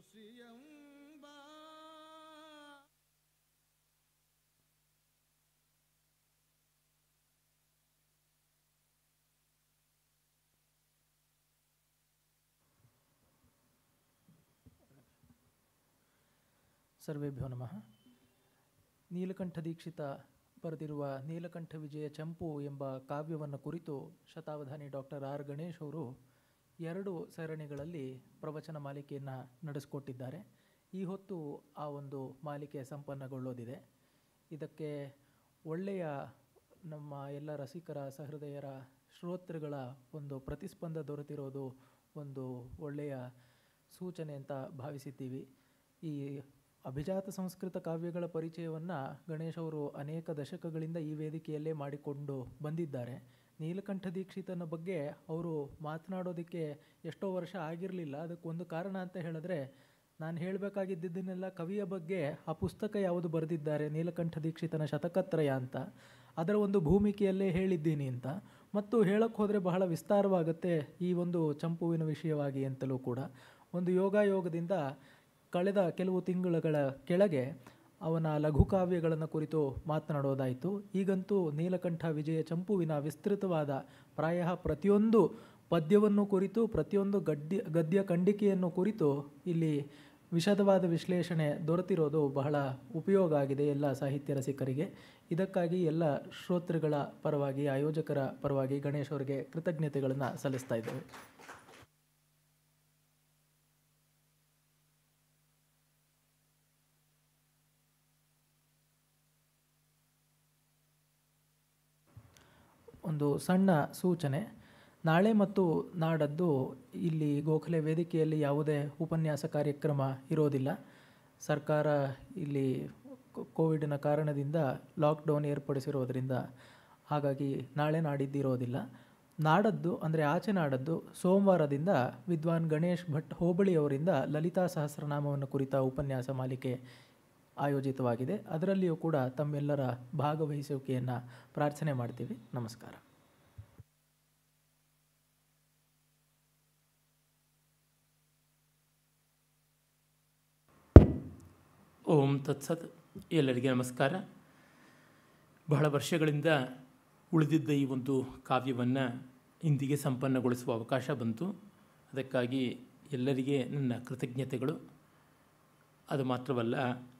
ಶ್ರೀಯಂಬ ಸರ್ವೇಭ್ಯೋ ನಮಃ ನೀಲಕಂಠ ದೀಕ್ಷಿತ ಬರೆದಿರುವ ನೀಲಕಂಠ ವಿಜಯ ಚಂಪು ಎಂಬ ಕಾವ್ಯವನ್ನು ಕುರಿತು ಶತಾವಧಾನಿ ಡಾಕ್ಟರ್ ಆರ್ ಗಣೇಶ್ ಅವರು ಎರಡು ಸರಣಿಗಳಲ್ಲಿ ಪ್ರವಚನ ಮಾಲಿಕೆಯನ್ನು ನಡೆಸಿಕೊಟ್ಟಿದ್ದಾರೆ ಈ ಹೊತ್ತು ಆ ಒಂದು ಮಾಲಿಕೆ ಸಂಪನ್ನಗೊಳ್ಳೋದಿದೆ ಇದಕ್ಕೆ ಒಳ್ಳೆಯ ನಮ್ಮ ಎಲ್ಲ ರಸಿಕರ ಸಹೃದಯರ ಶ್ರೋತೃಗಳ ಒಂದು ಪ್ರತಿಸ್ಪಂದ ದೊರೆತಿರೋದು ಒಂದು ಒಳ್ಳೆಯ ಸೂಚನೆ ಅಂತ ಭಾವಿಸಿದ್ದೀವಿ ಈ ಅಭಿಜಾತ ಸಂಸ್ಕೃತ ಕಾವ್ಯಗಳ ಪರಿಚಯವನ್ನು ಗಣೇಶ್ ಅವರು ಅನೇಕ ದಶಕಗಳಿಂದ ಈ ವೇದಿಕೆಯಲ್ಲೇ ಮಾಡಿಕೊಂಡು ಬಂದಿದ್ದಾರೆ ನೀಲಕಂಠ ದೀಕ್ಷಿತನ ಬಗ್ಗೆ ಅವರು ಮಾತನಾಡೋದಕ್ಕೆ ಎಷ್ಟೋ ವರ್ಷ ಆಗಿರಲಿಲ್ಲ ಅದಕ್ಕೆ ಒಂದು ಕಾರಣ ಅಂತ ಹೇಳಿದ್ರೆ ನಾನು ಹೇಳಬೇಕಾಗಿದ್ದನ್ನೆಲ್ಲ ಕವಿಯ ಬಗ್ಗೆ ಆ ಪುಸ್ತಕ ಯಾವುದು ಬರೆದಿದ್ದಾರೆ ನೀಲಕಂಠ ದೀಕ್ಷಿತನ ಶತಕತ್ರಯ ಅಂತ ಅದರ ಒಂದು ಭೂಮಿಕೆಯಲ್ಲೇ ಹೇಳಿದ್ದೀನಿ ಅಂತ ಮತ್ತು ಹೇಳಕ್ಕೆ ಹೋದರೆ ಬಹಳ ವಿಸ್ತಾರವಾಗುತ್ತೆ ಈ ಒಂದು ಚಂಪುವಿನ ವಿಷಯವಾಗಿ ಅಂತಲೂ ಕೂಡ ಒಂದು ಯೋಗಾಯೋಗದಿಂದ ಕಳೆದ ಕೆಲವು ತಿಂಗಳುಗಳ ಕೆಳಗೆ ಅವನ ಲಘುಕಾವ್ಯಗಳನ್ನು ಕುರಿತು ಮಾತನಾಡೋದಾಯಿತು ಈಗಂತೂ ನೀಲಕಂಠ ವಿಜಯ ಚಂಪುವಿನ ವಿಸ್ತೃತವಾದ ಪ್ರಾಯ ಪ್ರತಿಯೊಂದು ಪದ್ಯವನ್ನು ಕುರಿತು ಪ್ರತಿಯೊಂದು ಗದ್ಯ ಗದ್ಯ ಖಂಡಿಕೆಯನ್ನು ಕುರಿತು ಇಲ್ಲಿ ವಿಶದವಾದ ವಿಶ್ಲೇಷಣೆ ದೊರೆತಿರೋದು ಬಹಳ ಉಪಯೋಗ ಆಗಿದೆ ಎಲ್ಲ ಸಾಹಿತ್ಯ ರಸಿಕರಿಗೆ ಇದಕ್ಕಾಗಿ ಎಲ್ಲ ಶ್ರೋತೃಗಳ ಪರವಾಗಿ ಆಯೋಜಕರ ಪರವಾಗಿ ಗಣೇಶ್ ಅವರಿಗೆ ಕೃತಜ್ಞತೆಗಳನ್ನು ಸಲ್ಲಿಸ್ತಾ ಇದ್ದೇವೆ ಒಂದು ಸಣ್ಣ ಸೂಚನೆ ನಾಳೆ ಮತ್ತು ನಾಡದ್ದು ಇಲ್ಲಿ ಗೋಖಲೆ ವೇದಿಕೆಯಲ್ಲಿ ಯಾವುದೇ ಉಪನ್ಯಾಸ ಕಾರ್ಯಕ್ರಮ ಇರೋದಿಲ್ಲ ಸರ್ಕಾರ ಇಲ್ಲಿ ಕೋ- ಕೋವಿಡ್ನ ಕಾರಣದಿಂದ ಲಾಕ್ಡೌನ್ ಏರ್ಪಡಿಸಿರೋದ್ರಿಂದ ಹಾಗಾಗಿ ನಾಳೆ ನಾಡಿದ್ದಿರೋದಿಲ್ಲ ನಾಡದ್ದು ಅಂದರೆ ಆಚೆ ನಾಡದ್ದು ಸೋಮವಾರದಿಂದ ವಿದ್ವಾನ್ ಗಣೇಶ್ ಭಟ್ ಹೋಬಳಿ ಅವರಿಂದ ಲಲಿತಾ ಸಹಸ್ರನಾಮವನ್ನು ಕುರಿತ ಉಪನ್ಯಾಸ ಮಾಲಿಕೆ ಆಯೋಜಿತವಾಗಿದೆ ಅದರಲ್ಲಿಯೂ ಕೂಡ ತಮ್ಮೆಲ್ಲರ ಭಾಗವಹಿಸುವಿಕೆಯನ್ನು ಪ್ರಾರ್ಥನೆ ಮಾಡ್ತೀವಿ ನಮಸ್ಕಾರ ಓಂ ತತ್ಸತ್ ಎಲ್ಲರಿಗೆ ನಮಸ್ಕಾರ ಬಹಳ ವರ್ಷಗಳಿಂದ ಉಳಿದಿದ್ದ ಈ ಒಂದು ಕಾವ್ಯವನ್ನು ಇಂದಿಗೆ ಸಂಪನ್ನಗೊಳಿಸುವ ಅವಕಾಶ ಬಂತು ಅದಕ್ಕಾಗಿ ಎಲ್ಲರಿಗೆ ನನ್ನ ಕೃತಜ್ಞತೆಗಳು ಅದು ಮಾತ್ರವಲ್ಲ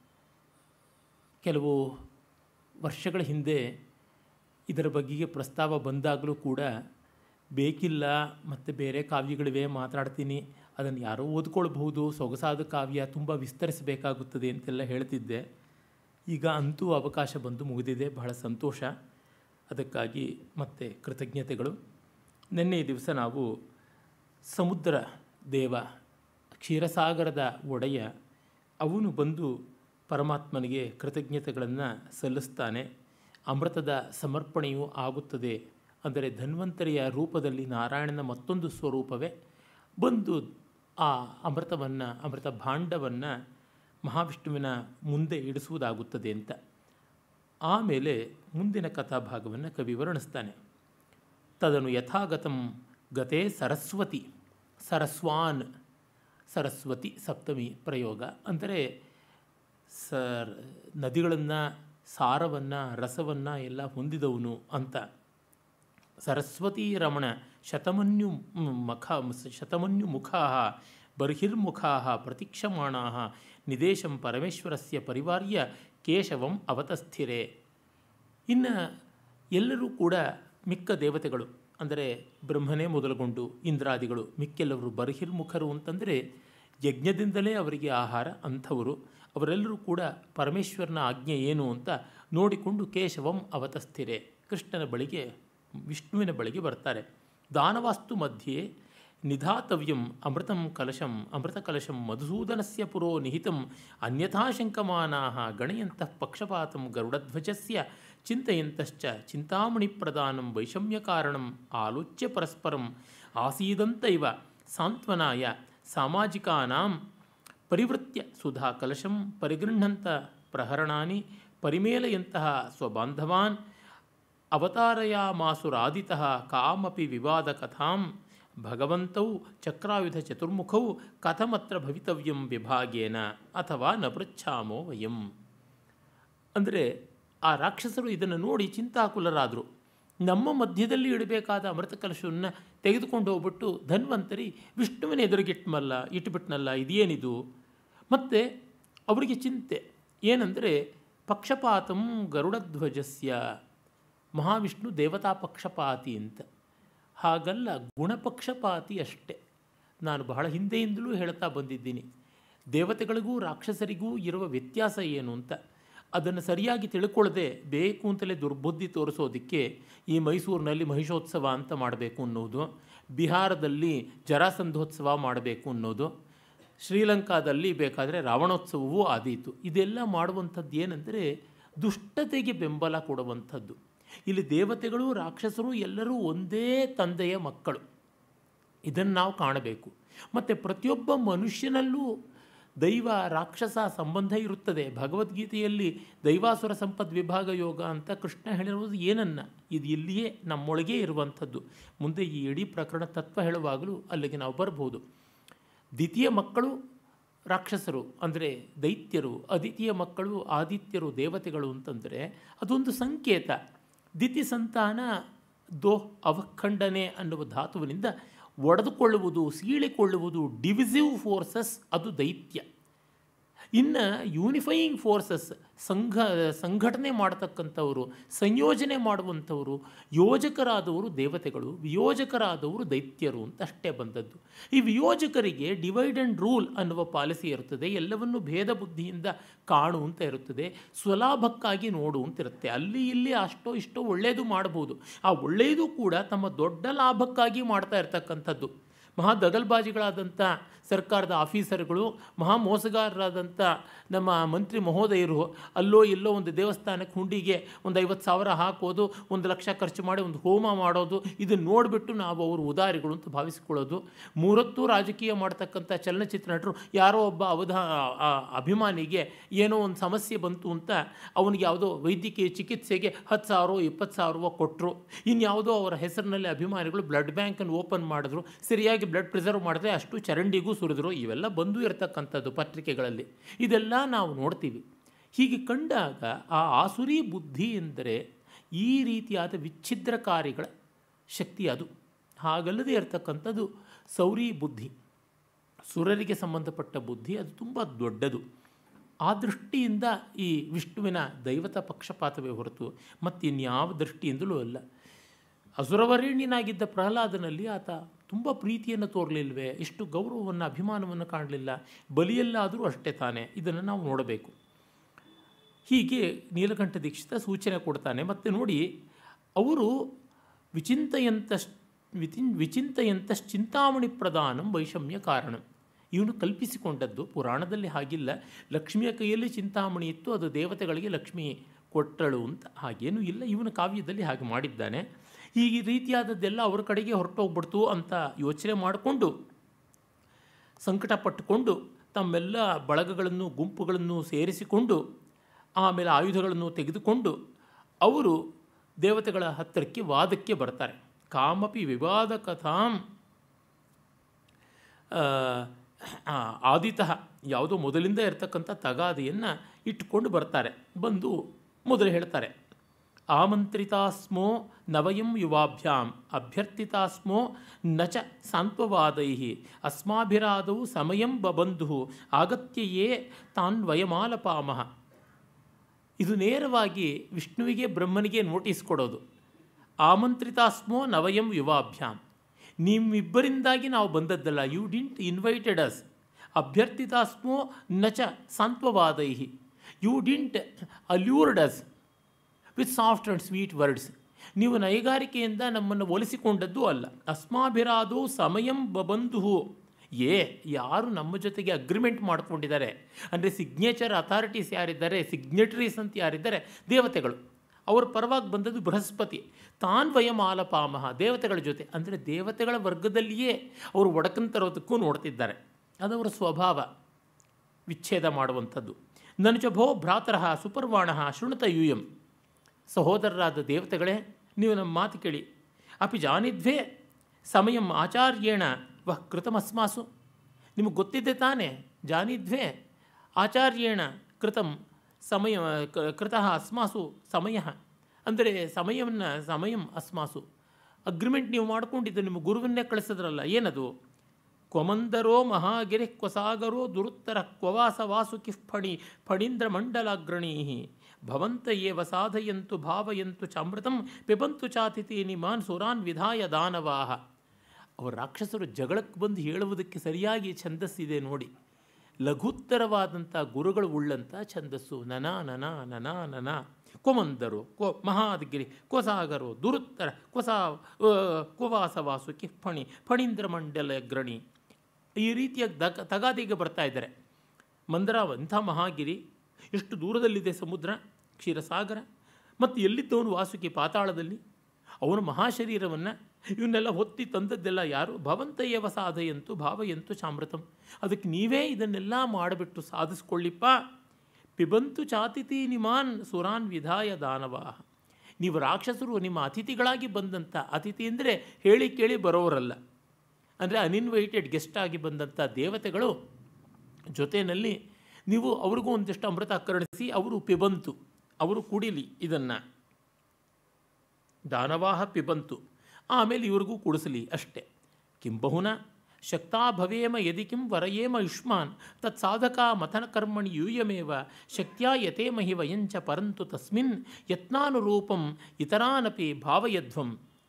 ಕೆಲವು ವರ್ಷಗಳ ಹಿಂದೆ ಇದರ ಬಗೆಗೆ ಪ್ರಸ್ತಾವ ಬಂದಾಗಲೂ ಕೂಡ ಬೇಕಿಲ್ಲ ಮತ್ತು ಬೇರೆ ಕಾವ್ಯಗಳಿವೆ ಮಾತಾಡ್ತೀನಿ ಅದನ್ನು ಯಾರೋ ಓದ್ಕೊಳ್ಬಹುದು ಸೊಗಸಾದ ಕಾವ್ಯ ತುಂಬ ವಿಸ್ತರಿಸಬೇಕಾಗುತ್ತದೆ ಅಂತೆಲ್ಲ ಹೇಳ್ತಿದ್ದೆ ಈಗ ಅಂತೂ ಅವಕಾಶ ಬಂದು ಮುಗಿದಿದೆ ಬಹಳ ಸಂತೋಷ ಅದಕ್ಕಾಗಿ ಮತ್ತೆ ಕೃತಜ್ಞತೆಗಳು ನಿನ್ನೆ ದಿವಸ ನಾವು ಸಮುದ್ರ ದೇವ ಕ್ಷೀರಸಾಗರದ ಒಡೆಯ ಅವನು ಬಂದು ಪರಮಾತ್ಮನಿಗೆ ಕೃತಜ್ಞತೆಗಳನ್ನು ಸಲ್ಲಿಸ್ತಾನೆ ಅಮೃತದ ಸಮರ್ಪಣೆಯೂ ಆಗುತ್ತದೆ ಅಂದರೆ ಧನ್ವಂತರಿಯ ರೂಪದಲ್ಲಿ ನಾರಾಯಣನ ಮತ್ತೊಂದು ಸ್ವರೂಪವೇ ಬಂದು ಆ ಅಮೃತವನ್ನು ಅಮೃತ ಭಾಂಡವನ್ನು ಮಹಾವಿಷ್ಣುವಿನ ಮುಂದೆ ಇಡಿಸುವುದಾಗುತ್ತದೆ ಅಂತ ಆಮೇಲೆ ಮುಂದಿನ ಕಥಾಭಾಗವನ್ನು ಕವಿ ವರ್ಣಿಸ್ತಾನೆ ತದನು ಯಥಾಗತಂ ಗತೆ ಸರಸ್ವತಿ ಸರಸ್ವಾನ್ ಸರಸ್ವತಿ ಸಪ್ತಮಿ ಪ್ರಯೋಗ ಅಂದರೆ ಸರ್ ನದಿಗಳನ್ನು ಸಾರವನ್ನು ರಸವನ್ನು ಎಲ್ಲ ಹೊಂದಿದವನು ಅಂತ ಸರಸ್ವತಿ ರಮಣ ಶತಮನ್ಯು ಮಖ ಶತಮನ್ಯು ಮುಖಾ ಬರ್ಹಿರ್ಮುಖಾ ಪ್ರತೀಕ್ಷಮಾಣಾ ನಿದೇಶಂ ಪರಮೇಶ್ವರಸ್ಯ ಪರಿವಾರ್ಯ ಕೇಶವಂ ಅವತಸ್ಥಿರೆ ಇನ್ನು ಎಲ್ಲರೂ ಕೂಡ ಮಿಕ್ಕ ದೇವತೆಗಳು ಅಂದರೆ ಬ್ರಹ್ಮನೇ ಮೊದಲುಗೊಂಡು ಇಂದ್ರಾದಿಗಳು ಮಿಕ್ಕೆಲ್ಲವರು ಬರ್ಹಿರ್ಮುಖರು ಅಂತಂದರೆ ಯಜ್ಞದಿಂದಲೇ ಅವರಿಗೆ ಆಹಾರ ಅಂಥವರು ಅವರೆಲ್ಲರೂ ಕೂಡ ಪರಮೇಶ್ವರನ ಆಜ್ಞೆ ಏನು ಅಂತ ನೋಡಿಕೊಂಡು ಕೇಶವಂ ಅವತಸ್ಥಿರೆ ಕೃಷ್ಣನ ಬಳಿಗೆ ವಿಷ್ಣುವಿನ ಬಳಿಗೆ ಬರ್ತಾರೆ ದಾನವಾಸ್ತು ಮಧ್ಯೆ ನಿಧಾತವ್ಯಂ ಅಮೃತಂ ಕಲಶಂ ಅಮೃತ ಕಲಶಂ ಮಧುಸೂದನಸ್ಯ ಪುರೋ ನಿಹಿತಂ ಅನ್ಯಥಾ ಶಂಕಮಾನಾಹ ಗಣಯಂತಃ ಪಕ್ಷಪಾತಂ ಗರುಡಧ್ವಜಸ್ಯ ಚಿಂತೆಯಂತಶ್ಚ ಚಿಂತಾಮಣಿ ಪ್ರದಾನಂ ವೈಷಮ್ಯಕಾರಣಂ ಆಲೋಚ್ಯ ಪರಸ್ಪರಂ ಆಸೀದಂತೈವ ಸಾಂತ್ವನಾಯ ಸಾಮಾಜಿಕಾನಾಂ ಪರಿವೃತ್ಯ ಸುಧಾ ಕಲಶಂ ಪರಿಗೃಹಂತ ಪ್ರಹರಣಾನಿ ಪರಿಮೇಲಯಂತಹ ಸ್ವಬಾಂಧವಾನ್ ಅವತಾರಯಾಮಾಸುರಾದಿತಃ ಕಾಮಪಿ ವಿವಾದ ಕಥಾಂ ಭಗವಂತೌ ಚಕ್ರಾಯುಧ ಚತುರ್ಮುಖೌ ಕಥಮತ್ರ ಭವಿತವ್ಯಂ ವಿಭಾಗೇನ ಅಥವಾ ನ ಪೃಚ್ಛಾಮೋ ವಯಂ ಅಂದರೆ ಆ ರಾಕ್ಷಸರು ಇದನ್ನು ನೋಡಿ ಚಿಂತಾಕುಲರಾದರು ನಮ್ಮ ಮಧ್ಯದಲ್ಲಿ ಇಡಬೇಕಾದ ಅಮೃತ ಕಲಶವನ್ನು ತೆಗೆದುಕೊಂಡು ಹೋಗ್ಬಿಟ್ಟು ಧನ್ವಂತರಿ ವಿಷ್ಣುವಿನ ಎದುರಿಗಿಟ್ಮಲ್ಲ ಇಟ್ಬಿಟ್ನಲ್ಲ ಇದೇನಿದು ಮತ್ತು ಅವರಿಗೆ ಚಿಂತೆ ಏನಂದರೆ ಪಕ್ಷಪಾತಂ ಗರುಡಧ್ವಜಸ್ಯ ಮಹಾವಿಷ್ಣು ದೇವತಾ ಪಕ್ಷಪಾತಿ ಅಂತ ಹಾಗಲ್ಲ ಗುಣಪಕ್ಷಪಾತಿ ಅಷ್ಟೆ ನಾನು ಬಹಳ ಹಿಂದೆಯಿಂದಲೂ ಹೇಳ್ತಾ ಬಂದಿದ್ದೀನಿ ದೇವತೆಗಳಿಗೂ ರಾಕ್ಷಸರಿಗೂ ಇರುವ ವ್ಯತ್ಯಾಸ ಏನು ಅಂತ ಅದನ್ನು ಸರಿಯಾಗಿ ತಿಳ್ಕೊಳ್ಳದೆ ಬೇಕು ಅಂತಲೇ ದುರ್ಬುದ್ಧಿ ತೋರಿಸೋದಕ್ಕೆ ಈ ಮೈಸೂರಿನಲ್ಲಿ ಮಹಿಷೋತ್ಸವ ಅಂತ ಮಾಡಬೇಕು ಅನ್ನೋದು ಬಿಹಾರದಲ್ಲಿ ಜರಾಸಂಧೋತ್ಸವ ಮಾಡಬೇಕು ಅನ್ನೋದು ಶ್ರೀಲಂಕಾದಲ್ಲಿ ಬೇಕಾದರೆ ರಾವಣೋತ್ಸವವೂ ಆದೀತು ಇದೆಲ್ಲ ಮಾಡುವಂಥದ್ದು ಏನಂದರೆ ದುಷ್ಟತೆಗೆ ಬೆಂಬಲ ಕೊಡುವಂಥದ್ದು ಇಲ್ಲಿ ದೇವತೆಗಳು ರಾಕ್ಷಸರು ಎಲ್ಲರೂ ಒಂದೇ ತಂದೆಯ ಮಕ್ಕಳು ಇದನ್ನು ನಾವು ಕಾಣಬೇಕು ಮತ್ತು ಪ್ರತಿಯೊಬ್ಬ ಮನುಷ್ಯನಲ್ಲೂ ದೈವ ರಾಕ್ಷಸ ಸಂಬಂಧ ಇರುತ್ತದೆ ಭಗವದ್ಗೀತೆಯಲ್ಲಿ ದೈವಾಸುರ ಸಂಪದ್ ವಿಭಾಗ ಯೋಗ ಅಂತ ಕೃಷ್ಣ ಹೇಳಿರುವುದು ಏನನ್ನ ಇದು ಇಲ್ಲಿಯೇ ನಮ್ಮೊಳಗೇ ಇರುವಂಥದ್ದು ಮುಂದೆ ಈ ಇಡೀ ಪ್ರಕರಣ ತತ್ವ ಹೇಳುವಾಗಲೂ ಅಲ್ಲಿಗೆ ನಾವು ಬರ್ಬೋದು ದ್ವಿತೀಯ ಮಕ್ಕಳು ರಾಕ್ಷಸರು ಅಂದರೆ ದೈತ್ಯರು ಅದಿತಿಯ ಮಕ್ಕಳು ಆದಿತ್ಯರು ದೇವತೆಗಳು ಅಂತಂದರೆ ಅದೊಂದು ಸಂಕೇತ ದಿತಿ ಸಂತಾನ ದೋ ಅವಖಂಡನೆ ಅನ್ನುವ ಧಾತುವಿನಿಂದ ಒಡೆದುಕೊಳ್ಳುವುದು ಸೀಳಿಕೊಳ್ಳುವುದು ಡಿವಿಸಿವ್ ಫೋರ್ಸಸ್ ಅದು ದೈತ್ಯ ಇನ್ನು ಯೂನಿಫೈಯಿಂಗ್ ಫೋರ್ಸಸ್ ಸಂಘ ಸಂಘಟನೆ ಮಾಡತಕ್ಕಂಥವರು ಸಂಯೋಜನೆ ಮಾಡುವಂಥವರು ಯೋಜಕರಾದವರು ದೇವತೆಗಳು ವಿಯೋಜಕರಾದವರು ದೈತ್ಯರು ಅಂತ ಅಷ್ಟೇ ಬಂದದ್ದು ಈ ವಿಯೋಜಕರಿಗೆ ಡಿವೈಡ್ ಆ್ಯಂಡ್ ರೂಲ್ ಅನ್ನುವ ಪಾಲಿಸಿ ಇರುತ್ತದೆ ಎಲ್ಲವನ್ನು ಭೇದ ಬುದ್ಧಿಯಿಂದ ಕಾಣು ಅಂತ ಇರುತ್ತದೆ ಸ್ವಲಾಭಕ್ಕಾಗಿ ನೋಡು ಅಂತ ಇರುತ್ತೆ ಅಲ್ಲಿ ಇಲ್ಲಿ ಅಷ್ಟೋ ಇಷ್ಟೋ ಒಳ್ಳೆಯದು ಮಾಡ್ಬೋದು ಆ ಒಳ್ಳೆಯದು ಕೂಡ ತಮ್ಮ ದೊಡ್ಡ ಲಾಭಕ್ಕಾಗಿ ಮಾಡ್ತಾ ಇರ್ತಕ್ಕಂಥದ್ದು ಮಹಾ ದಗಲ್ಬಾಜಿಗಳಾದಂಥ ಸರ್ಕಾರದ ಆಫೀಸರ್ಗಳು ಮಹಾ ಮೋಸಗಾರರಾದಂಥ ನಮ್ಮ ಮಂತ್ರಿ ಮಹೋದಯರು ಅಲ್ಲೋ ಎಲ್ಲೋ ಒಂದು ದೇವಸ್ಥಾನಕ್ಕೆ ಹುಂಡಿಗೆ ಒಂದು ಐವತ್ತು ಸಾವಿರ ಹಾಕೋದು ಒಂದು ಲಕ್ಷ ಖರ್ಚು ಮಾಡಿ ಒಂದು ಹೋಮ ಮಾಡೋದು ಇದನ್ನು ನೋಡಿಬಿಟ್ಟು ನಾವು ಅವರು ಉದಾರಿಗಳು ಅಂತ ಭಾವಿಸಿಕೊಳ್ಳೋದು ಮೂರತ್ತು ರಾಜಕೀಯ ಮಾಡ್ತಕ್ಕಂಥ ಚಲನಚಿತ್ರ ನಟರು ಯಾರೋ ಒಬ್ಬ ಅವಧಾ ಆ ಅಭಿಮಾನಿಗೆ ಏನೋ ಒಂದು ಸಮಸ್ಯೆ ಬಂತು ಅಂತ ಅವನಿಗೆ ಯಾವುದೋ ವೈದ್ಯಕೀಯ ಚಿಕಿತ್ಸೆಗೆ ಹತ್ತು ಸಾವಿರ ಇಪ್ಪತ್ತು ಸಾವಿರ ಕೊಟ್ಟರು ಇನ್ಯಾವುದೋ ಅವರ ಹೆಸರಿನಲ್ಲಿ ಅಭಿಮಾನಿಗಳು ಬ್ಲಡ್ ಬ್ಯಾಂಕನ್ನು ಓಪನ್ ಮಾಡಿದ್ರು ಸರಿಯಾಗಿ ಬ್ಲಡ್ ಪ್ರಿಸರ್ವ್ ಮಾಡಿದ್ರೆ ಅಷ್ಟು ಚರಂಡಿಗೂ ಸುರಿದ್ರು ಇವೆಲ್ಲ ಬಂದು ಇರತಕ್ಕಂಥದ್ದು ಪತ್ರಿಕೆಗಳಲ್ಲಿ ಇದೆಲ್ಲ ನಾವು ನೋಡ್ತೀವಿ ಹೀಗೆ ಕಂಡಾಗ ಆ ಆಸುರಿ ಬುದ್ಧಿ ಎಂದರೆ ಈ ರೀತಿಯಾದ ವಿಚ್ಛಿದ್ರಕಾರಿಗಳ ಶಕ್ತಿ ಅದು ಹಾಗಲ್ಲದೆ ಇರತಕ್ಕಂಥದ್ದು ಸೌರಿ ಬುದ್ಧಿ ಸುರರಿಗೆ ಸಂಬಂಧಪಟ್ಟ ಬುದ್ಧಿ ಅದು ತುಂಬ ದೊಡ್ಡದು ಆ ದೃಷ್ಟಿಯಿಂದ ಈ ವಿಷ್ಣುವಿನ ದೈವತ ಪಕ್ಷಪಾತವೇ ಹೊರತು ಮತ್ತಿನ್ಯಾವ ದೃಷ್ಟಿಯಿಂದಲೂ ಅಲ್ಲ ಅಸುರವರೇಣ್ಯನಾಗಿದ್ದ ಪ್ರಹ್ಲಾದನಲ್ಲಿ ಆತ ತುಂಬ ಪ್ರೀತಿಯನ್ನು ತೋರಲಿಲ್ವೇ ಇಷ್ಟು ಗೌರವವನ್ನು ಅಭಿಮಾನವನ್ನು ಕಾಣಲಿಲ್ಲ ಬಲಿಯಲ್ಲಾದರೂ ಅಷ್ಟೇ ತಾನೇ ಇದನ್ನು ನಾವು ನೋಡಬೇಕು ಹೀಗೆ ನೀಲಕಂಠ ದೀಕ್ಷಿತ ಸೂಚನೆ ಕೊಡ್ತಾನೆ ಮತ್ತು ನೋಡಿ ಅವರು ವಿಚಿಂತಯಂತ ವಿಚಿನ್ ವಿಚಿಂತಯಂತಶ್ಚಿಂತಾಮಣಿ ಪ್ರಧಾನಂ ವೈಷಮ್ಯ ಕಾರಣ ಇವನು ಕಲ್ಪಿಸಿಕೊಂಡದ್ದು ಪುರಾಣದಲ್ಲಿ ಹಾಗಿಲ್ಲ ಲಕ್ಷ್ಮಿಯ ಕೈಯಲ್ಲಿ ಚಿಂತಾಮಣಿ ಇತ್ತು ಅದು ದೇವತೆಗಳಿಗೆ ಲಕ್ಷ್ಮಿ ಕೊಟ್ಟಳು ಅಂತ ಹಾಗೇನೂ ಇಲ್ಲ ಇವನ ಕಾವ್ಯದಲ್ಲಿ ಹಾಗೆ ಮಾಡಿದ್ದಾನೆ ಈ ರೀತಿಯಾದದ್ದೆಲ್ಲ ಅವರ ಕಡೆಗೆ ಹೊರಟೋಗ್ಬಿಡ್ತು ಅಂತ ಯೋಚನೆ ಮಾಡಿಕೊಂಡು ಸಂಕಟ ಪಟ್ಟುಕೊಂಡು ತಮ್ಮೆಲ್ಲ ಬಳಗಗಳನ್ನು ಗುಂಪುಗಳನ್ನು ಸೇರಿಸಿಕೊಂಡು ಆಮೇಲೆ ಆಯುಧಗಳನ್ನು ತೆಗೆದುಕೊಂಡು ಅವರು ದೇವತೆಗಳ ಹತ್ತಿರಕ್ಕೆ ವಾದಕ್ಕೆ ಬರ್ತಾರೆ ಕಾಮಪಿ ವಿವಾದ ಕಥಾಂ ಆದಿತಃ ಯಾವುದೋ ಮೊದಲಿಂದ ಇರತಕ್ಕಂಥ ತಗಾದೆಯನ್ನು ಇಟ್ಟುಕೊಂಡು ಬರ್ತಾರೆ ಬಂದು ಮೊದಲು ಹೇಳ್ತಾರೆ ಆಮಂತ್ರಿತಾಸ್ಮೋ ನವಯಂ ಯುವಾಭ್ಯಾಂ ಅಭ್ಯರ್ಥಿತಾಸ್ಮೋ ನ ಚ ಸಾಂತ್ವವಾದೈ ಅಸ್ಮಾಭಿರಾದೌ ಸಮಯಂ ಬಬಂಧು ಆಗತ್ಯಯೇ ತಾನ್ ವಯಮಾಲಪಾಮಃ ಇದು ನೇರವಾಗಿ ವಿಷ್ಣುವಿಗೆ ಬ್ರಹ್ಮನಿಗೆ ನೋಟಿಸ್ ಕೊಡೋದು ಆಮಂತ್ರಿತಾಸ್ಮೋ ನವಯಂ ಯುವಾಭ್ಯಾಂ ನಿಮ್ಮಿಬ್ಬರಿಂದಾಗಿ ನಾವು ಬಂದದ್ದಲ್ಲ ಯು ಡಿಂಟ್ ಇನ್ವೈಟೆಡ್ ಅಸ್ ಅಭ್ಯರ್ಥಿತಾಸ್ಮೋ ನ ಚ ಸಾಂತ್ವವಾದೈ you didn't allured us with soft and sweet words ನೀವು ನೈಗಾರಿಕೆಯಿಂದ ನಮ್ಮನ್ನು ಒಲಿಸಿಕೊಂಡದ್ದು ಅಲ್ಲ ಅಸ್ಮಾಭಿರಾದೋ ಸಮಯಂ ಬಬಂಧು ಏ ಯಾರು ನಮ್ಮ ಜೊತೆಗೆ ಅಗ್ರಿಮೆಂಟ್ ಮಾಡ್ಕೊಂಡಿದ್ದಾರೆ ಅಂದರೆ ಸಿಗ್ನೇಚರ್ ಅಥಾರಿಟೀಸ್ ಯಾರಿದ್ದಾರೆ ಸಿಗ್ನೇಟರೀಸ್ ಅಂತ ಯಾರಿದ್ದಾರೆ ದೇವತೆಗಳು ಅವ್ರ ಪರವಾಗಿ ಬಂದದ್ದು ಬೃಹಸ್ಪತಿ ತಾನ್ ವಯಮಾಲಪಾಮಹ ದೇವತೆಗಳ ಜೊತೆ ಅಂದರೆ ದೇವತೆಗಳ ವರ್ಗದಲ್ಲಿಯೇ ಅವರು ಒಡಕಂತರೋದಕ್ಕೂ ನೋಡ್ತಿದ್ದಾರೆ ಅದವರ ಸ್ವಭಾವ ವಿಚ್ಛೇದ ಮಾಡುವಂಥದ್ದು ನನುಜ ಭೋ ಭ್ರಾತರಃ ಸುಪರ್ವಾಣ ಶೃಣುತ ಯೂಯಂ ಸಹೋದರರಾದ ದೇವತೆಗಳೇ ನೀವು ನಮ್ಮ ಮಾತು ಕೇಳಿ ಅಪಿ ಜಾನಿದ್ವೇ ಸಮಯಂ ಆಚಾರ್ಯೇಣ ವಃ ಕೃತಮಸ್ಮಾಸು ನಿಮಗೆ ಗೊತ್ತಿದೆ ತಾನೇ ಜಾನಿದ್ವೇ ಆಚಾರ್ಯೇಣ ಕೃತಂ ಸಮಯ ಕ- ಕೃತಃ ಅಸ್ಮಾಸು ಸಮಯ ಅಂದರೆ ಸಮಯವನ್ನು ಸಮಯಂ ಅಸ್ಮಾಸು ಅಗ್ರಿಮೆಂಟ್ ನೀವು ಮಾಡ್ಕೊಂಡಿದ್ದು ನಿಮ್ಮ ಗುರುವನ್ನೇ ಕಳಿಸಿದ್ರಲ್ಲ ಏನದು ಕ್ವಮಂದರೋ ಮಹಾಗಿರಿ ಕ್ವಸಾಗರೋ ದುರುತ್ತರ ಕ್ವವಾಸ ವಾಸುಕಿ ಫಣಿ ಫಣೀಂದ್ರ ಮಂಡಲಾಗ್ರಣೀ ಭವಂತ ಏವ ಸಾಧಯಂತು ಭಾವಯಂತು ಚಾಮೃತಂ ಪಿಬಂತು ಚಾತಿಥೀನಿ ಮಾನ್ ಸುರಾನ್ ವಿಧಾಯ ದಾನವಾಹ ಅವರು ರಾಕ್ಷಸರು ಜಗಳಕ್ಕೆ ಬಂದು ಹೇಳುವುದಕ್ಕೆ ಸರಿಯಾಗಿ ಛಂದಸ್ಸಿದೆ ನೋಡಿ ಲಘುತ್ತರವಾದಂಥ ಗುರುಗಳು ಉಳ್ಳಂಥ ಛಂದಸ್ಸು ನನ ನನ ನನ ನನ ಕೊಮಂದರು ಕೊ ಮಹಾದಗಿರಿ ಕೊಸಾಗರು ದುರುತ್ತರ ಕೊಸಾ ಕುವಾಸ ವಾಸುಕಿ ಫಣಿ ಫಣೀಂದ್ರ ಮಂಡಲ ಗ್ರಣಿ ಈ ರೀತಿಯ ದಗ ತಗಾದಿಗೆ ಬರ್ತಾ ಇದ್ದಾರೆ ಮಂದರ ಅಂಥ ಮಹಾಗಿರಿ ಎಷ್ಟು ದೂರದಲ್ಲಿದೆ ಸಮುದ್ರ ಕ್ಷೀರಸಾಗರ ಮತ್ತು ಎಲ್ಲಿದ್ದವನು ವಾಸುಕಿ ಪಾತಾಳದಲ್ಲಿ ಅವನ ಮಹಾಶರೀರವನ್ನು ಇವನ್ನೆಲ್ಲ ಹೊತ್ತಿ ತಂದದ್ದೆಲ್ಲ ಯಾರು ಭವಂತಯ್ಯವ ಸಾಧಯಂತು ಭಾವಯಂತು ಚಾಮೃತಂ ಅದಕ್ಕೆ ನೀವೇ ಇದನ್ನೆಲ್ಲ ಮಾಡಿಬಿಟ್ಟು ಸಾಧಿಸ್ಕೊಳ್ಳಿಪ್ಪ ಪಿಬಂತು ಚಾತಿಥಿ ನಿಮಾನ್ ಸುರಾನ್ ವಿಧಾಯ ದಾನವಾಹ ನೀವು ರಾಕ್ಷಸರು ನಿಮ್ಮ ಅತಿಥಿಗಳಾಗಿ ಬಂದಂಥ ಅತಿಥಿ ಅಂದರೆ ಹೇಳಿ ಕೇಳಿ ಬರೋರಲ್ಲ ಅಂದರೆ ಅನ್ಇನ್ವೈಟೆಡ್ ಗೆಸ್ಟ್ ಆಗಿ ಬಂದಂಥ ದೇವತೆಗಳು ಜೊತೆಯಲ್ಲಿ ನೀವು ಅವ್ರಿಗೂ ಒಂದಿಷ್ಟು ಅಮೃತ ಕರುಣಿಸಿ ಅವರು ಪಿಬಂತು ಅವರು ಕುಡಿಲಿ ಇದನ್ನು ದಾನವಾಹ ಪಿಬಂತು ಆಮೇಲೆ ಇವ್ರಿಗೂ ಕುಡಿಸಲಿ ಅಷ್ಟೇ ಕಿಂ ಬಹುನ ಶಕ್ತಾ ಭವೇಮ ಯದಿ ಕಿಂ ವರಯೇಮ ಯುಷ್ಮಾನ್ ತತ್ ಸಾಧಕ ಮಥನ ಕರ್ಮಣಿ ಯೂಯಮೇವ ಶಕ್ತ್ಯಾ ಯತೇಮಹಿ ವಯಂಚ ಪರಂತು ತಸ್ಮಿನ್ ಯತ್ನಾನುರೂಪಂ ಇತರಾನಪಿ ಭಾವಯಧ್ವಂ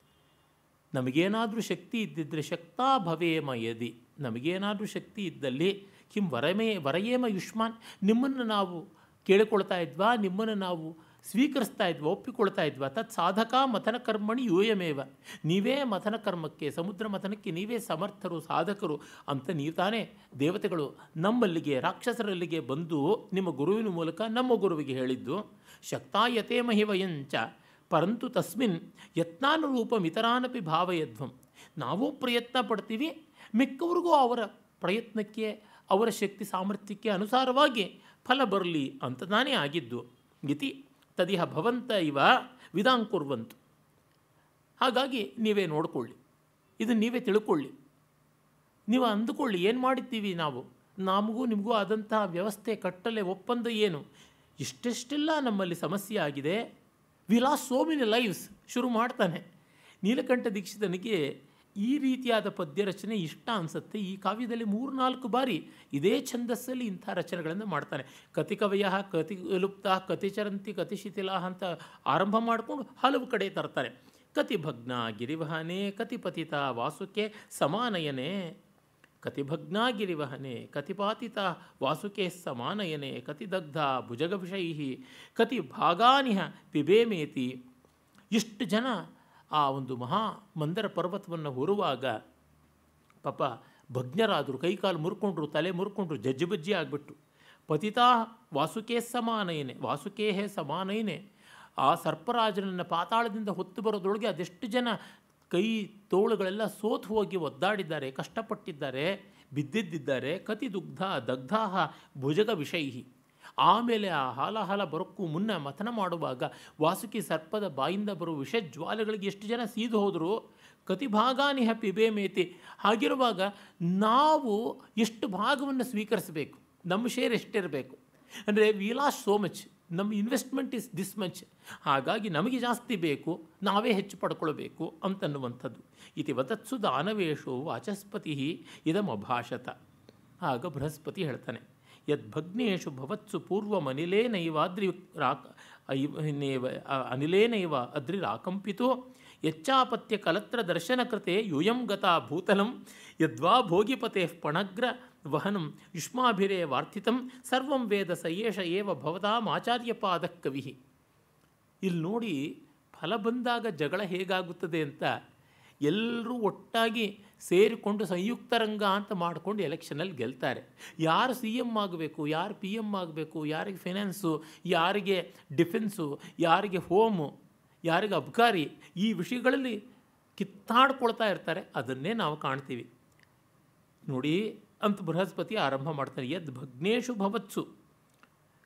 ನಮಗೇನಾದರೂ ಶಕ್ತಿ ಇದ್ದಿದ್ದರೆ ಶಕ್ತಾ ಭವೇಮ ಯದಿ ನಮಗೇನಾದರೂ ಶಕ್ತಿ ಇದ್ದಲ್ಲಿ ಕಿಂ ವರಮೇ ವರಯೇಮ ಯುಷ್ಮಾನ್ ನಿಮ್ಮನ್ನು ನಾವು ಕೇಳಿಕೊಳ್ತಾ ಇದ್ವಾ ನಿಮ್ಮನ್ನು ನಾವು ಸ್ವೀಕರಿಸ್ತಾ ಇದ್ವಾ ಒಪ್ಪಿಕೊಳ್ತಾ ಇದ್ವಾ ತತ್ ಸಾಧಕ ಮಥನ ಕರ್ಮಣಿ ಯೂಯಮೇವ ನೀವೇ ಮಥನ ಕರ್ಮಕ್ಕೆ ಸಮುದ್ರ ಮಥನಕ್ಕೆ ನೀವೇ ಸಮರ್ಥರು ಸಾಧಕರು ಅಂತ ನೀವು ತಾನೇ ದೇವತೆಗಳು ನಮ್ಮಲ್ಲಿಗೆ ರಾಕ್ಷಸರಲ್ಲಿಗೆ ಬಂದು ನಿಮ್ಮ ಗುರುವಿನ ಮೂಲಕ ನಮ್ಮ ಗುರುವಿಗೆ ಹೇಳಿದ್ದು ಶಕ್ತಾಯತೆ ಮಹಿವಯಂಚ ಪರಂತು ತಸ್ಮಿನ್ ಯತ್ನಾನುರೂಪಂ ಇತರಾನಪಿ ಭಾವಯಧ್ವಂ ನಾವು ಪ್ರಯತ್ನ ಪಡ್ತೀವಿ ಮಿಕ್ಕವ್ರಿಗೂ ಅವರ ಪ್ರಯತ್ನಕ್ಕೆ ಅವರ ಶಕ್ತಿ ಸಾಮರ್ಥ್ಯಕ್ಕೆ ಅನುಸಾರವಾಗಿ ಫಲ ಬರಲಿ ಅಂತ ನಾನೇ ಆಗಿದ್ದು ಇತಿ ತದಿಹ ಭವಂತ ಇವ ವಿಧಾಂಕುರ್ವಂತು ಹಾಗಾಗಿ ನೀವೇ ನೋಡಿಕೊಳ್ಳಿ ಇದನ್ನು ನೀವೇ ತಿಳ್ಕೊಳ್ಳಿ ನೀವು ಅಂದುಕೊಳ್ಳಿ ಏನು ಮಾಡಿದ್ದೀವಿ ನಾವು ನಮಗೂ ನಿಮಗೂ ಆದಂತಹ ವ್ಯವಸ್ಥೆ ಕಟ್ಟಲೆ ಒಪ್ಪಂದ ಏನು ಇಷ್ಟೆಷ್ಟೆಲ್ಲ ನಮ್ಮಲ್ಲಿ ಸಮಸ್ಯೆ ಆಗಿದೆ we lose so many lives ಶುರು ಮಾಡ್ತಾನೆ ನೀಲಕಂಠ ದೀಕ್ಷಿತನಿಗೆ ಈ ರೀತಿಯಾದ ಪದ್ಯ ರಚನೆ ಇಷ್ಟ ಅನಿಸುತ್ತೆ ಈ ಕಾವ್ಯದಲ್ಲಿ ಮೂರ್ನಾಲ್ಕು ಬಾರಿ ಇದೇ ಛಂದಸ್ಸಲ್ಲಿ ಇಂಥ ರಚನೆಗಳನ್ನು ಮಾಡ್ತಾನೆ ಕತಿ ಕವಯ ಕತಿ ಲುಪ್ತ ಕತಿ ಚರಂತಿ ಕತಿ ಶಿಥಿಲ ಅಂತ ಆರಂಭ ಮಾಡಿಕೊಂಡು ಹಲವು ಕಡೆ ತರ್ತಾರೆ ಕತಿ ಭಗ್ನ ಗಿರಿವಹನೆ ಕತಿ ಪತಿತ ವಾಸುಕೆ ಸಮಾನಯನೆ ಕತಿಭಗ್ನ ಗಿರಿವಹನೆ ಕತಿಪಾತಿತ ವಾಸುಕೆ ಸಮಾನಯನೆ ಕತಿದಗ್ಧ ಭುಜಗವಿಷೈ ಕತಿ ಭಾಗಾನಿಹ ಪಿಬೇಮೇತಿ ಇಷ್ಟು ಜನ ಆ ಒಂದು ಮಹಾ ಮಂದರ ಪರ್ವತವನ್ನು ಹೊರುವಾಗ ಪಾಪ ಭಗ್ನರಾದರು ಕೈಕಾಲು ಮುರ್ಕೊಂಡ್ರು ತಲೆ ಮುರ್ಕೊಂಡ್ರು ಜಜ್ಜಿ ಬಜ್ಜಿ ಆಗಿಬಿಟ್ಟು ಪತಿತಾ ವಾಸುಕೇ ಸಮಾನಯನೆ ವಾಸುಕೇಹೇ ಸಮಾನಯನೆ ಆ ಸರ್ಪರಾಜನನ್ನು ಪಾತಾಳದಿಂದ ಹೊತ್ತು ಬರೋದ್ರೊಳಗೆ ಅದೆಷ್ಟು ಜನ ಕೈ ತೋಳುಗಳೆಲ್ಲ ಸೋತು ಹೋಗಿ ಒದ್ದಾಡಿದ್ದಾರೆ ಕಷ್ಟಪಟ್ಟಿದ್ದಾರೆ ಬಿದ್ದಿದ್ದಿದ್ದಾರೆ ಕತಿ ದುಗ್ಧ ದಗ್ಧಾಹ ಭುಜಗ ವಿಷೈಹಿ ಆಮೇಲೆ ಆ ಹಾಲಾಹಲ ಬರೋಕ್ಕೂ ಮುನ್ನ ಮಥನ ಮಾಡುವಾಗ ವಾಸುಕಿ ಸರ್ಪದ ಬಾಯಿಂದ ಬರುವ ವಿಷಜ್ವಾಲೆಗಳಿಗೆ ಎಷ್ಟು ಜನ ಸೀದು ಹೋದರು ಕತಿಭಾಗಾನಿಹ ಪಿಬೇಮೇತಿ ಹಾಗಿರುವಾಗ ನಾವು ಎಷ್ಟು ಭಾಗವನ್ನು ಸ್ವೀಕರಿಸಬೇಕು ನಮ್ಮ ಶೇರ್ ಎಷ್ಟಿರಬೇಕು ಅಂದರೆ ವಿ ಲಾಸ್ ಸೋ ಮಚ್ ನಮ್ಮ ಇನ್ವೆಸ್ಟ್ಮೆಂಟ್ ಇಸ್ ದಿಸ್ ಮಚ್ ಹಾಗಾಗಿ ನಮಗೆ ಜಾಸ್ತಿ ಬೇಕು ನಾವೇ ಹೆಚ್ಚು ಪಡ್ಕೊಳ್ಬೇಕು ಅಂತನ್ನುವಂಥದ್ದು ಇತಿ ವತತ್ಸು ದಾನವೇಶು ವಾಚಸ್ಪತಿ ಇದಮಭಾಷತ ಆಗ ಬೃಹಸ್ಪತಿ ಹೇಳ್ತಾನೆ ಯದ್ಭಗ್ನೇಶು ಭವತ್ಸು ಪೂರ್ವಮನಿಲೇನೈವಾದ್ರಿ ರಾಕ ಐನೇವ ಅನಿಲೇನೈವ ಅದ್ರಿ ರಾಕಂಪಿತೋ ಯಚ್ಚಾಪತ್ಯ ಕಲತ್ರ ದರ್ಶನ ಕೃತೆ ಯೂಯಂ ಗತಾ ಭೂತಲಂ ಯದ್ವಾ ಭೋಗಿಪತೆ ಪಣಗ್ರ ವಹನಂ ಯುಷ್ಮಾಭಿರೇ ವಾರ್ಥಿತಂ ಸರ್ವಂ ವೇದ ಸಯೇಷ ಏವ ಭವತಾಂ ಆಚಾರ್ಯಪಾದ ಕವಿ ಇಲ್ಲಿ ನೋಡಿ ಫಲ ಬಂದಾಗ ಜಗಳ ಹೇಗಾಗುತ್ತದೆ ಅಂತ ಎಲ್ಲರೂ ಒಟ್ಟಾಗಿ ಸೇರಿಕೊಂಡು ಸಂಯುಕ್ತ ರಂಗ ಅಂತ ಮಾಡಿಕೊಂಡು ಎಲೆಕ್ಷನಲ್ಲಿ ಗೆಲ್ತಾರೆ ಯಾರು ಸಿ ಎಮ್ ಆಗಬೇಕು ಯಾರು ಪಿ ಎಮ್ ಆಗಬೇಕು ಯಾರಿಗೆ ಫೈನಾನ್ಸು ಯಾರಿಗೆ ಡಿಫೆನ್ಸು ಯಾರಿಗೆ ಹೋಮು ಯಾರಿಗೆ ಅಬ್ಕಾರಿ ಈ ವಿಷಯಗಳಲ್ಲಿ ಕಿತ್ತಾಡ್ಕೊಳ್ತಾ ಇರ್ತಾರೆ ಅದನ್ನೇ ನಾವು ಕಾಣ್ತೀವಿ ನೋಡಿ ಅಂತ ಬೃಹಸ್ಪತಿ ಆರಂಭ ಮಾಡ್ತಾರೆ ಯದ್ ಭಗ್ನೇಶು ಭವತ್ಸು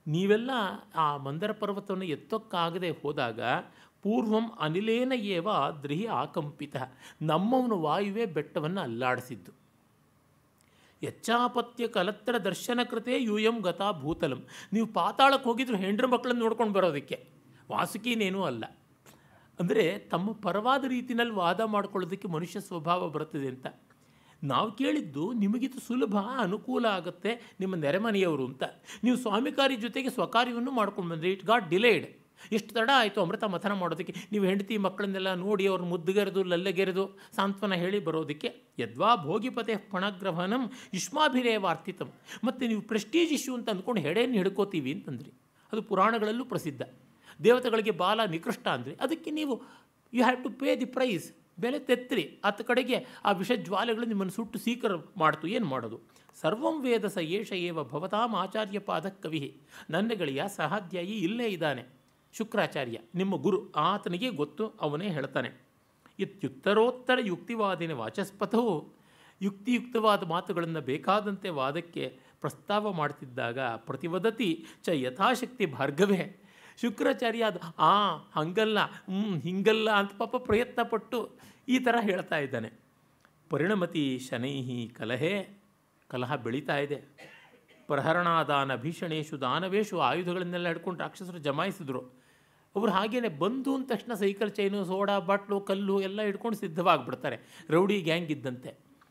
ನೀವೆಲ್ಲ ಆ ಮಂದರ ಪರ್ವತವನ್ನು ಎತ್ತೋಕ್ಕಾಗದೆ ಹೋದಾಗ ಪೂರ್ವಂ ಅನಿಲೇನ ಏವ ದ್ರಿಹಿ ಆಕಂಪಿತ ನಮ್ಮವನು ವಾಯುವೆ ಬೆಟ್ಟವನ್ನು ಅಲ್ಲಾಡಿಸಿದ್ದು ಯಚ್ಚಾಪತ್ಯ ಕಲತ್ತರ ದರ್ಶನ ಕೃತೆ ಯೂಯಂ ಗತಾ ಭೂತಲಂ ನೀವು ಪಾತಾಳಕ್ಕೆ ಹೋಗಿದ್ರು ಹೆಂಡ್ರ ಮಕ್ಕಳನ್ನು ನೋಡ್ಕೊಂಡು ಬರೋದಕ್ಕೆ ವಾಸುಕಿನೇನೂ ಅಲ್ಲ ಅಂದರೆ ತಮ್ಮ ಪರವಾದ ರೀತಿಯಲ್ಲಿ ವಾದ ಮಾಡ್ಕೊಳ್ಳೋದಕ್ಕೆ ಮನುಷ್ಯ ಸ್ವಭಾವ ಬರುತ್ತದೆ ಅಂತ ನಾವು ಕೇಳಿದ್ದು ನಿಮಗಿದು ಸುಲಭ ಅನುಕೂಲ ಆಗುತ್ತೆ ನಿಮ್ಮ ನೆರೆಮನೆಯವರು ಅಂತ ನೀವು ಸ್ವಾಮಿಕಾರಿ ಜೊತೆಗೆ ಸ್ವಕಾರ್ಯವನ್ನು ಮಾಡ್ಕೊಂಡು ಬಂದ್ರಿ ಇಟ್ ಗಾಟ್ ಡಿಲೇಡ್ ಎಷ್ಟು ತಡ ಆಯಿತು ಅಮೃತ ಮಥನ ಮಾಡೋದಕ್ಕೆ ನೀವು ಹೆಂಡತಿ ಮಕ್ಕಳನ್ನೆಲ್ಲ ನೋಡಿ ಅವ್ರ ಮುದ್ದುಗೆರೆದು ಲಲ್ಲೆಗೆರೆದು ಸಾಂತ್ವನ ಹೇಳಿ ಬರೋದಕ್ಕೆ ಯದ್ವಾ ಭೋಗಿಪತೆ ಪಣಗ್ರಹಣಂ ಯುಷ್ಮಾಭಿರೇವಾರ್ತಿತಂ ಮತ್ತು ನೀವು ಪ್ರೆಸ್ಟೀಜ್ ಇಶ್ಯೂ ಅಂತ ಅಂದ್ಕೊಂಡು ಹೆಡೆಯನ್ನು ಹಿಡ್ಕೋತೀವಿ ಅಂತಂದ್ರಿ ಅದು ಪುರಾಣಗಳಲ್ಲೂ ಪ್ರಸಿದ್ಧ ದೇವತೆಗಳಿಗೆ ಬಾಲ ನಿಕೃಷ್ಟ ಅಂದರೆ ಅದಕ್ಕೆ ನೀವು you have to pay the price ಬೆಲೆ ತೆತ್ರಿ ಅತ್ತ ಕಡೆಗೆ ಆ ವಿಷಜ್ವಾಲೆಗಳು ನಿಮ್ಮನ್ನು ಸುಟ್ಟು ಸೀಕರ ಮಾಡ್ತು ಏನು ಮಾಡೋದು ಸರ್ವಂ ವೇದ ಸ ಏಷ ಏವ ಭವತಾಂ ಆಚಾರ್ಯ ಪಾದ ಕವಿ ನನ್ನ ಗೆಳೆಯ ಸಹಾಧ್ಯಾಯಿ ಇಲ್ಲೇ ಇದ್ದಾನೆ ಶುಕ್ರಾಚಾರ್ಯ ನಿಮ್ಮ ಗುರು ಆತನಿಗೆ ಗೊತ್ತು ಅವನೇ ಹೇಳ್ತಾನೆ ಇತ್ಯುತ್ತರೋತ್ತರ ಯುಕ್ತಿವಾದಿನ ವಾಚಸ್ಪಥವು ಯುಕ್ತಿಯುಕ್ತವಾದ ಮಾತುಗಳನ್ನು ಬೇಕಾದಂತೆ ವಾದಕ್ಕೆ ಪ್ರಸ್ತಾವ ಮಾಡ್ತಿದ್ದಾಗ ಪ್ರತಿವದತಿ ಚ ಯಥಾಶಕ್ತಿ ಭಾರ್ಗವೇ ಶುಕ್ರಾಚಾರ್ಯ ಅದು ಆ ಹಂಗಲ್ಲ ಹ್ಞೂ ಹಿಂಗಲ್ಲ ಅಂತ ಪಾಪ ಪ್ರಯತ್ನ ಪಟ್ಟು ಈ ಥರ ಹೇಳ್ತಾ ಇದ್ದಾನೆ ಪರಿಣಮತಿ ಶನೈಹಿ ಕಲಹೆ ಕಲಹ ಬೆಳೀತಾ ಇದೆ ಪ್ರಹರಣಾದಾನ ಭೀಷಣೇಶು ದಾನವೇಶು ಆಯುಧಗಳನ್ನೆಲ್ಲ ಹಿಡ್ಕೊಂಡು ರಾಕ್ಷಸರು ಜಮಾಯಿಸಿದ್ರು ಅವರು ಹಾಗೇನೆ ಬಂದು ಅಂದ ತಕ್ಷಣ ಸೈಕಲ್ ಚೈನು ಸೋಡಾ ಬಾಟ್ಲು ಕಲ್ಲು ಎಲ್ಲ ಹಿಡ್ಕೊಂಡು ಸಿದ್ಧವಾಗಿಬಿಡ್ತಾರೆ ರೌಡಿ ಗ್ಯಾಂಗ್ ಇದ್ದಂತೆ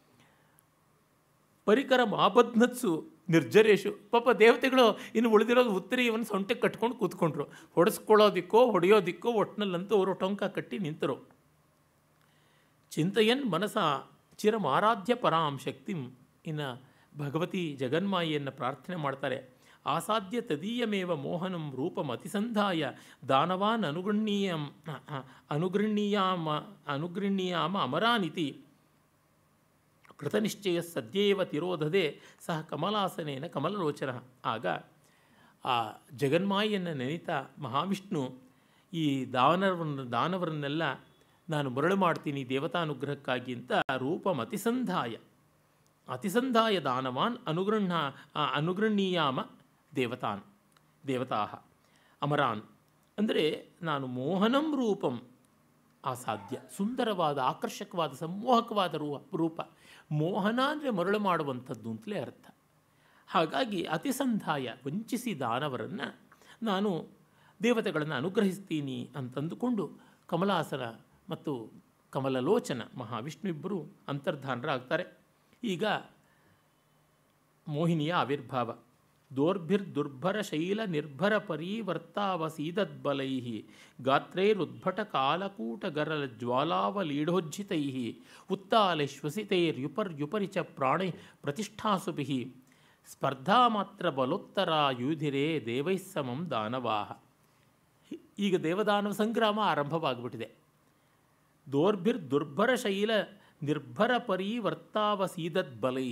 ಪರಿಕರ ಮಾಬದ್ನತ್ಸು ನಿರ್ಜರೇಶು ಪಾಪ ದೇವತೆಗಳು ಇನ್ನು ಉಳಿದಿರೋದು ಉತ್ತರೀಯವನ್ನು ಸೊಂಟಕ್ಕೆ ಕಟ್ಕೊಂಡು ಕೂತ್ಕೊಂಡ್ರು ಹೊಡೆಸ್ಕೊಳ್ಳೋದಿಕ್ಕೋ ಹೊಡೆಯೋದಿಕ್ಕೋ ಒಟ್ಟಿನಲ್ಲಂತೂ ಅವರು ಟೊಂಕ ಕಟ್ಟಿ ನಿಂತರು ಚಿಂತೆಯನ್ ಮನಸ ಚಿರಮಾರಾಧ್ಯ ಪರಾಂ ಶಕ್ತಿಂ ಇನ್ನು ಭಗವತಿ ಜಗನ್ಮಾಯಿಯನ್ನು ಪ್ರಾರ್ಥನೆ ಮಾಡ್ತಾರೆ ಆಸಾಧ್ಯ ತದೀಯಮೇವ ಮೋಹನಂ ರೂಪಂ ಅತಿಸಂಧಾಯ ದಾನವಾನ್ ಅನುಗೃಹ್ಣೀಯಂ ಅನುಗೃಹ್ಣೀಯಾಮ ಅನುಗೃಹ್ಣೀಯಾಮ ಅಮರಾನಿತಿ ಕೃತನಿಶ್ಚಯ ಸದ್ಯೇವ ತಿರೋಧದೆ ಸಹ ಕಮಲಾಸನೇನ ಕಮಲಲೋಚನ ಆಗ ಆ ಜಗನ್ಮಾಯಿಯನ್ನು ನೆನೆತಾ ಮಹಾವಿಷ್ಣು ಈ ದಾನವರನ್ನು ದಾನವರನ್ನೆಲ್ಲ ನಾನು ಮರಳು ಮಾಡ್ತೀನಿ ದೇವತಾನುಗ್ರಹಕ್ಕಾಗಿ ಅಂತ ರೂಪಂ ಅತಿಸಂಧಾಯ ಅತಿಸಂಧಾಯ ದಾನವಾನ್ ಅನುಗೃಹ್ಣ ಅನುಗೃಹ್ಣೀಯಾಮ ದೇವತಾನ್ ದೇವತಾ ಅಮರಾನ್ ಅಂದರೆ ನಾನು ಮೋಹನಂ ರೂಪಂ ಅಸಾಧ್ಯ ಸುಂದರವಾದ ಆಕರ್ಷಕವಾದ ಸಂಮೋಹಕವಾದ ರೂ ರೂಪ ಮೋಹನ ಅಂದರೆ ಮರಳು ಮಾಡುವಂಥದ್ದು ಅಂತಲೇ ಅರ್ಥ ಹಾಗಾಗಿ ಅತಿಸಂಧಾಯ ವಂಚಿಸಿ ದಾನವರನ್ನು ನಾನು ದೇವತೆಗಳನ್ನು ಅನುಗ್ರಹಿಸ್ತೀನಿ ಅಂತಂದುಕೊಂಡು ಕಮಲಾಸನ ಮತ್ತು ಕಮಲಲೋಚನ ಮಹಾವಿಷ್ಣು ಇಬ್ಬರು ಅಂತರ್ಧಾನರಾಗ್ತಾರೆ ಈಗ ಮೋಹಿನಿಯ ಆವಿರ್ಭಾವ ದೋರ್ಭಿರ್ದುರ್ಭರ ಶೈಲ ನಿರ್ಭರ ಪರಿವರ್ತಾವಸೀದದ್ಬಲೈ ಗಾತ್ರೈರುದ್ಭಟ ಕಾಲಕೂಟ ಗರಲ ಜ್ವಾಲಾವಲೀಢೋಜ್ಜಿತೈ ಉತ್ತಾಲೆ ಶ್ವಸಿತೈರ್ಯುಪರ್ಯುಪರಿ ಚ ಪ್ರಾಣೈ ಪ್ರತಿಷ್ಠಾಸುಭಿ ಸ್ಪರ್ಧಾ ಮಾತ್ರ ಬಲೋತ್ತರ ಯೂಧಿರೇ ದೈವೈ ಸಮಂ ದಾನವಾಹ ಈಗ ದೇವದಾನವ ಸಂಗ್ರಾಮ ಆರಂಭವಾಗಿಬಿಟ್ಟಿದೆ ದೋರ್ಭಿರ್ ದುರ್ಭರ ಶೈಲ ನಿರ್ಭರ ಪರಿವರ್ತಾವಸೀದದ್ ಬಲೈ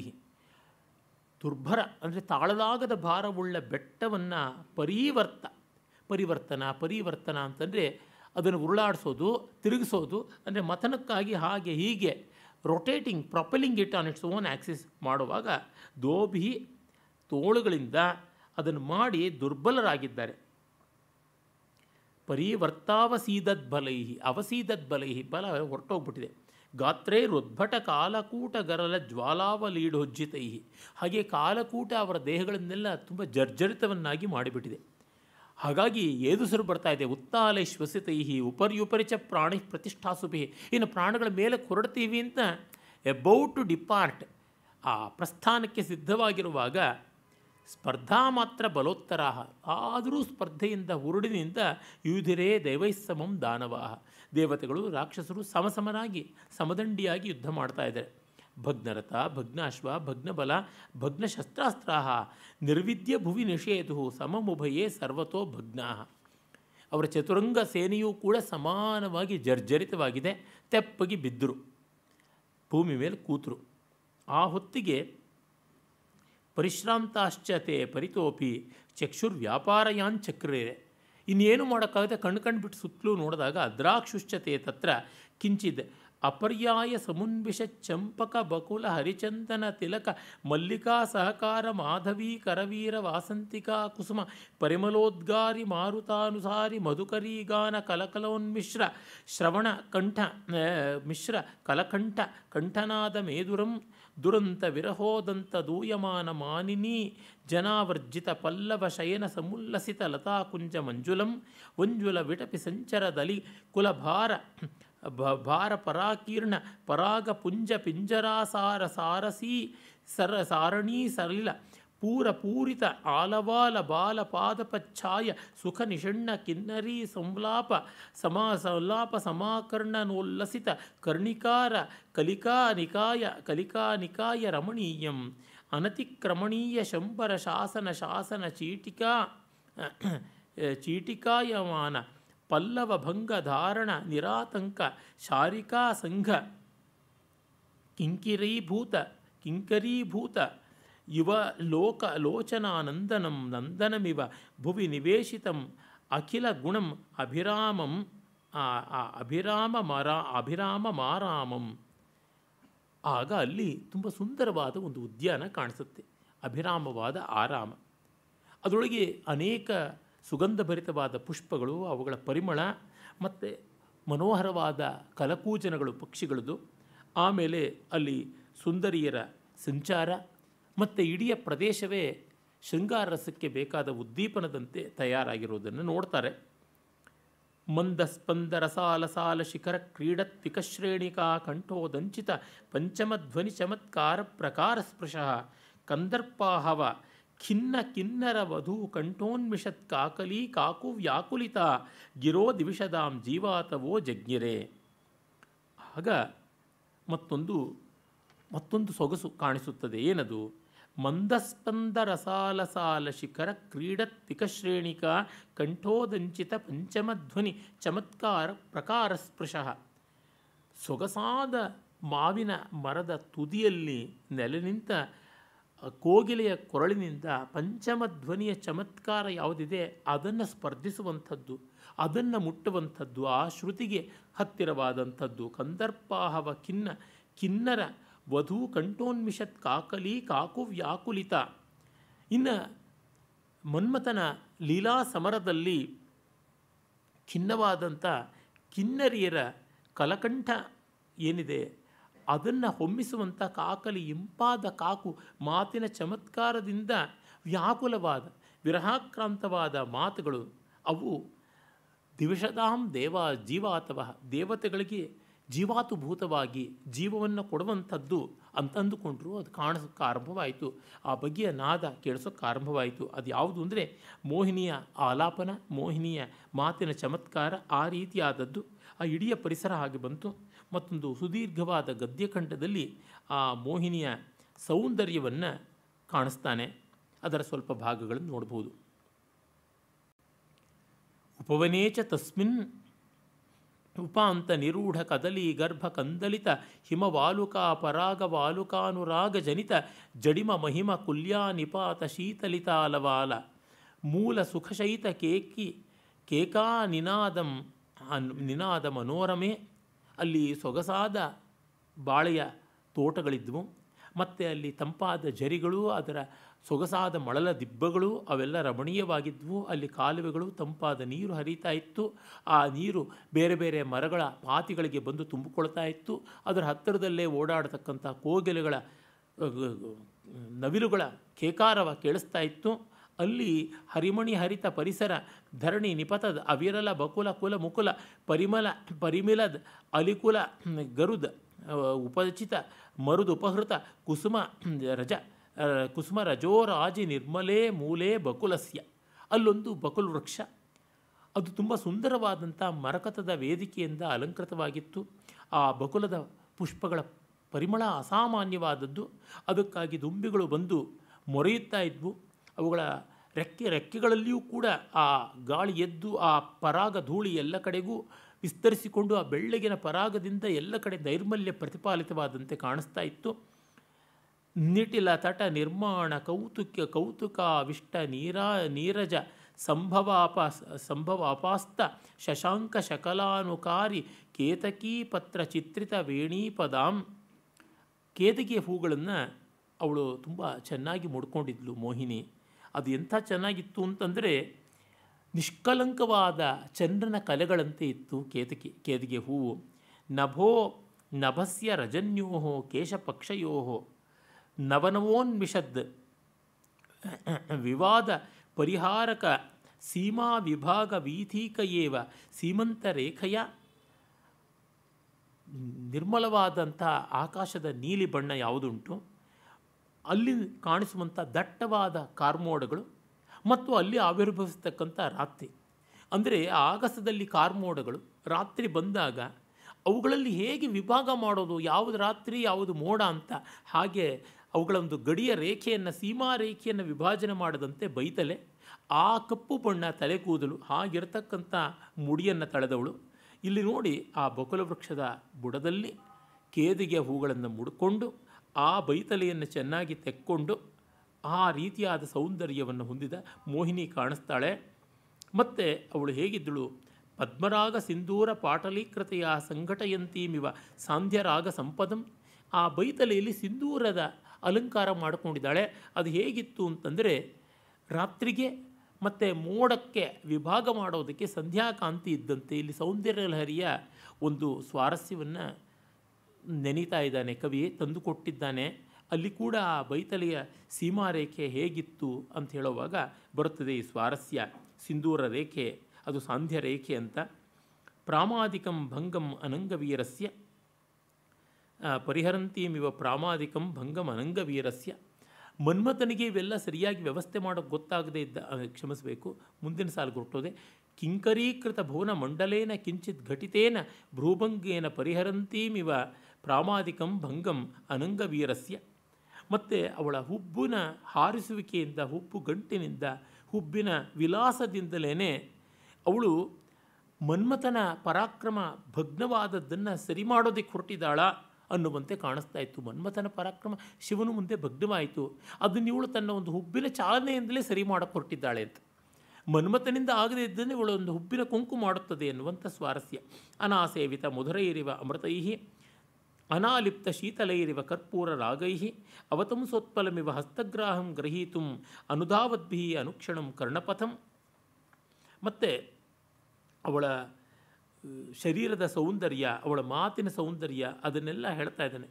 ದುರ್ಭರ ಅಂದರೆ ತಾಳಲಾಗದ ಭಾರವುಳ್ಳ ಬೆಟ್ಟವನ್ನು ಪರಿವರ್ತ ಪರಿವರ್ತನ ಪರಿವರ್ತನ ಅಂತಂದರೆ ಅದನ್ನು ಉರುಳಾಡಿಸೋದು ತಿರುಗಿಸೋದು ಅಂದರೆ ಮಥನಕ್ಕಾಗಿ ಹಾಗೆ ಹೀಗೆ rotating propelling it on its own axis ಮಾಡುವಾಗ ದೋಭಿ ತೋಳುಗಳಿಂದ ಅದನ್ನು ಮಾಡಿ ದುರ್ಬಲರಾಗಿದ್ದಾರೆ ಪರಿವರ್ತಾವಸೀದದ್ ಬಲೈ ಅವಸೀದದ್ ಬಲೈ ಬಲ ಹೊರಟೋಗ್ಬಿಟ್ಟಿದೆ ಗಾತ್ರೇ ರುದ್ಭಟ ಕಾಲಕೂಟ ಗರಲ ಜ್ವಾಲಾವಲೀಢೋಜ್ಜಿತೈ ಹಾಗೆ ಕಾಲಕೂಟ ಅವರ ದೇಹಗಳನ್ನೆಲ್ಲ ತುಂಬ ಜರ್ಜರಿತವನ್ನಾಗಿ ಮಾಡಿಬಿಟ್ಟಿದೆ ಹಾಗಾಗಿ ಏದುಸರು ಬರ್ತಾ ಇದೆ ಉತ್ತಾಲೆ ಶ್ವಸಿತೈ ಉಪರ್ಯುಪರಿಚ ಪ್ರಾಣಿ ಪ್ರತಿಷ್ಠಾಸುಭಿ ಇನ್ನು ಪ್ರಾಣಗಳ ಮೇಲೆ ಹೊರಡ್ತೀವಿ ಅಂತ ಎಬೌಟ್ ಟು ಡಿಪಾರ್ಟ್ ಆ ಪ್ರಸ್ಥಾನಕ್ಕೆ ಸಿದ್ಧವಾಗಿರುವಾಗ ಸ್ಪರ್ಧಾ ಮಾತ್ರ ಬಲೋತ್ತರ ಆದರೂ ಸ್ಪರ್ಧೆಯಿಂದ ಹುರುಡಿನಿಂದ ಯುಧಿರೇ ದೈವೈಸಮಂ ದಾನವಾಹ ದೇವತೆಗಳು ರಾಕ್ಷಸರು ಸಮಸಮನಾಗಿ ಸಮದಂಡಿಯಾಗಿ ಯುದ್ಧ ಮಾಡ್ತಾ ಇದ್ದಾರೆ ಭಗ್ನರಥ ಭಗ್ನಾಶ್ವ ಭಗ್ನಬಲ ಭಗ್ನಶಸ್ತ್ರಾಸ್ತ್ರಾ ನಿರ್ವಿದ್ಯ ಭುವಿ ನಿಷೇಧು ಸಮಮುಭಯೇ ಸರ್ವತೋ ಭಗ್ನಾ ಅವರ ಚತುರಂಗ ಸೇನೆಯೂ ಕೂಡ ಸಮಾನವಾಗಿ ಜರ್ಜರಿತವಾಗಿದೆ ತೆಪ್ಪಗೆ ಬಿದ್ದರು ಭೂಮಿ ಮೇಲೆ ಕೂತರು ಆ ಹೊತ್ತಿಗೆ ಪರಿಶ್ರಾಂತಾಶ್ಚತೆ ಪರಿತೋಪಿ ಚಕ್ಷುರ್ ವ್ಯಾಪಾರಯಾಂಚಕ್ರೆ ಇನ್ನೇನು ಮಾಡೋಕ್ಕಾಗುತ್ತೆ ಕಣ್ಣು ಕಣ್ಣು ಬಿಟ್ಟು ಸುತ್ತಲೂ ನೋಡಿದಾಗ ಅದ್ರಾಕ್ಷುಶ್ಚತೆ ತತ್ರ ಕಿಂಚಿದ್ ಅಪರ್ಯಾಯ ಸಮುನ್ವಿಷ ಚಂಪಕ ಬಕುಲ ಹರಿಚಂದನ ತಿಲಕ ಮಲ್ಲಿಕಾ ಸಹಕಾರ ಮಾಧವಿ ಕರವೀರ ವಾಸಂತಿಕಾ ಕುಸುಮ ಪರಿಮಳೋದ್ಗಾರಿ ಮಾರುತಾನುಸಾರಿ ಮಧುಕರಿ ಗಾನ ಕಲಕಲೋನ್ಮಿಶ್ರ ಶ್ರವಣ ಕಂಠ ಆ, ಮಿಶ್ರ ಕಲಕಂಠ ಕಂಠನಾದ ಮೇದುರಂ ದುರಂತ ವಿರಹೋದಂತ ದೂಯಮಾನ ಮಾನಿನಿ ಜನಾವರ್ಜಿತ ಪಲ್ಲವ ಶಯನ ಸಮುಲ್ಲಸಿತ ಲತಾಕುಂಜ ಮಂಜುಲಂ ವಂಜುಲ ವಿಟಪಿ ಸಂಚರದಲಿ ಕುಲಭಾರ ಭ- ಭಾರ ಪರಾಕೀರ್ಣ ಪರಾಗ ಪುಂಜ ಪಿಂಜರಾಸಾರ ಸಾರಸೀ ಸರ ಸಾರಣೀ ಸಲಿಲ ಪೂರ ಪೂರಿತ ಆಲವಾಲ ಬಾಲ ಪಾದಪಚ್ಛಾಯ ಸುಖ ನಿಷಣ್ಣ ಕಿನ್ನರಿ ಸಂಲಾಪ ಸಮಾ ಸಂಲಾಪ ಸಮಾಕರ್ಣನೋಲ್ಲಸಿತ ಕರ್ಣಿಕಾರ ಕಲಿಕಾ ನಿಕಾಯ ಕಲಿಕಾ ನಿಕಾಯ ರಮಣೀಯಂ ಅನತಿಕ್ರಮಣೀಯ ಶಂಬರ ಶಾಸನ ಶಾಸನ ಚೀಟಿಕಾ ಚೀಟಿಕಾಯಮಾನ ಪಲ್ಲವ ಭಂಗ ಧಾರಣ ನಿರಾತಂಕ ಶಾರಿಕಾ ಸಂಘ ಕಿಂಕಿರೀಭೂತ ಕಿಂಕರೀಭೂತ ಯುವ ಲೋಕ ಲೋಚನಾನಂದನಂ ನಂದನಮಿವ ಭುವಿ ನಿವೇಶಿತಂ ಅಖಿಲ ಗುಣಂ ಅಭಿರಾಮಂ ಆ, ಆ, ಅಭಿರಾಮ ಮರಾ ಅಭಿರಾಮ ಮಾರಾಮಂ ಆಗ ಅಲ್ಲಿ ತುಂಬ ಸುಂದರವಾದ ಒಂದು ಉದ್ಯಾನ ಕಾಣಿಸುತ್ತೆ ಅಭಿರಾಮವಾದ ಆರಾಮ ಅದರೊಳಗೆ ಅನೇಕ ಸುಗಂಧಭರಿತವಾದ ಪುಷ್ಪಗಳು ಅವುಗಳ ಪರಿಮಳ ಮತ್ತು ಮನೋಹರವಾದ ಕಲಕೂಜನಗಳು ಪಕ್ಷಿಗಳದು ಆಮೇಲೆ ಅಲ್ಲಿ ಸುಂದರಿಯರ ಸಂಚಾರ ಮತ್ತು ಇಡೀ ಪ್ರದೇಶವೇ ಶೃಂಗಾರ ರಸಕ್ಕೆ ಬೇಕಾದ ಉದ್ದೀಪನದಂತೆ ತಯಾರಾಗಿರುವುದನ್ನು ನೋಡ್ತಾರೆ ಮಂದಸ್ಪಂದ ರಸಾಲ ಸಾಲ ಶಿಖರ ಕ್ರೀಡತ್ ವಿಕಶ್ರೇಣಿಕಾ ಕಂಠೋದಂಚಿತ ಪಂಚಮಧ್ವನಿ ಚಮತ್ಕಾರ ಪ್ರಕಾರ ಸ್ಪೃಶಃ ಕಂದರ್ಪಾಹವ ಖಿನ್ನ ಕಿನ್ನರ ವಧೂ ಕಂಠೋನ್ಮಿಷತ್ ಕಾಕಲಿ ಕಾಕು ವ್ಯಾಕುಲಿತ ಗಿರೋ ದಿವಿಷದಾಂ ಜೀವಾತವೋ ಜಜ್ಞಿರೆ ಆಗ ಮತ್ತೊಂದು ಮತ್ತೊಂದು ಸೊಗಸು ಕಾಣಿಸುತ್ತದೆ ಏನದು ಮಂದಸ್ಪಂದ ರಸಾಲ ಸಾಲ ಶಿಖರ ಕ್ರೀಡತ್ ವಿಕಶ್ರೇಣಿಕ ಕಂಠೋದಂಚಿತ ಪಂಚಮಧ್ವನಿ ಚಮತ್ಕಾರ ಪ್ರಕಾರ ಸ್ಪೃಶಃ ಸೊಗಸಾದ ಮಾವಿನ ಮರದ ತುದಿಯಲ್ಲಿ ನೆಲೆ ನಿಂತ ಕೋಗಿಲೆಯ ಕೊರಳಿನಿಂದ ಪಂಚಮ ಧ್ವನಿಯ ಚಮತ್ಕಾರ ಯಾವುದಿದೆ ಅದನ್ನು ಸ್ಪರ್ಧಿಸುವಂಥದ್ದು ಅದನ್ನು ಮುಟ್ಟುವಂಥದ್ದು ಆ ಶ್ರುತಿಗೆ ಹತ್ತಿರವಾದಂಥದ್ದು ಕಂದರ್ಪಾಹವ ಖಿನ್ನ ಕಿನ್ನರ ವಧೂ ಕಂಠೋನ್ಮಿಷತ್ ಕಾಕಲಿ ಕಾಕು ವ್ಯಾಕುಲಿತ ಇನ್ನು ಮನ್ಮಥನ ಲೀಲಾ ಸಮರದಲ್ಲಿ ಖಿನ್ನವಾದಂಥ ಕಿನ್ನರಿಯರ ಕಲಕಂಠ ಏನಿದೆ ಅದನ್ನು ಹೊಮ್ಮಿಸುವಂಥ ಕಾಕಲಿ ಇಂಪಾದ ಕಾಕು ಮಾತಿನ ಚಮತ್ಕಾರದಿಂದ ವ್ಯಾಕುಲವಾದ ವಿರಹಾಕ್ರಾಂತವಾದ ಮಾತುಗಳು ಅವು ದಿವಿಷದಾಂ ದೇವ ಜೀವಾತವ ದೇವತೆಗಳಿಗೆ ಜೀವಾತುಭೂತವಾಗಿ ಜೀವವನ್ನು ಕೊಡುವಂಥದ್ದು ಅಂತಂದುಕೊಂಡ್ರು ಅದು ಕಾಣಿಸೋಕ್ಕೆ ಆರಂಭವಾಯಿತು ಆ ಬಗೆಯ ನಾದ ಕೇಳಿಸೋಕ್ಕೆ ಆರಂಭವಾಯಿತು ಅದು ಯಾವುದು ಅಂದರೆ ಮೋಹಿನಿಯ ಆಲಾಪನ ಮೋಹಿನಿಯ ಮಾತಿನ ಚಮತ್ಕಾರ ಆ ರೀತಿಯಾದದ್ದು ಆ ಇಡೀ ಪರಿಸರ ಹಾಗೆ ಬಂತು ಮತ್ತೊಂದು ಸುದೀರ್ಘವಾದ ಗದ್ಯಖಂಡದಲ್ಲಿ ಆ ಮೋಹಿನಿಯ ಸೌಂದರ್ಯವನ್ನು ಕಾಣಿಸ್ತಾನೆ ಅದರ ಸ್ವಲ್ಪ ಭಾಗಗಳನ್ನು ನೋಡ್ಬೋದು ಉಪವನೇ ಚ ತಸ್ಮಿನ್ ಉಪಾಂತ ನಿರೂಢ ಕದಲಿ ಗರ್ಭ ಕಂದಲಿತ ಹಿಮವಾಲುಕಾ ಪರಾಗ ವಾಲುಕಾನುರಾಗ ಜನಿತ ಜಡಿಮ ಮಹಿಮ ಕುಲ್ಯಾ ನಿಪಾತ ಶೀತಲಿತಾಲವಾಲ ಮೂಲ ಸುಖಶೈತ ಕೇಕಿ ಕೇಕಾ ನಿನಾದಂ ಅನ್- ನಿನಾದ ಮನೋರಮೆ ಅಲ್ಲಿ ಸೊಗಸಾದ ಬಾಳೆಯ ತೋಟಗಳಿದ್ವು ಮತ್ತು ಅಲ್ಲಿ ತಂಪಾದ ಜರಿಗಳು ಅದರ ಸೊಗಸಾದ ಮಳಲ ದಿಬ್ಬಗಳು ಅವೆಲ್ಲ ರಮಣೀಯವಾಗಿದ್ವು ಅಲ್ಲಿ ಕಾಲುವೆಗಳು ತಂಪಾದ ನೀರು ಹರಿತಾ ಇತ್ತು ಆ ನೀರು ಬೇರೆ ಬೇರೆ ಮರಗಳ ಪಾತಿಗಳಿಗೆ ಬಂದು ತುಂಬಿಕೊಳ್ತಾ ಇತ್ತು ಅದರ ಹತ್ತಿರದಲ್ಲೇ ಓಡಾಡತಕ್ಕಂಥ ಕೋಗಿಲೆಗಳ ಅಹ್, ನವಿಲುಗಳ ಕೇಕಾರವ ಕೇಳಿಸ್ತಾ ಇತ್ತು ಅಲ್ಲಿ ಹರಿಮಣಿ ಹರಿತ ಪರಿಸರ ಧರಣಿ ನಿಪತದ ಅವಿರಲ ಬಕುಲ ಕುಲ ಮುಕುಲ ಪರಿಮಲ ಪರಿಮಿಲದ್ ಅಲಿಕುಲ ಗರುದ್ ಅಹ್, ಉಪಚಿತ ಮರುದ್ ಉಪಹೃತ ಕುಸುಮ ರಜ ಅಹ್, ಕುಸುಮ ರಜೋರಾಜಿ ನಿರ್ಮಲೇ ಮೂಲೆ ಬಕುಲಸ್ಯ ಅಲ್ಲೊಂದು ಬಕುಲ್ ವೃಕ್ಷ ಅದು ತುಂಬ ಸುಂದರವಾದಂಥ ಮರಕತದ ವೇದಿಕೆಯಿಂದ ಅಲಂಕೃತವಾಗಿತ್ತು ಆ ಬಕುಲದ ಪುಷ್ಪಗಳ ಪರಿಮಳ ಅಸಾಮಾನ್ಯವಾದದ್ದು ಅದಕ್ಕಾಗಿ ದುಂಬಿಗಳು ಬಂದು ಮೊರೆಯುತ್ತಾ ಇದ್ವು ಅವುಗಳ ರೆಕ್ಕೆ ರೆಕ್ಕೆಗಳಲ್ಲಿಯೂ ಕೂಡ ಆ ಗಾಳಿ ಎದ್ದು ಆ ಪರಾಗ ಧೂಳಿ ಎಲ್ಲ ಕಡೆಗೂ ವಿಸ್ತರಿಸಿಕೊಂಡು ಆ ಬೆಳ್ಳಗಿನ ಪರಾಗದಿಂದ ಎಲ್ಲ ಕಡೆ ನೈರ್ಮಲ್ಯ ಪ್ರತಿಪಾಲಿತವಾದಂತೆ ಕಾಣಿಸ್ತಾ ಇತ್ತು ನಿಟಿಲ ತಟ ನಿರ್ಮಾಣ ಕೌತುಕ್ಯ ಕೌತುಕ ವಿಷ್ಟ ನೀರಾ ನೀರಜ ಸಂಭವಾಪ ಸಂಭವಾಪಾಸ್ತ ಶಶಾಂಕ ಶಕಲಾನುಕಾರಿ ಕೇತಕೀ ಪತ್ರ ಚಿತ್ರಿತ ವೇಣೀಪದಾಂ ಕೇತಕಿಯ ಹೂಗಳನ್ನು ಅವಳು ತುಂಬ ಚೆನ್ನಾಗಿ ಮುಡ್ಕೊಂಡಿದ್ಲು ಮೋಹಿನಿ ಅದು ಎಂಥ ಚೆನ್ನಾಗಿತ್ತು ಅಂತಂದರೆ ನಿಷ್ಕಲಂಕವಾದ ಚಂದ್ರನ ಕಲೆಗಳಂತೆ ಇತ್ತು ಕೇತಕಿ ಕೇದಿಗೆ ಹೂವು ನಭೋ ನಭಸ್ಯ ರಜನ್ಯೋ ಕೇಶಪಕ್ಷಯೋ ನವನವೋನ್ಮಿಷದ್ ವಿವಾದ ಪರಿಹಾರಕ ಸೀಮಾ ವಿಭಾಗ ವೀಥೀಕ ಏವ ಸೀಮಂತ ರೇಖೆಯ ನಿರ್ಮಲವಾದಂಥ ಆಕಾಶದ ನೀಲಿ ಬಣ್ಣ ಯಾವುದುಂಟು ಅಲ್ಲಿ ಕಾಣಿಸುವಂಥ ದಟ್ಟವಾದ ಕಾರ್ಮೋಡಗಳು ಮತ್ತು ಅಲ್ಲಿ ಆವಿರ್ಭವಿಸ್ತಕ್ಕಂಥ ರಾತ್ರಿ ಅಂದರೆ ಆಗಸದಲ್ಲಿ ಕಾರ್ಮೋಡಗಳು ರಾತ್ರಿ ಬಂದಾಗ ಅವುಗಳಲ್ಲಿ ಹೇಗೆ ವಿಭಾಗ ಮಾಡೋದು ಯಾವುದು ರಾತ್ರಿ ಯಾವುದು ಮೋಡ ಅಂತ ಹಾಗೆ ಅವುಗಳ ಒಂದು ಗಡಿಯ ರೇಖೆಯನ್ನು ಸೀಮಾ ರೇಖೆಯನ್ನು ವಿಭಾಜನೆ ಮಾಡದಂತೆ ಬೈತಲೆ ಆ ಕಪ್ಪು ಬಣ್ಣ ತಲೆ ಕೂದಲು ಹಾಗಿರತಕ್ಕಂಥ ಮುಡಿಯನ್ನು ತಳೆದವಳು ಇಲ್ಲಿ ನೋಡಿ ಆ ಬಕುಲ ವೃಕ್ಷದ ಬುಡದಲ್ಲಿ ಕೇದಿಗೆ ಹೂಗಳನ್ನು ಮುಡ್ಕೊಂಡು ಆ ಬೈತಲೆಯನ್ನು ಚೆನ್ನಾಗಿ ತೆಕ್ಕೊಂಡು ಆ ರೀತಿಯಾದ ಸೌಂದರ್ಯವನ್ನು ಹೊಂದಿದ ಮೋಹಿನಿ ಕಾಣಿಸ್ತಾಳೆ ಮತ್ತು ಅವಳು ಹೇಗಿದ್ದಳು ಪದ್ಮರಾಗ ಸಿಂಧೂರ ಪಾಟಲೀಕೃತೆಯ ಸಂಘಟಯಂತೀಮಿವ ಸಾಂಧ್ಯರಾಗ ಸಂಪದಂ ಆ ಬೈತಲೆಯಲ್ಲಿ ಸಿಂಧೂರದ ಅಲಂಕಾರ ಮಾಡಿಕೊಂಡಿದ್ದಾಳೆ ಅದು ಹೇಗಿತ್ತು ಅಂತಂದರೆ ರಾತ್ರಿಗೆ ಮತ್ತು ಮೋಡಕ್ಕೆ ವಿಭಾಗ ಮಾಡೋದಕ್ಕೆ ಸಂಧ್ಯಾಕಾಂತಿ ಇದ್ದಂತೆ ಇಲ್ಲಿ ಸೌಂದರ್ಯ ಲಹರಿಯ ಒಂದು ಸ್ವಾರಸ್ಯವನ್ನು ನೆನೀತಾ ಇದ್ದಾನೆ ಕವಿ ತಂದು ಕೊಟ್ಟಿದ್ದಾನೆ ಅಲ್ಲಿ ಕೂಡ ಆ ಬೈತಲೆಯ ಸೀಮಾರೇಖೆ ಹೇಗಿತ್ತು ಅಂತ ಹೇಳುವಾಗ ಬರುತ್ತದೆ ಈ ಸ್ವಾರಸ್ಯ ಸಿಂಧೂರ ರೇಖೆ ಅದು ಸಾಂಧ್ಯ ರೇಖೆ ಅಂತ ಪ್ರಾಮಾದಿಕಂ ಭಂಗಂ ಅನಂಗವೀರಸ್ಯ ಪರಿಹರಂತೀಮಿವ ಪ್ರಾಮಾದಿಕಂ ಭಂಗಂ ಅನಂಗವೀರಸ್ಯ ಮನ್ಮಥನಿಗೆ ಇವೆಲ್ಲ ಸರಿಯಾಗಿ ವ್ಯವಸ್ಥೆ ಮಾಡೋಕ್ಕೆ ಗೊತ್ತಾಗದೇ ಇದ್ದ ಕ್ಷಮಿಸಬೇಕು ಮುಂದಿನ ಸಾಲು ಕೊಟ್ಟೋದೆ ಕಿಂಕರೀಕೃತ ಭುವನ ಮಂಡಲೇನ ಕಿಂಚಿತ್ ಘಟಿತೇನ ಭ್ರೂಭಂಗೇನ ಪರಿಹರಂತೀಮಿವ ಪ್ರಾಮಾದಿಕಂ ಭಂಗಂ ಅನಂಗವೀರಸ್ಯ ಮತ್ತು ಅವಳ ಹುಬ್ಬಿನ ಹಾರಿಸುವಿಕೆಯಿಂದ ಹುಬ್ಬು ಗಂಟಿನಿಂದ ಹುಬ್ಬಿನ ವಿಲಾಸದಿಂದಲೇ ಅವಳು ಮನ್ಮಥನ ಪರಾಕ್ರಮ ಭಗ್ನವಾದದ್ದನ್ನು ಸರಿ ಮಾಡೋದಕ್ಕೆ ಹೊರಟಿದ್ದಾಳ ಅನ್ನುವಂತೆ ಕಾಣಿಸ್ತಾ ಇತ್ತು ಮನ್ಮಥನ ಪರಾಕ್ರಮ ಶಿವನು ಮುಂದೆ ಭಗ್ನವಾಯಿತು ಅದನ್ನು ಇವಳು ತನ್ನ ಒಂದು ಹುಬ್ಬಿನ ಚಾಲನೆಯಿಂದಲೇ ಸರಿ ಮಾಡೋಕ್ಕೆ ಹೊರಟಿದ್ದಾಳೆ ಅಂತ ಮನ್ಮಥನಿಂದ ಆಗದೇ ಇದ್ದನ್ನೇ ಇವಳು ಒಂದು ಹುಬ್ಬಿನ ಕುಂಕು ಮಾಡುತ್ತದೆ ಎನ್ನುವಂಥ ಸ್ವಾರಸ್ಯ ಅನಾಸೇವಿತ ಮಧುರೈರಿವ ಅಮೃತೈ ಅನಾಲಿಪ್ತ ಶೀತಲೈರಿವ ಕರ್ಪೂರ ರಾಗೈ ಅವತಂಸೋತ್ಪಲಮಿವ ಹಸ್ತಗ್ರಾಹಂ ಗ್ರಹೀತು ಅನುಧಾವದ್ಭಿ ಅನುಕ್ಷಣಂ ಕರ್ಣಪಥಂ ಮತ್ತು ಅವಳ ಶರೀರದ ಸೌಂದರ್ಯ ಅವಳ ಮಾತಿನ ಸೌಂದರ್ಯ ಅದನ್ನೆಲ್ಲ ಹೇಳ್ತಾ ಇದ್ದಾನೆ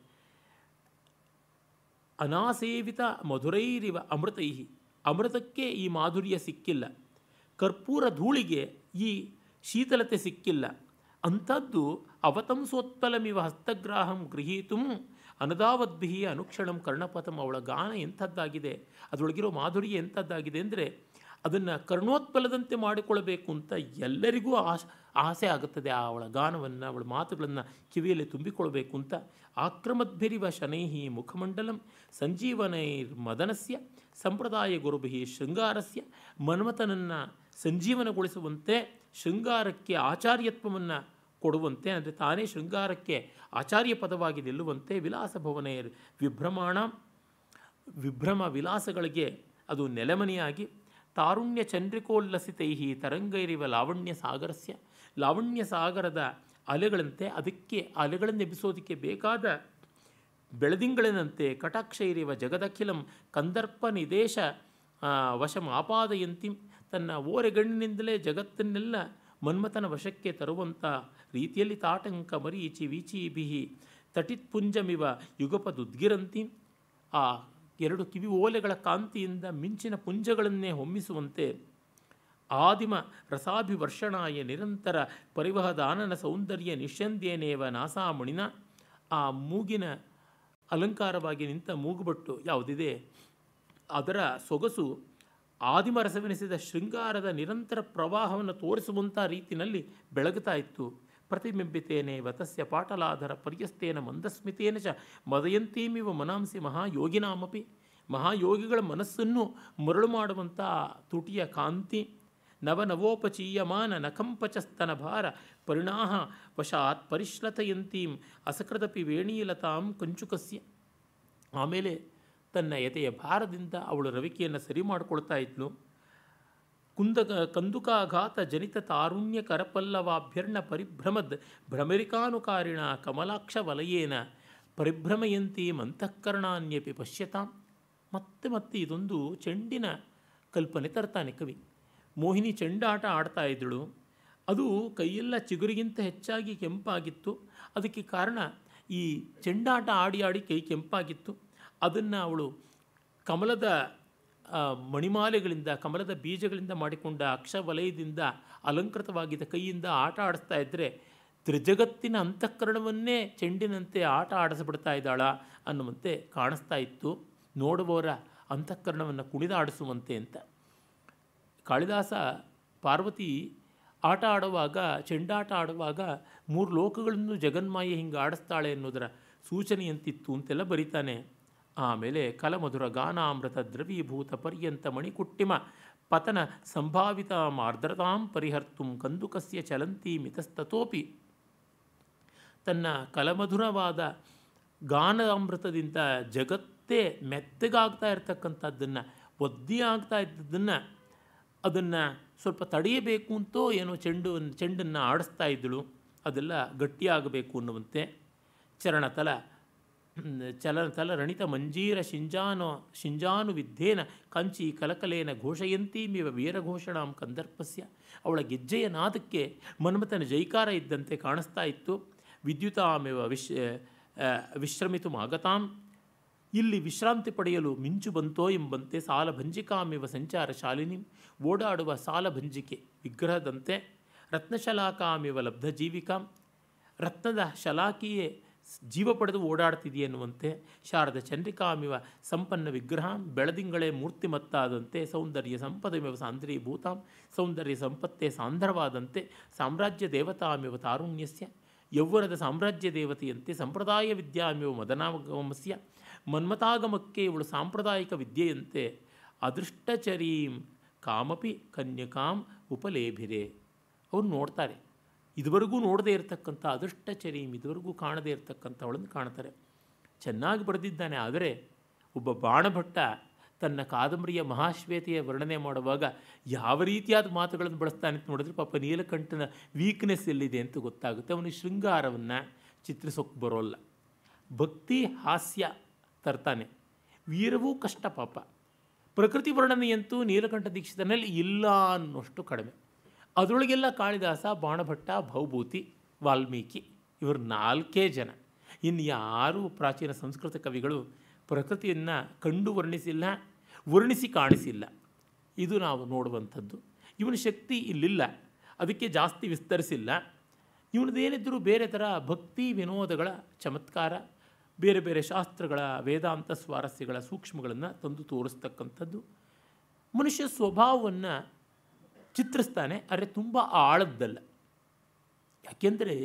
ಅನಾಸೇವಿತ ಮಧುರೈರಿವ ಅಮೃತೈ ಅಮೃತಕ್ಕೆ ಈ ಮಾಧುರ್ಯ ಸಿಕ್ಕಿಲ್ಲ ಕರ್ಪೂರ ಧೂಳಿಗೆ ಈ ಶೀತಲತೆ ಸಿಕ್ಕಿಲ್ಲ ಅಂಥದ್ದು ಅವತಂಸೋತ್ಪಲಮಿವ ಹಸ್ತಗ್ರಾಹಂ ಗೃಹೀತು ಅನದಾವದ್ಭಿ ಅನುಕ್ಷಣಂ ಕರ್ಣಪಥಂ ಅವಳ ಗಾನ ಎಂಥದ್ದಾಗಿದೆ ಅದರೊಳಗಿರೋ ಮಾಧುರ್ಯ ಎಂಥದ್ದಾಗಿದೆ ಅಂದರೆ ಅದನ್ನು ಕರ್ಣೋತ್ಪಲದಂತೆ ಮಾಡಿಕೊಳ್ಳಬೇಕು ಅಂತ ಎಲ್ಲರಿಗೂ ಆಶ್ ಆಸೆ ಆಗುತ್ತದೆ ಆ ಅವಳ ಗಾನವನ್ನು ಅವಳ ಮಾತುಗಳನ್ನು ಕಿವಿಯಲ್ಲಿ ತುಂಬಿಕೊಳ್ಬೇಕು ಅಂತ ಆಕ್ರಮದ್ಭಿರಿವ ಶನೈಹಿ ಮುಖಮಂಡಲಂ ಸಂಜೀವನೈರ್ ಮದನಸ್ಯ ಸಂಪ್ರದಾಯ ಗುರುಭಿ ಶೃಂಗಾರಸ್ಯ ಮನ್ಮಥನನ್ನು ಸಂಜೀವನಗೊಳಿಸುವಂತೆ ಶೃಂಗಾರಕ್ಕೆ ಆಚಾರ್ಯತ್ವವನ್ನು ಕೊಡುವಂತೆ ಅಂದರೆ ತಾನೇ ಶೃಂಗಾರಕ್ಕೆ ಆಚಾರ್ಯ ಪದವಾಗಿ ನಿಲ್ಲುವಂತೆ ವಿಲಾಸ ಭವನೇರ್ ವಿಭ್ರಮಾಣ ವಿಭ್ರಮ ವಿಲಾಸಗಳಿಗೆ ಅದು ನೆಲೆಮನೆಯಾಗಿ ತಾರುಣ್ಯ ಚಂದ್ರಿಕೋಲ್ಲಸಿತೈ ತರಂಗೈರಿವ ಲಾವಣ್ಯ ಸಾಗರಸ್ಯ ಲಾವಣ್ಯ ಸಾಗರದ ಅಲೆಗಳಂತೆ ಅದಕ್ಕೆ ಅಲೆಗಳನ್ನು ಎಬ್ಬಿಸೋದಕ್ಕೆ ಬೇಕಾದ ಬೆಳದಿಂಗಳಿನಂತೆ ಕಟಾಕ್ಷೈರಿವ ಜಗದಖಿಲಂ ಕಂದರ್ಪ ನಿದೇಶ ವಶಂ ಆಪಾದಯಂತಿ ತನ್ನ ಓರೆಗಣ್ಣಿನಿಂದಲೇ ಜಗತ್ತನ್ನೆಲ್ಲ ಮನ್ಮಥನ ವಶಕ್ಕೆ ತರುವಂಥ ರೀತಿಯಲ್ಲಿ ತಾಟಂಕ ಮರೀಚಿ ವೀಚೀಭಿಹಿ ತಟಿತ್ಪುಂಜಮಿವ ಯುಗಪದುದ್ಗಿರಂತಿ ಆ ಎರಡು ಕಿವಿ ಓಲೆಗಳ ಕಾಂತಿಯಿಂದ ಮಿಂಚಿನ ಪುಂಜಗಳನ್ನೇ ಹೊಮ್ಮಿಸುವಂತೆ ಆದಿಮ ರಸಾಭಿವರ್ಷಣಾಯ ನಿರಂತರ ಪರಿವಹದಾನನ ಸೌಂದರ್ಯ ನಿಶ್ಚಂದ್ಯೇನೇವ ನಾಸಾಮಣಿನ ಆ ಮೂಗಿನ ಅಲಂಕಾರವಾಗಿ ನಿಂತ ಮೂಗುಬಟ್ಟು ಯಾವುದಿದೆ ಅದರ ಸೊಗಸು ಆದಿಮ ರಸವೆನಿಸಿದ ಶೃಂಗಾರದ ನಿರಂತರ ಪ್ರವಾಹವನ್ನು ತೋರಿಸುವಂಥ ರೀತಿಯಲ್ಲಿ ಬೆಳಗುತ್ತಾ ಇತ್ತು ಪ್ರತಿಬಿಂಬಿತೇನೆ ವತಸ್ಯ ಪಾಟಲಾಧರ ಪರ್ಯಸ್ತೇನ ಮಂದಸ್ಮಿತೇನ ಚ ಮದಯಂತೀಮಿವ ಮನಾಂಸಿ ಮಹಾಯೋಗಿನಾಮಪಿ ಮಹಾಯೋಗಿಗಳ ಮನಸ್ಸನ್ನು ಮರಳು ಮಾಡುವಂಥ ತುಟಿಯ ಕಾಂತಿ ನವನವೋಪಚೀಯಮಾನ ನಖಂಪಚಸ್ತನ ಭಾರ ಪರಿಣಾಹ ವಶಾತ್ ಪರಿಶ್ಲತಯಂತೀಂ ಅಸಕೃದಪಿ ವೇಣೀಲತಾಂ ಕಂಚುಕಸ್ಯ ಆಮೇಲೆ ತನ್ನ ಎದೆಯ ಭಾರದಿಂದ ಅವಳು ರವಿಕೆಯನ್ನು ಸರಿ ಮಾಡಿಕೊಳ್ತಾ ಇದ್ಲು ಕುಂದ ಕಂದುಕಾಘಾತ ಜನಿತ ತಾರುಣ್ಯ ಕರಪಲ್ಲವಾಭ್ಯರ್ಣ ಪರಿಭ್ರಮದ್ ಭ್ರಮರಿಕಾನುಕಾರಿಣ ಕಮಲಾಕ್ಷ ವಲಯೇನ ಪರಿಭ್ರಮಯಂತಿ ಅಂತಃಕರಣಾನ್ಯಪಿ ಪಶ್ಯತಾಂ ಮತ್ತೆ ಮತ್ತೆ ಇದೊಂದು ಚೆಂಡಿನ ಕಲ್ಪನೆ ತರ್ತಾನೆ ಕವಿ ಮೋಹಿನಿ ಚೆಂಡಾಟ ಆಡ್ತಾ ಇದ್ದಳು ಅದು ಕೈಯೆಲ್ಲ ಚಿಗುರಿಗಿಂತ ಹೆಚ್ಚಾಗಿ ಕೆಂಪಾಗಿತ್ತು ಅದಕ್ಕೆ ಕಾರಣ ಈ ಚೆಂಡಾಟ ಆಡಿ ಆಡಿ ಕೈ ಕೆಂಪಾಗಿತ್ತು ಅದನ್ನು ಅವಳು ಕಮಲದ ಆ, ಮಣಿಮಾಲೆಗಳಿಂದ ಕಮಲದ ಬೀಜಗಳಿಂದ ಮಾಡಿಕೊಂಡ ಅಕ್ಷವಲಯದಿಂದ ಅಲಂಕೃತವಾಗಿದ್ದ ಕೈಯಿಂದ ಆಟ ಆಡಿಸ್ತಾ ಇದ್ದರೆ ತ್ರಿಜಗತ್ತಿನ ಅಂತಃಕರಣವನ್ನೇ ಚೆಂಡಿನಂತೆ ಆಟ ಆಡಿಸ್ಬಿಡ್ತಾ ಇದ್ದಾಳ ಅನ್ನುವಂತೆ ಕಾಣಿಸ್ತಾ ಇತ್ತು ನೋಡುವವರ ಅಂತಃಕರಣವನ್ನು ಕುಣಿದಾಡಿಸುವಂತೆ ಅಂತ ಕಾಳಿದಾಸ ಪಾರ್ವತಿ ಆಟ ಆಡುವಾಗ ಚೆಂಡಾಟ ಆಡುವಾಗ ಮೂರು ಲೋಕಗಳನ್ನು ಜಗನ್ಮಾಯೆ ಹಿಂಗೆ ಆಡಿಸ್ತಾಳೆ ಅನ್ನೋದರ ಸೂಚನೆಯಂತಿತ್ತು ಅಂತೆಲ್ಲ ಬರೀತಾನೆ ಆಮೇಲೆ ಕಲಮಧುರ ಗಾನಾಮೃತ ದ್ರವೀಭೂತ ಪರ್ಯಂತ ಮಣಿಕುಟ್ಟಿಮ ಪತನ ಸಂಭಾವಿತ ಆರ್ದ್ರತಾಂ ಪರಿಹರ್ತುಂ ಕಂದುಕಸ್ಯ ಚಲಂತಿ ಮಿತಸ್ತತೋಪಿ ತನ್ನ ಕಲಮಧುರವಾದ ಗಾನಾಮೃತದಿಂದ ಜಗತ್ತೇ ಮೆತ್ತಗಾಗ್ತಾ ಇರ್ತಕ್ಕಂಥದ್ದನ್ನು ಒದ್ದಿ ಆಗ್ತಾ ಇದ್ದದ್ದನ್ನು ಅದನ್ನು ಸ್ವಲ್ಪ ತಡೆಯಬೇಕು ಅಂತೋ ಏನೋ ಚೆಂಡು ಚೆಂಡನ್ನು ಆಡಿಸ್ತಾ ಇದ್ದಳು ಅದೆಲ್ಲ ಗಟ್ಟಿಯಾಗಬೇಕು ಅನ್ನುವಂತೆ ಚರಣತಲ ಹ್ಮ್, ಚಲನತಲ ರಣಿತ ಮಂಜೀರ ಶಿಂಜಾನು ಶಿಂಜಾನು ವಿದ್ಧೇನ ಕಂಚಿ ಕಲಕಲೇನ ಘೋಷಯಂತೀಮಿವ ವೀರಘೋಷಣಾಂ ಕಂದರ್ಪಸ್ಯ ಅವಳ ಗೆಜ್ಜೆಯ ನಾದಕ್ಕೆ ಮನ್ಮಥನ ಜೈಕಾರ ಇದ್ದಂತೆ ಕಾಣಿಸ್ತಾ ಇತ್ತು ವಿದ್ಯುತಾಮಿವ ವಿಶ್ ಆ, ವಿಶ್ರಮಿತು ಆಗತಾಂ ಇಲ್ಲಿ ವಿಶ್ರಾಂತಿ ಪಡೆಯಲು ಮಿಂಚು ಬಂತೋ ಎಂಬಂತೆ ಸಾಲಭಂಜಿಕಾಮಿವ ಸಂಚಾರ ಶಾಲಿನಿ ಓಡಾಡುವ ಸಾಲಭಂಜಿಕೆ ವಿಗ್ರಹದಂತೆ ರತ್ನಶಲಾಕಾಮಿವ ಲಬ್ಧ ಜೀವಿಕಾಂ ರತ್ನದ ಶಲಾಕಿಯೇ ಸ್- ಜೀವ ಪಡೆದು ಓಡಾಡ್ತಿದೆಯೆನ್ನುವಂತೆ ಶಾರದ ಚಂದ್ರಿಕಾಮಿವ ಸಂಪನ್ನ ವಿಗ್ರಹ ಬೆಳದಿಂಗಳೇ ಮೂರ್ತಿಮತ್ತಾದಂತೆ ಸೌಂದರ್ಯ ಸಂಪದಮಿವ ಸಾಂದ್ರೀಭೂತಾಂ ಸೌಂದರ್ಯ ಸಂಪತ್ತೇ ಸಾಂದ್ರವಾದಂತೆ ಸಾಮ್ರಾಜ್ಯ ದೇವತಾಮಿವ ತಾರುಣ್ಯಸ್ಯ ಯೌವನದ ಸಾಮ್ರಾಜ್ಯ ದೇವತೆಯಂತೆ ಸಂಪ್ರದಾಯ ವಿದ್ಯಾಮಿವ ಮದನಾಗಮಸ್ಯ ಮನ್ಮತಾಗಮಕ್ಕೆ ಇವಳು ಸಾಂಪ್ರದಾಯಿಕ ವಿದ್ಯೆಯಂತೆ ಅದೃಷ್ಟಚರೀಂ ಕಾಮಪಿ ಕನ್ಯಕಾಂ ಉಪಲೇಭಿರೆ ಅವ್ರು ನೋಡ್ತಾರೆ ಇದುವರೆಗೂ ನೋಡದೇ ಇರತಕ್ಕಂಥ ಅದೃಷ್ಟಚರೀಂ ಇದುವರೆಗೂ ಕಾಣದೇ ಇರತಕ್ಕಂಥವಳನ್ನು ಕಾಣ್ತಾರೆ ಚೆನ್ನಾಗಿ ಬರೆದಿದ್ದಾನೆ ಆದರೆ ಒಬ್ಬ ಬಾಣಭಟ್ಟ ತನ್ನ ಕಾದಂಬರಿಯ ಮಹಾಶ್ವೇತೆಯ ವರ್ಣನೆ ಮಾಡುವಾಗ ಯಾವ ರೀತಿಯಾದ ಮಾತುಗಳನ್ನು ಬಳಸ್ತಾನೆ ಅಂತ ನೋಡಿದ್ರೆ ಪಾಪ ನೀಲಕಂಠನ ವೀಕ್ನೆಸ್ ಎಲ್ಲಿದೆ ಅಂತ ಗೊತ್ತಾಗುತ್ತೆ ಅವನು ಶೃಂಗಾರವನ್ನು ಚಿತ್ರಿಸೋಕೆ ಬರೋಲ್ಲ ಭಕ್ತಿ ಹಾಸ್ಯ ತರ್ತಾನೆ ವೀರವೂ ಕಷ್ಟ ಪಾಪ ಪ್ರಕೃತಿ ವರ್ಣನೆಯಂತೂ ನೀಲಕಂಠ ದೀಕ್ಷಿತನಲ್ಲಿ ಇಲ್ಲ ಅನ್ನೋಷ್ಟು ಕಡಿಮೆ ಅದರೊಳಗೆಲ್ಲ ಕಾಳಿದಾಸ ಬಾಣಭಟ್ಟ ಭೌಭೂತಿ ವಾಲ್ಮೀಕಿ ಇವರು ನಾಲ್ಕೇ ಜನ ಇನ್ನು ಯಾರೂ ಪ್ರಾಚೀನ ಸಂಸ್ಕೃತ ಕವಿಗಳು ಪ್ರಕೃತಿಯನ್ನು ಕಂಡು ವರ್ಣಿಸಿಲ್ಲ ವರ್ಣಿಸಿ ಕಾಣಿಸಿಲ್ಲ ಇದು ನಾವು ನೋಡುವಂಥದ್ದು ಇವನ ಶಕ್ತಿ ಇಲ್ಲಿಲ್ಲ ಅದಕ್ಕೆ ಜಾಸ್ತಿ ವಿಸ್ತರಿಸಿಲ್ಲ ಇವನದೇನಿದ್ರೂ ಬೇರೆ ಥರ ಭಕ್ತಿ ವಿನೋದಗಳ ಚಮತ್ಕಾರ ಬೇರೆ ಬೇರೆ ಶಾಸ್ತ್ರಗಳ ವೇದಾಂತ ಸ್ವಾರಸ್ಯಗಳ ಸೂಕ್ಷ್ಮಗಳನ್ನು ತಂದು ತೋರಿಸ್ತಕ್ಕಂಥದ್ದು ಮನುಷ್ಯ ಸ್ವಭಾವವನ್ನು ಚಿತ್ರಿಸ್ತಾನೆ ಆದರೆ ತುಂಬ ಆಳದ್ದಲ್ಲ ಯಾಕೆಂದರೆ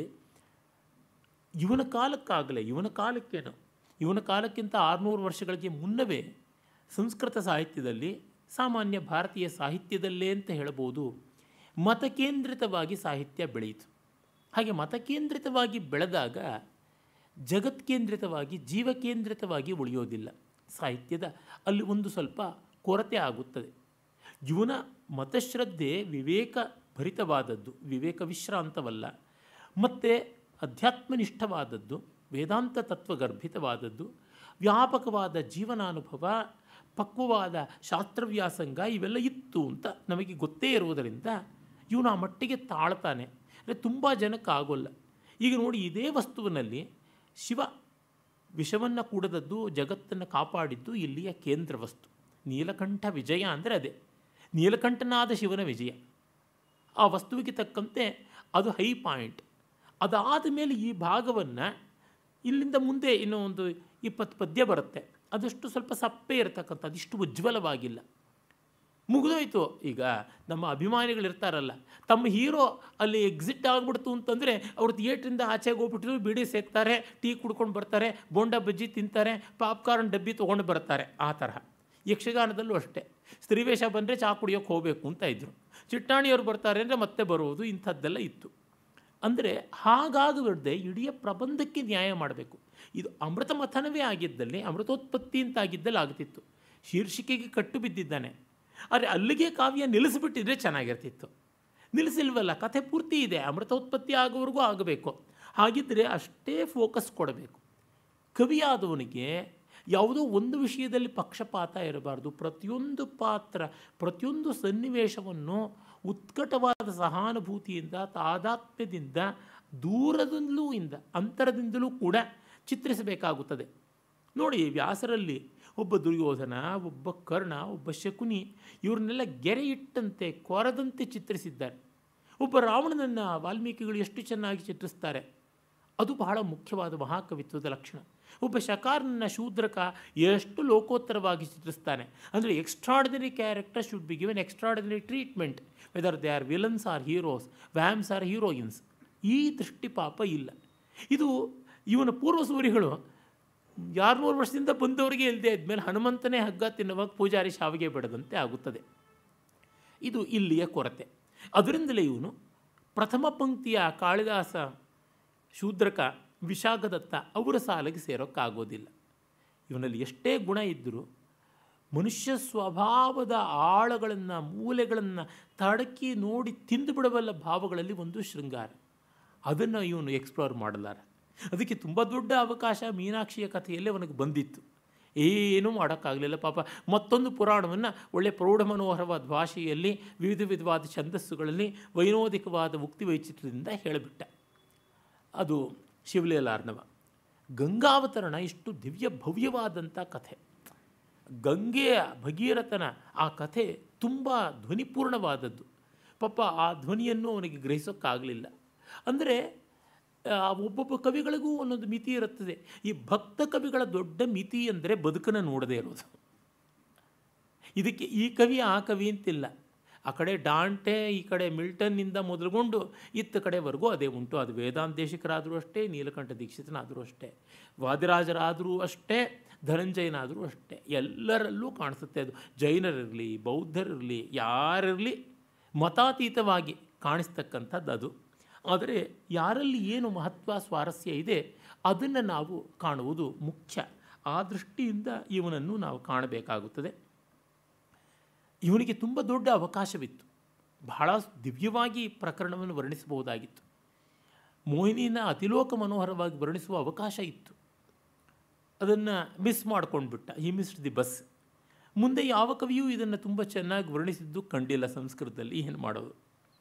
ಇವನ ಕಾಲಕ್ಕಾಗಲೇ ಇವನ ಕಾಲಕ್ಕೇನು ಇವನ ಕಾಲಕ್ಕಿಂತ ಆರುನೂರು ವರ್ಷಗಳಿಗೆ ಮುನ್ನವೇ ಸಂಸ್ಕೃತ ಸಾಹಿತ್ಯದಲ್ಲಿ ಸಾಮಾನ್ಯ ಭಾರತೀಯ ಸಾಹಿತ್ಯದಲ್ಲೇ ಅಂತ ಹೇಳ್ಬೋದು ಮತಕೇಂದ್ರಿತವಾಗಿ ಸಾಹಿತ್ಯ ಬೆಳೆಯಿತು ಹಾಗೆ ಮತಕೇಂದ್ರಿತವಾಗಿ ಬೆಳೆದಾಗ ಜಗತ್ಕೇಂದ್ರಿತವಾಗಿ ಜೀವಕೇಂದ್ರಿತವಾಗಿ ಉಳಿಯೋದಿಲ್ಲ ಸಾಹಿತ್ಯದ ಅಲ್ಲಿ ಒಂದು ಸ್ವಲ್ಪ ಕೊರತೆ ಆಗುತ್ತದೆ ಇವನ ಮತಶ್ರದ್ಧೆ ವಿವೇಕ ಭರಿತವಾದದ್ದು ವಿವೇಕ ವಿಶ್ರಾಂತವಲ್ಲ ಮತ್ತು ಅಧ್ಯಾತ್ಮನಿಷ್ಠವಾದದ್ದು ವೇದಾಂತ ತತ್ವಗರ್ಭಿತವಾದದ್ದು ವ್ಯಾಪಕವಾದ ಜೀವನಾನುಭವ ಪಕ್ವವಾದ ಶಾಸ್ತ್ರವ್ಯಾಸಂಗ ಇವೆಲ್ಲ ಇತ್ತು ಅಂತ ನಮಗೆ ಗೊತ್ತೇ ಇರುವುದರಿಂದ ಇವನು ಆ ಮಟ್ಟಿಗೆ ತಾಳ್ತಾನೆ ಅಂದರೆ ತುಂಬ ಜನಕ್ಕೆ ಆಗೋಲ್ಲ ಈಗ ನೋಡಿ ಇದೇ ವಸ್ತುವಿನಲ್ಲಿ ಶಿವ ವಿಷವನ್ನು ಕೂಡದದ್ದು ಜಗತ್ತನ್ನು ಕಾಪಾಡಿದ್ದು ಇಲ್ಲಿಯ ಕೇಂದ್ರ ವಸ್ತು ನೀಲಕಂಠ ವಿಜಯ ಅಂದರೆ ಅದೇ ನೀಲಕಂಠನಾದ ಶಿವನ ವಿಜಯ ಆ ವಸ್ತುವಿಗೆ ತಕ್ಕಂತೆ ಅದು ಹೈ ಪಾಯಿಂಟ್ ಅದಾದ ಮೇಲೆ ಈ ಭಾಗವನ್ನು ಇಲ್ಲಿಂದ ಮುಂದೆ ಇನ್ನೂ ಒಂದು ಇಪ್ಪತ್ತು ಪದ್ಯ ಬರುತ್ತೆ ಅದಷ್ಟು ಸ್ವಲ್ಪ ಸಪ್ಪೆ ಇರತಕ್ಕಂಥದ್ದು ಇಷ್ಟು ಉಜ್ವಲವಾಗಿಲ್ಲ ಮುಗಿದೋಯ್ತು ಈಗ ನಮ್ಮ ಅಭಿಮಾನಿಗಳಿರ್ತಾರಲ್ಲ ತಮ್ಮ ಹೀರೋ ಅಲ್ಲಿ ಎಕ್ಸಿಟ್ ಆಗಿಬಿಡ್ತು ಅಂತಂದರೆ ಅವರು ಥಿಯೇಟ್ರಿಂದ ಆಚೆಗೆ ಹೋಗ್ಬಿಟ್ಟು ಬಿಡಿ ಸೇಕ್ತಾರೆ ಟೀ ಕುಡ್ಕೊಂಡು ಬರ್ತಾರೆ ಬೋಂಡ ಬಜ್ಜಿ ತಿಂತಾರೆ ಪಾಪ್ಕಾರ್ನ್ ಡಬ್ಬಿ ತೊಗೊಂಡು ಬರ್ತಾರೆ ಆ ತರಹ ಯಕ್ಷಗಾನದಲ್ಲೂ ಅಷ್ಟೇ ಸ್ತ್ರೀವೇಷ ಬಂದರೆ ಚಾ ಕುಡಿಯೋಕ್ಕೆ ಹೋಗಬೇಕು ಅಂತ ಇದ್ದರು ಚಿಟ್ಟಾಣಿಯವರು ಬರ್ತಾರೆ ಅಂದರೆ ಮತ್ತೆ ಬರುವುದು ಇಂಥದ್ದೆಲ್ಲ ಇತ್ತು ಅಂದರೆ ಹಾಗಾಗಬಾರ್ದೆ ಇಡೀ ಪ್ರಬಂಧಕ್ಕೆ ನ್ಯಾಯ ಮಾಡಬೇಕು ಇದು ಅಮೃತ ಮಥನವೇ ಆಗಿದ್ದಲ್ಲಿ ಅಮೃತೋತ್ಪತ್ತಿ ಅಂತ ಆಗಿದ್ದಲ್ಲಿ ಆಗ್ತಿತ್ತು ಶೀರ್ಷಿಕೆಗೆ ಕಟ್ಟು ಬಿದ್ದಿದ್ದಾನೆ ಆದರೆ ಅಲ್ಲಿಗೆ ಕಾವ್ಯ ನಿಲ್ಲಿಸಿಬಿಟ್ಟಿದ್ರೆ ಚೆನ್ನಾಗಿರ್ತಿತ್ತು ನಿಲ್ಲಿಸಿಲ್ವಲ್ಲ ಕಥೆ ಪೂರ್ತಿ ಇದೆ ಅಮೃತೋತ್ಪತ್ತಿ ಆಗೋವರೆಗೂ ಆಗಬೇಕು ಹಾಗಿದ್ದರೆ ಅಷ್ಟೇ ಫೋಕಸ್ ಕೊಡಬೇಕು ಕವಿಯಾದವನಿಗೆ ಯಾವುದೋ ಒಂದು ವಿಷಯದಲ್ಲಿ ಪಕ್ಷಪಾತ ಇರಬಾರ್ದು ಪ್ರತಿಯೊಂದು ಪಾತ್ರ ಪ್ರತಿಯೊಂದು ಸನ್ನಿವೇಶವನ್ನು ಉತ್ಕಟವಾದ ಸಹಾನುಭೂತಿಯಿಂದ ತಾದಾತ್ಮ್ಯದಿಂದ ದೂರದಿಂದಲೂ ಇಂದ ಅಂತರದಿಂದಲೂ ಕೂಡ ಚಿತ್ರಿಸಬೇಕಾಗುತ್ತದೆ ನೋಡಿ ವ್ಯಾಸರಲ್ಲಿ ಒಬ್ಬ ದುರ್ಯೋಧನ ಒಬ್ಬ ಕರ್ಣ ಒಬ್ಬ ಶಕುನಿ ಇವ್ರನ್ನೆಲ್ಲ ಗೆರೆ ಇಟ್ಟಂತೆ ಕೊರದಂತೆ ಚಿತ್ರಿಸಿದ್ದಾರೆ ಒಬ್ಬ ರಾವಣನನ್ನು ವಾಲ್ಮೀಕಿಗಳು ಎಷ್ಟು ಚೆನ್ನಾಗಿ ಚಿತ್ರಿಸ್ತಾರೆ ಅದು ಬಹಳ ಮುಖ್ಯವಾದ ಮಹಾಕವಿತ್ವದ ಲಕ್ಷಣ ಒಬ್ಬ ಶಕಾರನ ಶೂದ್ರಕ ಎಷ್ಟು ಲೋಕೋತ್ತರವಾಗಿ ಚಿತ್ರಿಸ್ತಾನೆ ಅಂದರೆ extraordinary character should be given extraordinary treatment whether they are villains or heroes vamps or heroines ಈ ದೃಷ್ಟಿ ಪಾಪ ಇಲ್ಲ ಇದು ಇವನ ಪೂರ್ವಸೂರಿಗಳು ಯಾರ್ನೂರು ವರ್ಷದಿಂದ ಬಂದವರಿಗೆ ಇಲ್ಲದೆ ಇದ್ಮೇಲೆ ಹನುಮಂತನೇ ಹಗ್ಗ ತಿನ್ನುವಾಗ ಪೂಜಾರಿ ಶಾವಿಗೆ ಬಿಡದಂತೆ ಆಗುತ್ತದೆ ಇದು ಇಲ್ಲಿಯ ಕೊರತೆ ಅದರಿಂದಲೇ ಇವನು ಪ್ರಥಮ ಪಂಕ್ತಿಯ ಕಾಳಿದಾಸ ಶೂದ್ರಕ ವಿಶಾಖದತ್ತ ಅವರ ಸಾಲಿಗೆ ಸೇರೋಕ್ಕಾಗೋದಿಲ್ಲ ಇವನಲ್ಲಿ ಎಷ್ಟೇ ಗುಣ ಇದ್ದರೂ ಮನುಷ್ಯ ಸ್ವಭಾವದ ಆಳಗಳನ್ನು ಮೂಲೆಗಳನ್ನು ತಡಕಿ ನೋಡಿ ತಿಂದು ಬಿಡಬಲ್ಲ ಭಾವಗಳಲ್ಲಿ ಒಂದು ಶೃಂಗಾರ ಅದನ್ನು ಇವನು ಎಕ್ಸ್ಪ್ಲೋರ್ ಮಾಡಲಾರ ಅದಕ್ಕೆ ತುಂಬ ದೊಡ್ಡ ಅವಕಾಶ ಮೀನಾಕ್ಷಿಯ ಕಥೆಯಲ್ಲಿ ಅವನಿಗೆ ಬಂದಿತ್ತು ಏನೂ ಮಾಡೋಕ್ಕಾಗಲಿಲ್ಲ ಪಾಪ ಮತ್ತೊಂದು ಪುರಾಣವನ್ನು ಒಳ್ಳೆಯ ಪ್ರೌಢ ಮನೋಹರವಾದ ಭಾಷೆಯಲ್ಲಿ ವಿವಿಧ ವಿಧವಾದ ಛಂದಸ್ಸುಗಳಲ್ಲಿ ವೈನೋದಿಕವಾದ ಉಕ್ತಿ ವೈಚಿತ್ರ್ಯದಿಂದ ಹೇಳಿಬಿಟ್ಟ ಅದು ಶಿವಲೀಲಾರ್ಣವ ಗಂಗಾವತರಣ ಇಷ್ಟು ದಿವ್ಯ ಭವ್ಯವಾದಂಥ ಕಥೆ ಗಂಗೆಯ ಭಗೀರಥನ ಆ ಕಥೆ ತುಂಬ ಧ್ವನಿಪೂರ್ಣವಾದದ್ದು ಪಾಪ ಆ ಧ್ವನಿಯನ್ನು ಅವನಿಗೆ ಗ್ರಹಿಸೋಕ್ಕಾಗಲಿಲ್ಲ ಅಂದರೆ ಒಬ್ಬೊಬ್ಬ ಕವಿಗಳಿಗೂ ಒಂದೊಂದು ಮಿತಿ ಇರುತ್ತದೆ ಈ ಭಕ್ತ ಕವಿಗಳ ದೊಡ್ಡ ಮಿತಿ ಅಂದರೆ ಬದುಕನ್ನು ನೋಡದೇ ಇರೋದು ಇದಕ್ಕೆ ಈ ಕವಿ ಆ ಕವಿ ಅಂತಿಲ್ಲ ಆ ಕಡೆ ಡಾಂಟೆ ಈ ಕಡೆ ಮಿಲ್ಟನ್ನಿಂದ ಮೊದಲುಗೊಂಡು ಇತ್ತ ಕಡೆವರೆಗೂ ಅದೇ ಉಂಟು ಅದು ವೇದಾಂತೇಶಿಕರಾದರೂ ಅಷ್ಟೇ ನೀಲಕಂಠ ದೀಕ್ಷಿತನಾದರೂ ಅಷ್ಟೇ ವಾದಿರಾಜರಾದರೂ ಅಷ್ಟೇ ಧನಂಜಯನಾದರೂ ಅಷ್ಟೇ ಎಲ್ಲರಲ್ಲೂ ಕಾಣಿಸುತ್ತೆ ಅದು ಜೈನರಿರಲಿ ಬೌದ್ಧರಿರಲಿ ಯಾರಿರಲಿ ಮತಾತೀತವಾಗಿ ಕಾಣಿಸ್ತಕ್ಕಂಥದ್ದು ಅದು ಆದರೆ ಯಾರಲ್ಲಿ ಏನು ಮಹತ್ವ ಸ್ವಾರಸ್ಯ ಇದೆ ಅದನ್ನು ನಾವು ಕಾಣುವುದು ಮುಖ್ಯ ಆ ದೃಷ್ಟಿಯಿಂದ ಇವನನ್ನು ನಾವು ಕಾಣಬೇಕಾಗುತ್ತದೆ ಇವನಿಗೆ ತುಂಬ ದೊಡ್ಡ ಅವಕಾಶವಿತ್ತು ಬಹಳ ದಿವ್ಯವಾಗಿ ಪ್ರಕರಣವನ್ನು ವರ್ಣಿಸಬಹುದಾಗಿತ್ತು ಮೋಹಿನಿನ ಅತಿಲೋಕ ಮನೋಹರವಾಗಿ ವರ್ಣಿಸುವ ಅವಕಾಶ ಇತ್ತು ಅದನ್ನು ಮಿಸ್ ಮಾಡ್ಕೊಂಡು ಬಿಟ್ಟ ಈ ಮಿಸ್ಡ್ ದಿ ಬಸ್ ಮುಂದೆ ಯಾವ ಕವಿಯೂ ಇದನ್ನು ತುಂಬ ಚೆನ್ನಾಗಿ ವರ್ಣಿಸಿದ್ದು ಕಂಡಿಲ್ಲ ಸಂಸ್ಕೃತದಲ್ಲಿ ಏನು ಮಾಡೋದು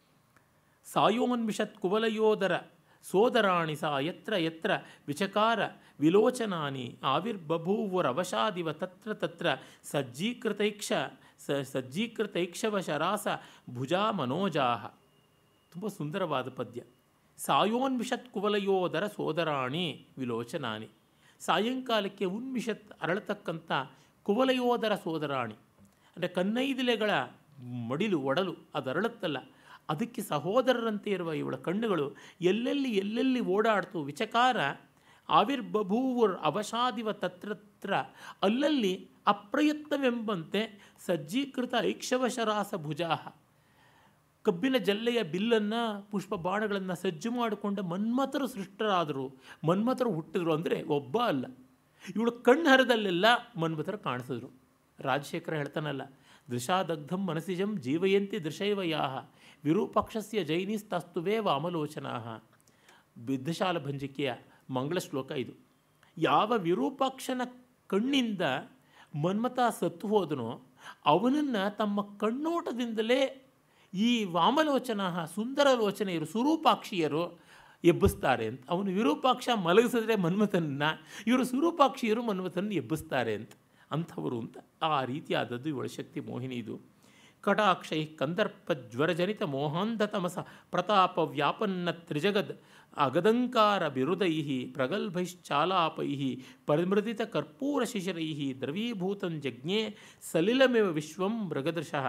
ಸಾಯೋನ್ಮಿಷತ್ ಕುವಲಯೋದರ ಸೋದರಾಣಿ ಸಾ ಯತ್ರ ಯತ್ರ ವಿಚಕಾರ ವಿಲೋಚನಾನಿ ಆವಿರ್ಬಭೂವರವಶಾದಿವ ತತ್ರ ತತ್ರ ಸಜ್ಜೀಕೃತೈಕ್ಷ ಸ ಸಜ್ಜೀಕೃತೈಕ್ಷವ ಶರಾಸ ಭುಜಾ ಮನೋಜಾಹ ತುಂಬ ಸುಂದರವಾದ ಪದ್ಯ ಸಾಯೋನ್ಮಿಷತ್ ಕುವಲಯೋದರ ಸೋದರಾಣಿ ವಿಲೋಚನಾನಿ ಸಾಯಂಕಾಲಕ್ಕೆ ಉನ್ಮಿಷತ್ ಅರಳತಕ್ಕಂಥ ಕುವಲಯೋದರ ಸೋದರಾಣಿ ಅಂದರೆ ಕನ್ನೈದಿಲೆಗಳ ಮಡಿಲು ಒಡಲು ಅದು ಅರಳುತ್ತಲ್ಲ ಅದಕ್ಕೆ ಸಹೋದರರಂತೆ ಇರುವ ಇವಳ ಕಣ್ಣುಗಳು ಎಲ್ಲೆಲ್ಲಿ ಎಲ್ಲೆಲ್ಲಿ ಓಡಾಡ್ತು ವಿಚಕಾರ ಆವಿರ್ಬಭೂವರ್ ಅವಶಾದಿವ ತತ್ರತ್ರ ಅಲ್ಲಲ್ಲಿ ಅಪ್ರಯತ್ನವೆಂಬಂತೆ ಸಜ್ಜೀಕೃತ ಐಕ್ಷವಶರಾಸ ಭುಜಾಹ ಕಬ್ಬಿನ ಜಲ್ಲೆಯ ಬಿಲ್ಲನ್ನು ಪುಷ್ಪ ಬಾಣಗಳನ್ನು ಸಜ್ಜು ಮಾಡಿಕೊಂಡ ಮನ್ಮಥರು ಸೃಷ್ಟರಾದರು ಮನ್ಮಥರು ಹುಟ್ಟಿದ್ರು ಅಂದರೆ ಒಬ್ಬ ಅಲ್ಲ ಇವಳು ಕಣ್ಣು ಹರದಲ್ಲೆಲ್ಲ ಮನ್ಮಥರು ಕಾಣಿಸಿದ್ರು ರಾಜಶೇಖರ ಹೇಳ್ತಾನಲ್ಲ ದೃಶಾದಗ್ಧಂ ಮನಸಿಜಂ ಜೀವಯಂತಿ ದೃಶೈವ ಯಾಹ ವಿರೂಪಕ್ಷಸ್ಯ ಜೈನಿಸ್ತಸ್ತುವೇ ವಾಮಲೋಚನಾ ಬಿದ್ದಶಾಲ ಭಂಜಿಕೆಯ ಮಂಗಳ ಶ್ಲೋಕ ಇದು ಯಾವ ವಿರೂಪಾಕ್ಷನ ಕಣ್ಣಿಂದ ಮನ್ಮಥ ಸತ್ತು ಹೋದನೋ ಅವನನ್ನು ತಮ್ಮ ಕಣ್ಣೋಟದಿಂದಲೇ ಈ ವಾಮಲೋಚನ ಸುಂದರ ಲೋಚನೆಯರು ಸುರೂಪಾಕ್ಷಿಯರು ಎಬ್ಬಿಸ್ತಾರೆ ಅಂತ ಅವನು ವಿರೂಪಾಕ್ಷ ಮಲಗಿಸಿದ್ರೆ ಮನ್ಮಥನನ್ನು ಇವರು ಸುರೂಪಾಕ್ಷಿಯರು ಮನ್ಮಥನ ಎಬ್ಬಿಸ್ತಾರೆ ಅಂತ ಅಂಥವರು ಅಂತ ಆ ರೀತಿಯಾದದ್ದು ಇವಳ ಶಕ್ತಿ ಮೋಹಿನಿ ಇದು ಕಟಾಕ್ಷೈ ಕಂದರ್ಪ ಜ್ವರಜನಿತ ಮೋಹಾಂಧ ತಮಸ ಪ್ರತಾಪ ವ್ಯಾಪನ್ನ ತ್ರಿಜಗದ್ ಅಗದಂಕಾರ ಬಿರುದೈ ಪ್ರಗಲ್ಭೈಶ್ಚಾಲಾಪೈ ಪರಿಮೃದಿತ ಕರ್ಪೂರ ಶಿಶಿರೈ ದ್ರವೀಭೂತಂ ಜಜ್ಞೆ ಸಲಿಲಮೇವ ವಿಶ್ವಂ ಮೃಗದೃಶಃ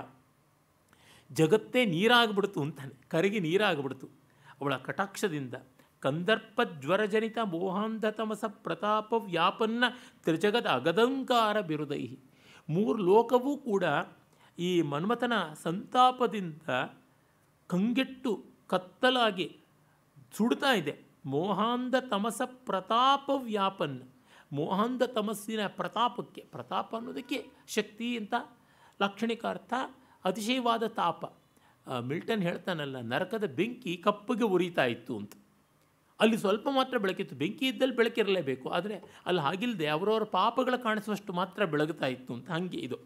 ಜಗತ್ತೇ ನೀರಾಗ್ಬಿಡ್ತು ಅಂತಾನೆ ಕರಗಿ ನೀರಾಗ್ಬಿಡ್ತು ಅವಳ ಕಟಾಕ್ಷದಿಂದ ಕಂದರ್ಪ ಜ್ವರಜನಿತ ಮೋಹಾಂಧ ತಮಸ ಪ್ರತಾಪ ವ್ಯಾಪನ್ನ ತ್ರಿಜಗದ ಅಗದಂಕಾರ ಬಿರುದೈ ಮೂರು ಲೋಕವೂ ಕೂಡ ಈ ಮನ್ಮಥನ ಸಂತಾಪದಿಂದ ಕಂಗೆಟ್ಟು ಕತ್ತಲಾಗಿ ಸುಡ್ತಾ ಇದೆ ಮೋಹಾಂಧ ತಮಸ ಪ್ರತಾಪ ವ್ಯಾಪನ್ನ ಮೋಹಾಂಧ ತಮಸ್ಸಿನ ಪ್ರತಾಪಕ್ಕೆ ಪ್ರತಾಪ ಅನ್ನೋದಕ್ಕೆ ಶಕ್ತಿ ಅಂತ ಲಾಕ್ಷಣಿಕ ಅರ್ಥ ಅತಿಶಯವಾದ ತಾಪ ಆ, ಮಿಲ್ಟನ್ ಹೇಳ್ತಾನಲ್ಲ ನರಕದ ಬೆಂಕಿ ಕಪ್ಪಗೆ ಉರಿತಾ ಇತ್ತು ಅಂತ ಅಲ್ಲಿ ಸ್ವಲ್ಪ ಮಾತ್ರ ಬೆಳಕಿತ್ತು ಬೆಂಕಿ ಇದ್ದಲ್ಲಿ ಬೆಳಕಿರಲೇಬೇಕು ಆದರೆ ಅಲ್ಲಿ ಹಾಗಿಲ್ಲದೆ ಅವರವರ ಪಾಪಗಳ ಕಾಣಿಸುವಷ್ಟು ಮಾತ್ರ ಬೆಳಗುತ್ತಾ ಇತ್ತು ಅಂತ ಹಾಗೆ ಇದು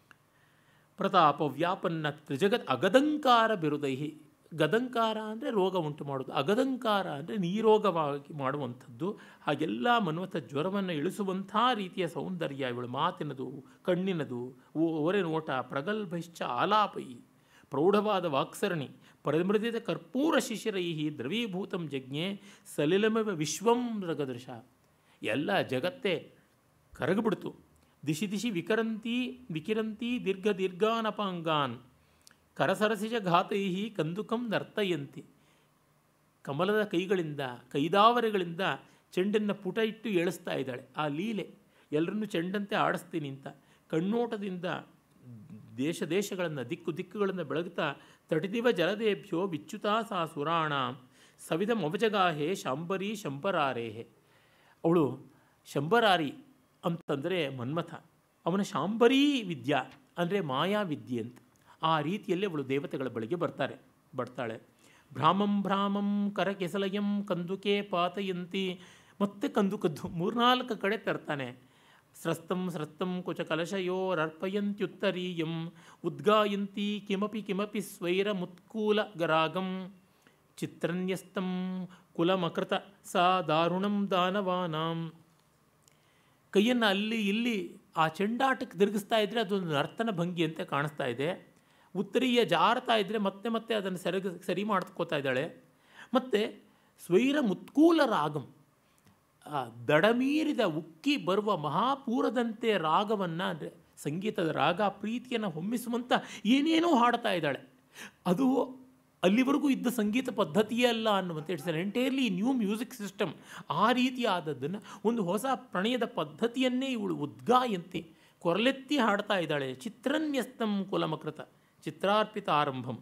ಪ್ರತಾಪ ವ್ಯಾಪನ್ನ ತ್ರಿಜಗತ್ ಅಗದಂಕಾರ ಬಿರುದೈಹಿ ಗದಂಕಾರ ಅಂದರೆ ರೋಗ ಉಂಟು ಮಾಡೋದು ಅಗದಂಕಾರ ಅಂದರೆ ನೀರೋಗವಾಗಿ ಮಾಡುವಂಥದ್ದು ಹಾಗೆಲ್ಲ ಮನ್ವತ ಜ್ವರವನ್ನು ಇಳಿಸುವಂಥ ರೀತಿಯ ಸೌಂದರ್ಯ ಇವಳು ಮಾತಿನದು ಕಣ್ಣಿನದು ಓ- ಓರೆ ನೋಟ ಪ್ರಗಲ್ಭಶ್ಚ ಆಲಾಪೈ ಪ್ರೌಢವಾದ ವಾಕ್ಸರಣಿ ಪರಿಮೃದಿತ ಕರ್ಪೂರ ಶಿಶಿರೈ ದ್ರವೀಭೂತಂ ಜಜ್ಞೆ ಸಲಿಲಮಿವ ವಿಶ್ವಂ ರಗದೃಶ ಎಲ್ಲ ಜಗತ್ತೇ ಕರಗಿಬಿಡ್ತು ದಿಶಿ ದಿಶಿ ವಿಕರಂತಿ ವಿಕಿರಂತಿ ದೀರ್ಘ ದೀರ್ಘಾನಪಾಂಗಾನ್ ಕರಸರಸಿಜ ಘಾತೈ ಕಂದುಕಂ ನರ್ತಯಂತಿ ಕಮಲದ ಕೈಗಳಿಂದ ಕೈದಾವರೆಗಳಿಂದ ಚೆಂಡನ್ನು ಪುಟ ಇಟ್ಟು ಏಳಿಸ್ತಾ ಇದ್ದಾಳೆ ಆ ಲೀಲೆ ಎಲ್ಲರನ್ನೂ ಚೆಂಡಂತೆ ಆಡಿಸ್ತೀನಿ ಅಂತ ಕಣ್ಣೋಟದಿಂದ ದೇಶ ದೇಶಗಳನ್ನು ದಿಕ್ಕು ದಿಕ್ಕುಗಳನ್ನು ಬೆಳಗುತ್ತಾ ತಟಿದಿವ ಜಲದೇಭ್ಯೋ ವಿಚ್ಯುತಾ ಸಾ ಸುರಾಣ ಸವಿಧ ಮವಜಗಾಹೆ ಶಾಂಬರಿ ಶಂಬರಾರೇಹೆ ಅವಳು ಶಂಬರಾರಿ ಅಂತಂದರೆ ಮನ್ಮಥ ಅವನ ಶಾಂಬರೀ ವಿದ್ಯಾ ಅಂದರೆ ಮಾಯಾ ವಿದ್ಯೆ ಅಂತ ಆ ರೀತಿಯಲ್ಲಿ ಅವಳು ದೇವತೆಗಳ ಬಳಿಗೆ ಬರ್ತಾರೆ ಬರ್ತಾಳೆ ಭ್ರಾಮಂ ಭ್ರಾಮಂ ಕರಕೆಸಲಯಂ ಕಂದುಕೆ ಪಾತಯಂತಿ ಮತ್ತೆ ಕಂದು ಕದ್ದು ಮೂರ್ನಾಲ್ಕು ಕಡೆ ತರ್ತಾನೆ ಸ್ರಸ್ತಂ ಸ್ರಸ್ತಂ ಕುಚ ಕಲಶಯೋರರ್ಪಯಂತ್ಯುತ್ತರೀಯಂ ಉದ್ಗಾಯಂತಿ ಕಿಮಪಿ ಕಿಮಪಿ ಸ್ವೈರ ಮುತ್ಕೂಲ ಗರಾಗಂ ಚಿತ್ರನ್ಯಸ್ತಂ ಕುಲಮಕೃತ ಸಾ ದಾರುಣಂ ದಾನವಾನಾಂ ಕೈಯನ್ನು ಅಲ್ಲಿ ಇಲ್ಲಿ ಆ ಚೆಂಡಾಟಕ್ಕೆ ತಿರುಗಿಸ್ತಾ ಇದ್ದರೆ ಅದೊಂದು ನರ್ತನ ಭಂಗಿ ಅಂತ ಕಾಣಿಸ್ತಾ ಇದೆ ಉತ್ತರೀಯ ಜಾರ್ತಾ ಇದ್ದರೆ ಮತ್ತೆ ಮತ್ತೆ ಅದನ್ನು ಸೆರಗ ಸರಿ ಮಾಡ್ಕೋತಾ ಇದ್ದಾಳೆ ಮತ್ತು ಸ್ವೈರ ಮುತ್ಕೂಲ ರಾಗಂ ಆ ದಡಮೀರಿದ ಉಕ್ಕಿ ಬರುವ ಮಹಾಪೂರದಂತೆ ರಾಗವನ್ನು ಅಂದರೆ ಸಂಗೀತದ ರಾಗ ಪ್ರೀತಿಯನ್ನು ಹೊಮ್ಮಿಸುವಂಥ ಏನೇನೋ ಹಾಡ್ತಾ ಇದ್ದಾಳೆ ಅದು ಅಲ್ಲಿವರೆಗೂ ಇದ್ದ ಸಂಗೀತ ಪದ್ಧತಿಯೇ ಅಲ್ಲ ಅನ್ನುವಂಥ it's entirely new music system ಆ ರೀತಿಯಾದದ್ದನ್ನು ಒಂದು ಹೊಸ ಪ್ರಣಯದ ಪದ್ಧತಿಯನ್ನೇ ಇವಳು ಉದ್ಗಾಯಂತೆ ಕೊರಲೆತ್ತಿ ಹಾಡ್ತಾ ಇದ್ದಾಳೆ ಚಿತ್ರನ್ಯಸ್ತಂ ಕುಲಮಕೃತ ಚಿತ್ರಾರ್ಪಿತ ಆರಂಭಂ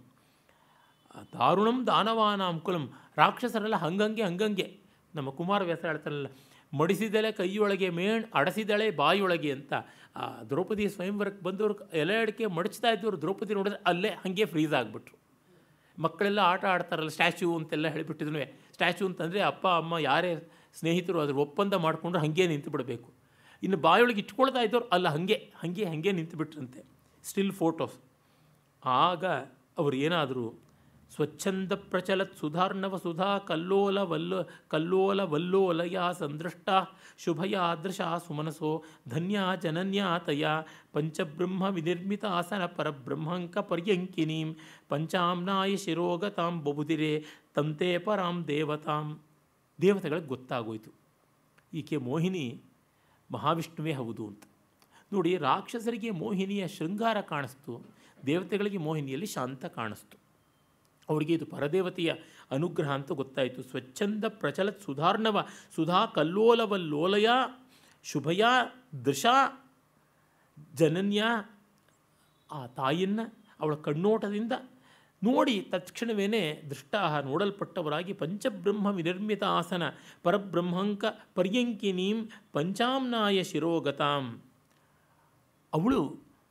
ದಾರುಣಂ ದಾನವಾನಾಂ ಕುಲಂ ರಾಕ್ಷಸರೆಲ್ಲ ಹಂಗಂಗೆ ಹಂಗಂಗೆ ನಮ್ಮ ಕುಮಾರವ್ಯಾಸ ಹೇಳ್ತಾರಲ್ಲ ಮಡಿಸಿದಳೆ ಕೈಯೊಳಗೆ ಮೇಣ್ ಅಡಸಿದಳೆ ಬಾಯಿಯೊಳಗೆ ಅಂತ ಆ ದ್ರೌಪದಿ ಸ್ವಯಂವರಕ್ಕೆ ಬಂದವರು ಎಲೆ ಅಡಿಕೆ ಮಡಚ್ತಾ ಇದ್ದವರು ದ್ರೌಪದಿ ನೋಡಿದ್ರೆ ಅಲ್ಲೇ ಹಾಗೆ ಫ್ರೀಸ್ ಆಗಿಬಿಟ್ರು ಮಕ್ಕಳೆಲ್ಲ ಆಟ ಆಡ್ತಾರಲ್ಲ ಸ್ಟ್ಯಾಚ್ಯೂ ಅಂತೆಲ್ಲ ಹೇಳಿಬಿಟ್ಟಿದ್ನು ಸ್ಟ್ಯಾಚ್ಯೂ ಅಂತಂದರೆ ಅಪ್ಪ ಅಮ್ಮ ಯಾರೇ ಸ್ನೇಹಿತರು ಅದ್ರ ಒಪ್ಪಂದ ಮಾಡಿಕೊಂಡ್ರೆ ಹಾಗೆ ನಿಂತು ಬಿಡಬೇಕು ಇನ್ನು ಬಾಯೊಳಗೆ ಇಟ್ಕೊಳ್ತಾ ಇದ್ದವ್ರು ಅಲ್ಲ ಹಾಗೆ ಹಾಗೆ ಹಾಗೆ ನಿಂತು ಬಿಟ್ರಂತೆ ಸ್ಟಿಲ್ ಫೋಟೋಸ್ ಆಗ ಅವರು ಏನಾದರೂ ಸ್ವಚ್ಛಂದ ಪ್ರಚಲತ್ ಸುಧಾರ್ಣವ ಸುಧಾ ಕಲ್ಲೋಲ ವಲ್ಲೋ ಕಲ್ಲೋಲ ವಲ್ಲೋಲಯ ಸಂದೃಷ್ಟ ಶುಭಯಾದೃಶ ಸುಮನಸೋ ಧನ್ಯ ಜನನ್ಯ ತಯ ಪಂಚಬ್ರಹ್ಮ ವಿನಿರ್ಮಿತ ಆಸನ ಪರಬ್ರಹ್ಮಂಕ ಪರ್ಯಂಕಿನೀಂ ಪಂಚಾಮ್ನಾಯ ಶಿರೋಗತಾಂ ಬಬುದಿರೆ ತಂತೆ ಪರಾಂ ದೇವತಾಂ ದೇವತೆಗಳಿಗೆ ಗೊತ್ತಾಗೋಯ್ತು ಈಕೆ ಮೋಹಿನಿ ಮಹಾವಿಷ್ಣುವೇ ಹೌದು ಅಂತ ನೋಡಿ ರಾಕ್ಷಸರಿಗೆ ಮೋಹಿನಿಯ ಶೃಂಗಾರ ಕಾಣಿಸ್ತು ದೇವತೆಗಳಿಗೆ ಮೋಹಿನಿಯಲ್ಲಿ ಶಾಂತ ಕಾಣಿಸ್ತು ಅವರಿಗೆ ಇದು ಪರದೇವತೆಯ ಅನುಗ್ರಹ ಅಂತ ಗೊತ್ತಾಯಿತು ಸ್ವಚ್ಛಂದ ಪ್ರಚಲತ್ ಸುಧಾರ್ಣವ ಸುಧಾ ಕಲ್ಲೋಲವಲ್ಲೋಲಯ ಶುಭಯ ದೃಶಾ ಜನನ್ಯ ಆ ತಾಯಿಯನ್ನು ಅವಳ ಕಣ್ಣೋಟದಿಂದ ನೋಡಿ ತತ್ಕ್ಷಣವೇ ದೃಷ್ಟಾ ನೋಡಲ್ಪಟ್ಟವರಾಗಿ ಪಂಚಬ್ರಹ್ಮ ವಿನಿರ್ಮಿತ ಆಸನ ಪರಬ್ರಹ್ಮಂಕ ಪರ್ಯಂಕಿನೀಂ ಪಂಚಾಮ್ನಾಯ ಶಿರೋಗತಾಂ ಅವಳು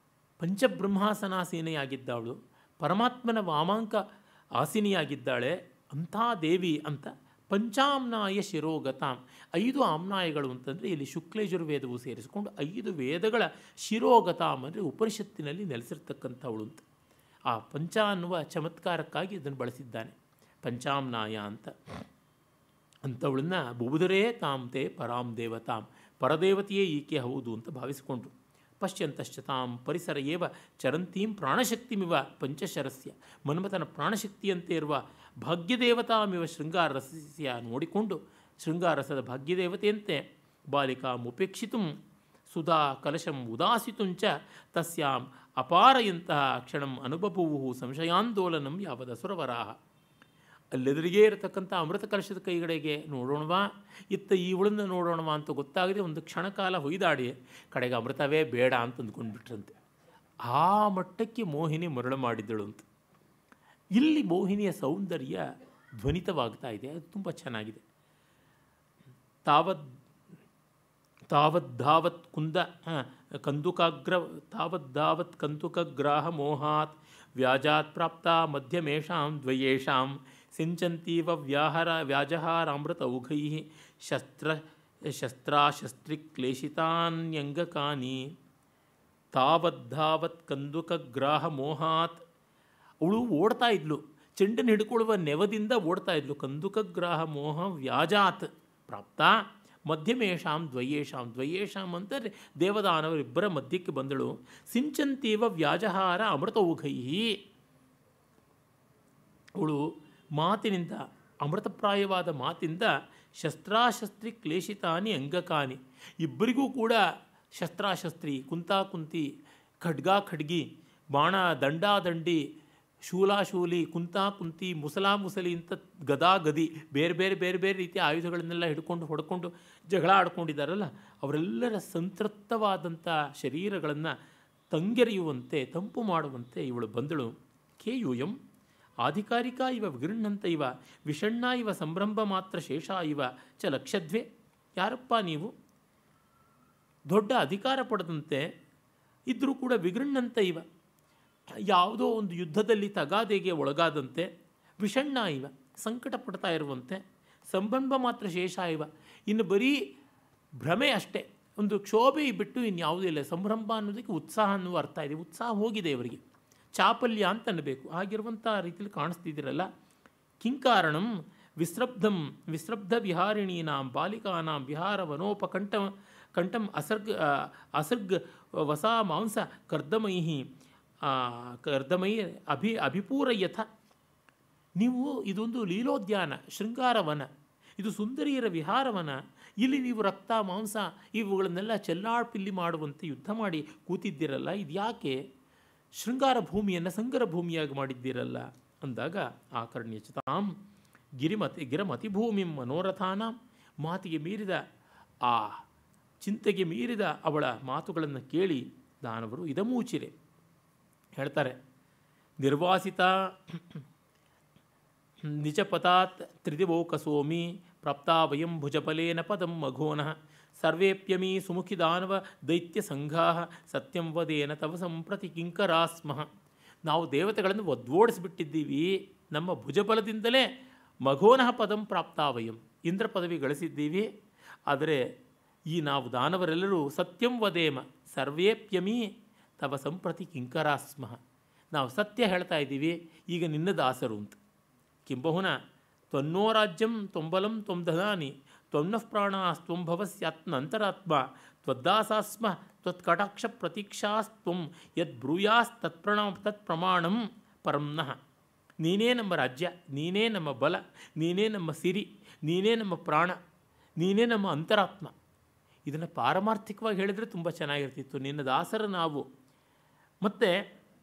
ಪಂಚಬ್ರಹ್ಮಾಸನಾಸೀನೆಯಾಗಿದ್ದವಳು ಪರಮಾತ್ಮನ ವಾಮಾಂಕ ಆಸೀನಿಯಾಗಿದ್ದಾಳೆ ಅಂಥ ದೇವಿ ಅಂತ ಪಂಚಾಮ್ನಾಯ ಶಿರೋಗತಾಂ ಐದು ಆಮ್ನಾಯಗಳು ಅಂತಂದರೆ ಇಲ್ಲಿ ಶುಕ್ಲೇಜುರ್ವೇದವು ಸೇರಿಸಿಕೊಂಡು ಐದು ವೇದಗಳ ಶಿರೋಗತಾಂ ಅಂದರೆ ಉಪನಿಷತ್ತಿನಲ್ಲಿ ನೆಲೆಸಿರ್ತಕ್ಕಂಥವಳು ಅಂತ ಆ ಪಂಚ ಅನ್ನುವ ಚಮತ್ಕಾರಕ್ಕಾಗಿ ಇದನ್ನು ಬಳಸಿದ್ದಾನೆ ಪಂಚಾಮ್ನಾಯ ಅಂತ ಅಂಥವಳನ್ನ ಬುಬುದರೇ ತಾಂತೆ ಪರಾಂ ದೇವತಾಂ ಪರದೇವತೆಯೇ ಈಕೆ ಹೌದು ಅಂತ ಭಾವಿಸಿಕೊಂಡ್ರು ಪಶ್ಯಂತಶ್ಚ ತಾಂ ಪರಿಸರ ಏವ ಚರಂತೀಂ ಪ್ರಾಣಶಕ್ತಿಮಿವ ಪಂಚಶರಸ್ಯ ಮನ್ಮಥನ ಪ್ರಾಣಶಕ್ತಿಯಂತೆ ಇರುವ ಭಾಗ್ಯದೇವತಾಮಿವ ಶೃಂಗಾರರಸ್ಯ ನೋಡಿಕೊಂಡು ಶೃಂಗಾರಸದ ಭಾಗ್ಯದೇವತೆಯಂತೆ ಬಾಲಿಕಾಮುಪೇಕ್ಷಿತು ಸುಧಾ ಕಲಶಂ ಉದಾಸಿತುಂಚ ತಸ್ಯಾಂ ಅಪಾರಯಂತಹ ಕ್ಷಣಂ ಅನುಬಭುವು ಸಂಶಯಾಂದೋಲನಂ ಯಾವದಸುರವರಾಹ ಅಲ್ಲೆದುರಿಗೆ ಇರತಕ್ಕಂಥ ಅಮೃತ ಕಲಶದ ಕೈಗಡೆಗೆ ನೋಡೋಣವಾ ಇತ್ತ ಇವಳನ್ನು ನೋಡೋಣವಾ ಅಂತ ಗೊತ್ತಾಗದೆ ಒಂದು ಕ್ಷಣಕಾಲ ಹೊಯ್ದಾಡಿ ಕಡೆಗೆ ಅಮೃತವೇ ಬೇಡ ಅಂತ ಅಂದ್ಕೊಂಡ್ಬಿಟ್ರಂತೆ ಆ ಮಟ್ಟಕ್ಕೆ ಮೋಹಿನಿ ಮರಳು ಮಾಡಿದ್ದಳು ಅಂತ ಇಲ್ಲಿ ಮೋಹಿನಿಯ ಸೌಂದರ್ಯ ಧ್ವನಿತವಾಗ್ತಾ ಇದೆ ಅದು ತುಂಬ ಚೆನ್ನಾಗಿದೆ ತಾವದ್ ತಾವದ್ದಾವತ್ ಕುಂದ ಆ, ಕಂದುಕಾಗ್ರ ತಾವದ್ದಾವತ್ ಕಂದುಕಗ್ರಾಹ ಮೋಹಾತ್ ವ್ಯಾಜಾತ್ ಪ್ರಾಪ್ತ ಮಧ್ಯಮೇಷಾಂ ದ್ವಯೇಷಾಂ ಸಿಂಚಂತೀವ ವ್ಯಾಹರ ವ್ಯಾಜಹಾರಾಮೃತ ಔಘೈ ಶಸ್ತ್ರ ಶಸ್ತ್ರಾಶಸ್ತ್ರಿಕ್ಲೇಶಿತಾನ್ಯಂಗಕಾನಿ ತಾವದ್ದಾವತ್ ಕಂದುಕಗ್ರಾಹ ಮೋಹಾತ್ ಅವಳು ಓಡ್ತಾ ಇದ್ಲು ಚೆಂಡನ್ನು ಹಿಡ್ಕೊಳ್ಳುವ ನೆವದಿಂದ ಓಡ್ತಾ ಇದ್ಲು ಕಂದುಕಗ್ರಾಹ ಮೋಹ ವ್ಯಾಜಾತ್ ಪ್ರಾಪ್ತ ಮಧ್ಯಮೇಷಾಂ ದ್ವಯೇಷಾಂ ದ್ವಯೇಷಾಂ ಅಂದರೆ ದೇವದಾನವರಿಬ್ಬರ ಮಧ್ಯಕ್ಕೆ ಬಂದಳು ಸಿಂಚಂತೀವ ವ್ಯಾಜಹಾರ ಅಮೃತೌಘೈ ಅವಳು ಮಾತಿನಿಂದ ಅಮೃತಪ್ರಾಯವಾದ ಮಾತಿಂದ ಶಸ್ತ್ರಾಶಸ್ತ್ರಿ ಕ್ಲೇಶಿತಾನಿ ಅಂಗಕಾನಿ ಇಬ್ಬರಿಗೂ ಕೂಡ ಶಸ್ತ್ರಾಶಸ್ತ್ರಿ ಕುಂತಾಕುಂತಿ ಖಡ್ಗಾ ಖಡ್ಗಿ ಬಾಣ ದಂಡಾದಂಡಿ ಶೂಲಾಶೂಲಿ ಕುಂತಾಕುಂತಿ ಮುಸಲಾ ಮುಸಲಿ ಅಂತ ಗದಾ ಗದಿ ಬೇರೆ ಬೇರೆ ಬೇರೆ ಬೇರೆ ರೀತಿಯ ಆಯುಧಗಳನ್ನೆಲ್ಲ ಹಿಡ್ಕೊಂಡು ಹೊಡ್ಕೊಂಡು ಜಗಳ ಆಡ್ಕೊಂಡಿದ್ದಾರಲ್ಲ ಅವರೆಲ್ಲರ ಸಂತೃಪ್ತವಾದಂಥ ಶರೀರಗಳನ್ನು ತಂಗೆರೆಯುವಂತೆ ತಂಪು ಮಾಡುವಂತೆ ಇವಳು ಬಂದಳು ಕೇಯೂಯಂ ಆಧಿಕಾರಿಕ ಇವ ವಿಗೃಹಂತ ಇವ ವಿಷಣ್ಣ ಇವ ಸಂಭ್ರಮ ಮಾತ್ರ ಶೇಷ ಇವ ಚ ಲಕ್ಷದ್ವೇ ಯಾರಪ್ಪ ನೀವು ದೊಡ್ಡ ಅಧಿಕಾರ ಪಡೆದಂತೆ ಇದ್ದರೂ ಕೂಡ ವಿಗೃಹಂತ ಇವ ಯಾವುದೋ ಒಂದು ಯುದ್ಧದಲ್ಲಿ ತಗಾದೆಗೆ ಒಳಗಾದಂತೆ ವಿಷಣ್ಣ ಇವ ಸಂಕಟ ಪಡ್ತಾ ಇರುವಂತೆ ಸಂಭ್ರಮ ಮಾತ್ರ ಶೇಷ ಇವ ಇನ್ನು ಬರೀ ಭ್ರಮೆ ಅಷ್ಟೇ ಒಂದು ಕ್ಷೋಭೆ ಬಿಟ್ಟು ಇನ್ಯಾವುದೂ ಇಲ್ಲ ಸಂಭ್ರಮ ಅನ್ನೋದಕ್ಕೆ ಉತ್ಸಾಹ ಅನ್ನುವ ಅರ್ಥ ಇದೆ ಉತ್ಸಾಹ ಹೋಗಿದೆ ಇವರಿಗೆ ಚಾಪಲ್ಯ ಅಂತ ಅನ್ನಬೇಕು ಹಾಗಿರುವಂಥ ರೀತಿಯಲ್ಲಿ ಕಾಣಿಸ್ತಿದ್ದೀರಲ್ಲ ಕಿಂಕಾರಣಂ ವಿಸ್ರಬ್ಧಂ ವಿಸ್ರಬ್ಧ ವಿಹಾರಿಣೀನಾಂ ಬಾಲಿಕಾನಾಂ ವಿಹಾರ ವನೋಪಕಂಠ ಕಂಠಂ ಅಸರ್ಗ ಆ, ಅಸರ್ಗ ವಸಾ ಮಾಂಸ ಕರ್ದಮೈ ಕರ್ದಮೈ ಅಭಿ ಅಭಿಪೂರಯಥ ನೀವು ಇದೊಂದು ಲೀಲೋದ್ಯಾನ ಶೃಂಗಾರವನ ಇದು ಸುಂದರಿಯರ ವಿಹಾರವನ ಇಲ್ಲಿ ನೀವು ರಕ್ತ ಮಾಂಸ ಇವುಗಳನ್ನೆಲ್ಲ ಚೆಲ್ಲಾಡ್ಪಿಲ್ಲಿ ಮಾಡುವಂತೆ ಯುದ್ಧ ಮಾಡಿ ಕೂತಿದ್ದೀರಲ್ಲ ಇದು ಯಾಕೆ ಶೃಂಗಾರ ಭೂಮಿಯನ್ನು ಸಂಗರ ಭೂಮಿಯಾಗಿ ಮಾಡಿದ್ದೀರಲ್ಲ ಅಂದಾಗ ಆಕರ್ಣ್ಯಚತಾಂ ಗಿರಿಮತಿ ಗಿರಮತಿಭೂಮಿಂ ಮನೋರಥಾನ ಮಾತಿಗೆ ಮೀರಿದ ಆ ಚಿಂತೆಗೆ ಮೀರಿದ ಅವಳ ಮಾತುಗಳನ್ನು ಕೇಳಿ ದಾನವರು ಇದಮೂಚಿರೆ ಹೇಳ್ತಾರೆ ನಿರ್ವಾಸಿತ ನಿಜಪತಾತ್ ತ್ರಿದಿವೋಕಸೋಮಿ ಪ್ರಾಪ್ತಾ ವಯಂ ಭುಜಬಲೇನ ಪದಂ ಮಘೋನಃ ಸರ್ವೇಪ್ಯಮಿ ಸುಮುಖಿ ದಾನವ ದೈತ್ಯ ಸಂಘಾ ಸತ್ಯಂ ವದೇನ ತವ ಸಂಪ್ರತಿ ಕಿಂಕರಾ ಸ್ಮಃ ನಾವು ದೇವತೆಗಳನ್ನು ಒದ್ದೋಡಿಸ್ಬಿಟ್ಟಿದ್ದೀವಿ ನಮ್ಮ ಭುಜಬಲದಿಂದಲೇ ಮಘೋನಃ ಪದಂ ಪ್ರಾಪ್ತಾ ವಯಂ ಇಂದ್ರ ಪದವಿ ಗಳಿಸಿದ್ದೀವಿ ಆದರೆ ಈ ನಾವು ದಾನವರೆಲ್ಲರೂ ಸತ್ಯಂ ವದೇಮ ಸರ್ವೇಪ್ಯಮಿ ತವ ಸಂಪ್ರತಿ ಕಿಂಕರಾ ಸ್ಮಃ ನಾವು ಸತ್ಯ ಹೇಳ್ತಾ ಇದ್ದೀವಿ ಈಗ ನಿನ್ನ ದಾಸರು ಅಂತ ಕಿಂಬಹುನ ತ್ವನ್ನೋ ರಾಜ್ಯಂ ತ್ವಂಬಲಂ ತ್ವಂ ದದಾನಿ ತ್ವನ್ನಃ ಪ್ರಾಣಾಸ್ತ್ವಂ ಭವಸ್ಯಾತ್ಮಂತರಾತ್ಮ ತ್ವದ್ದಾಸಾಸ್ಮ ತ್ವತ್ಕಟಾಕ್ಷ ಪ್ರತೀಕ್ಷಾಸ್ತ್ವಂ ಯದ್ ಬ್ರೂಯಾಸ್ ತತ್ಪ್ರಣ ತತ್ಪ್ರಮಾಣಂ ಪರಂನಃ ನೀನೇ ನಮ್ಮ ರಾಜ್ಯ ನೀನೇ ನಮ್ಮ ಬಲ ನೀನೇ ನಮ್ಮ ಸಿರಿ ನೀನೇ ನಮ್ಮ ಪ್ರಾಣ ನೀನೇ ನಮ್ಮ ಅಂತರಾತ್ಮ ಇದನ್ನು ಪಾರಮಾರ್ಥಿಕವಾಗಿ ಹೇಳಿದರೆ ತುಂಬ ಚೆನ್ನಾಗಿರ್ತಿತ್ತು ನಿನ್ನ ದಾಸರ ನಾವು ಮತ್ತು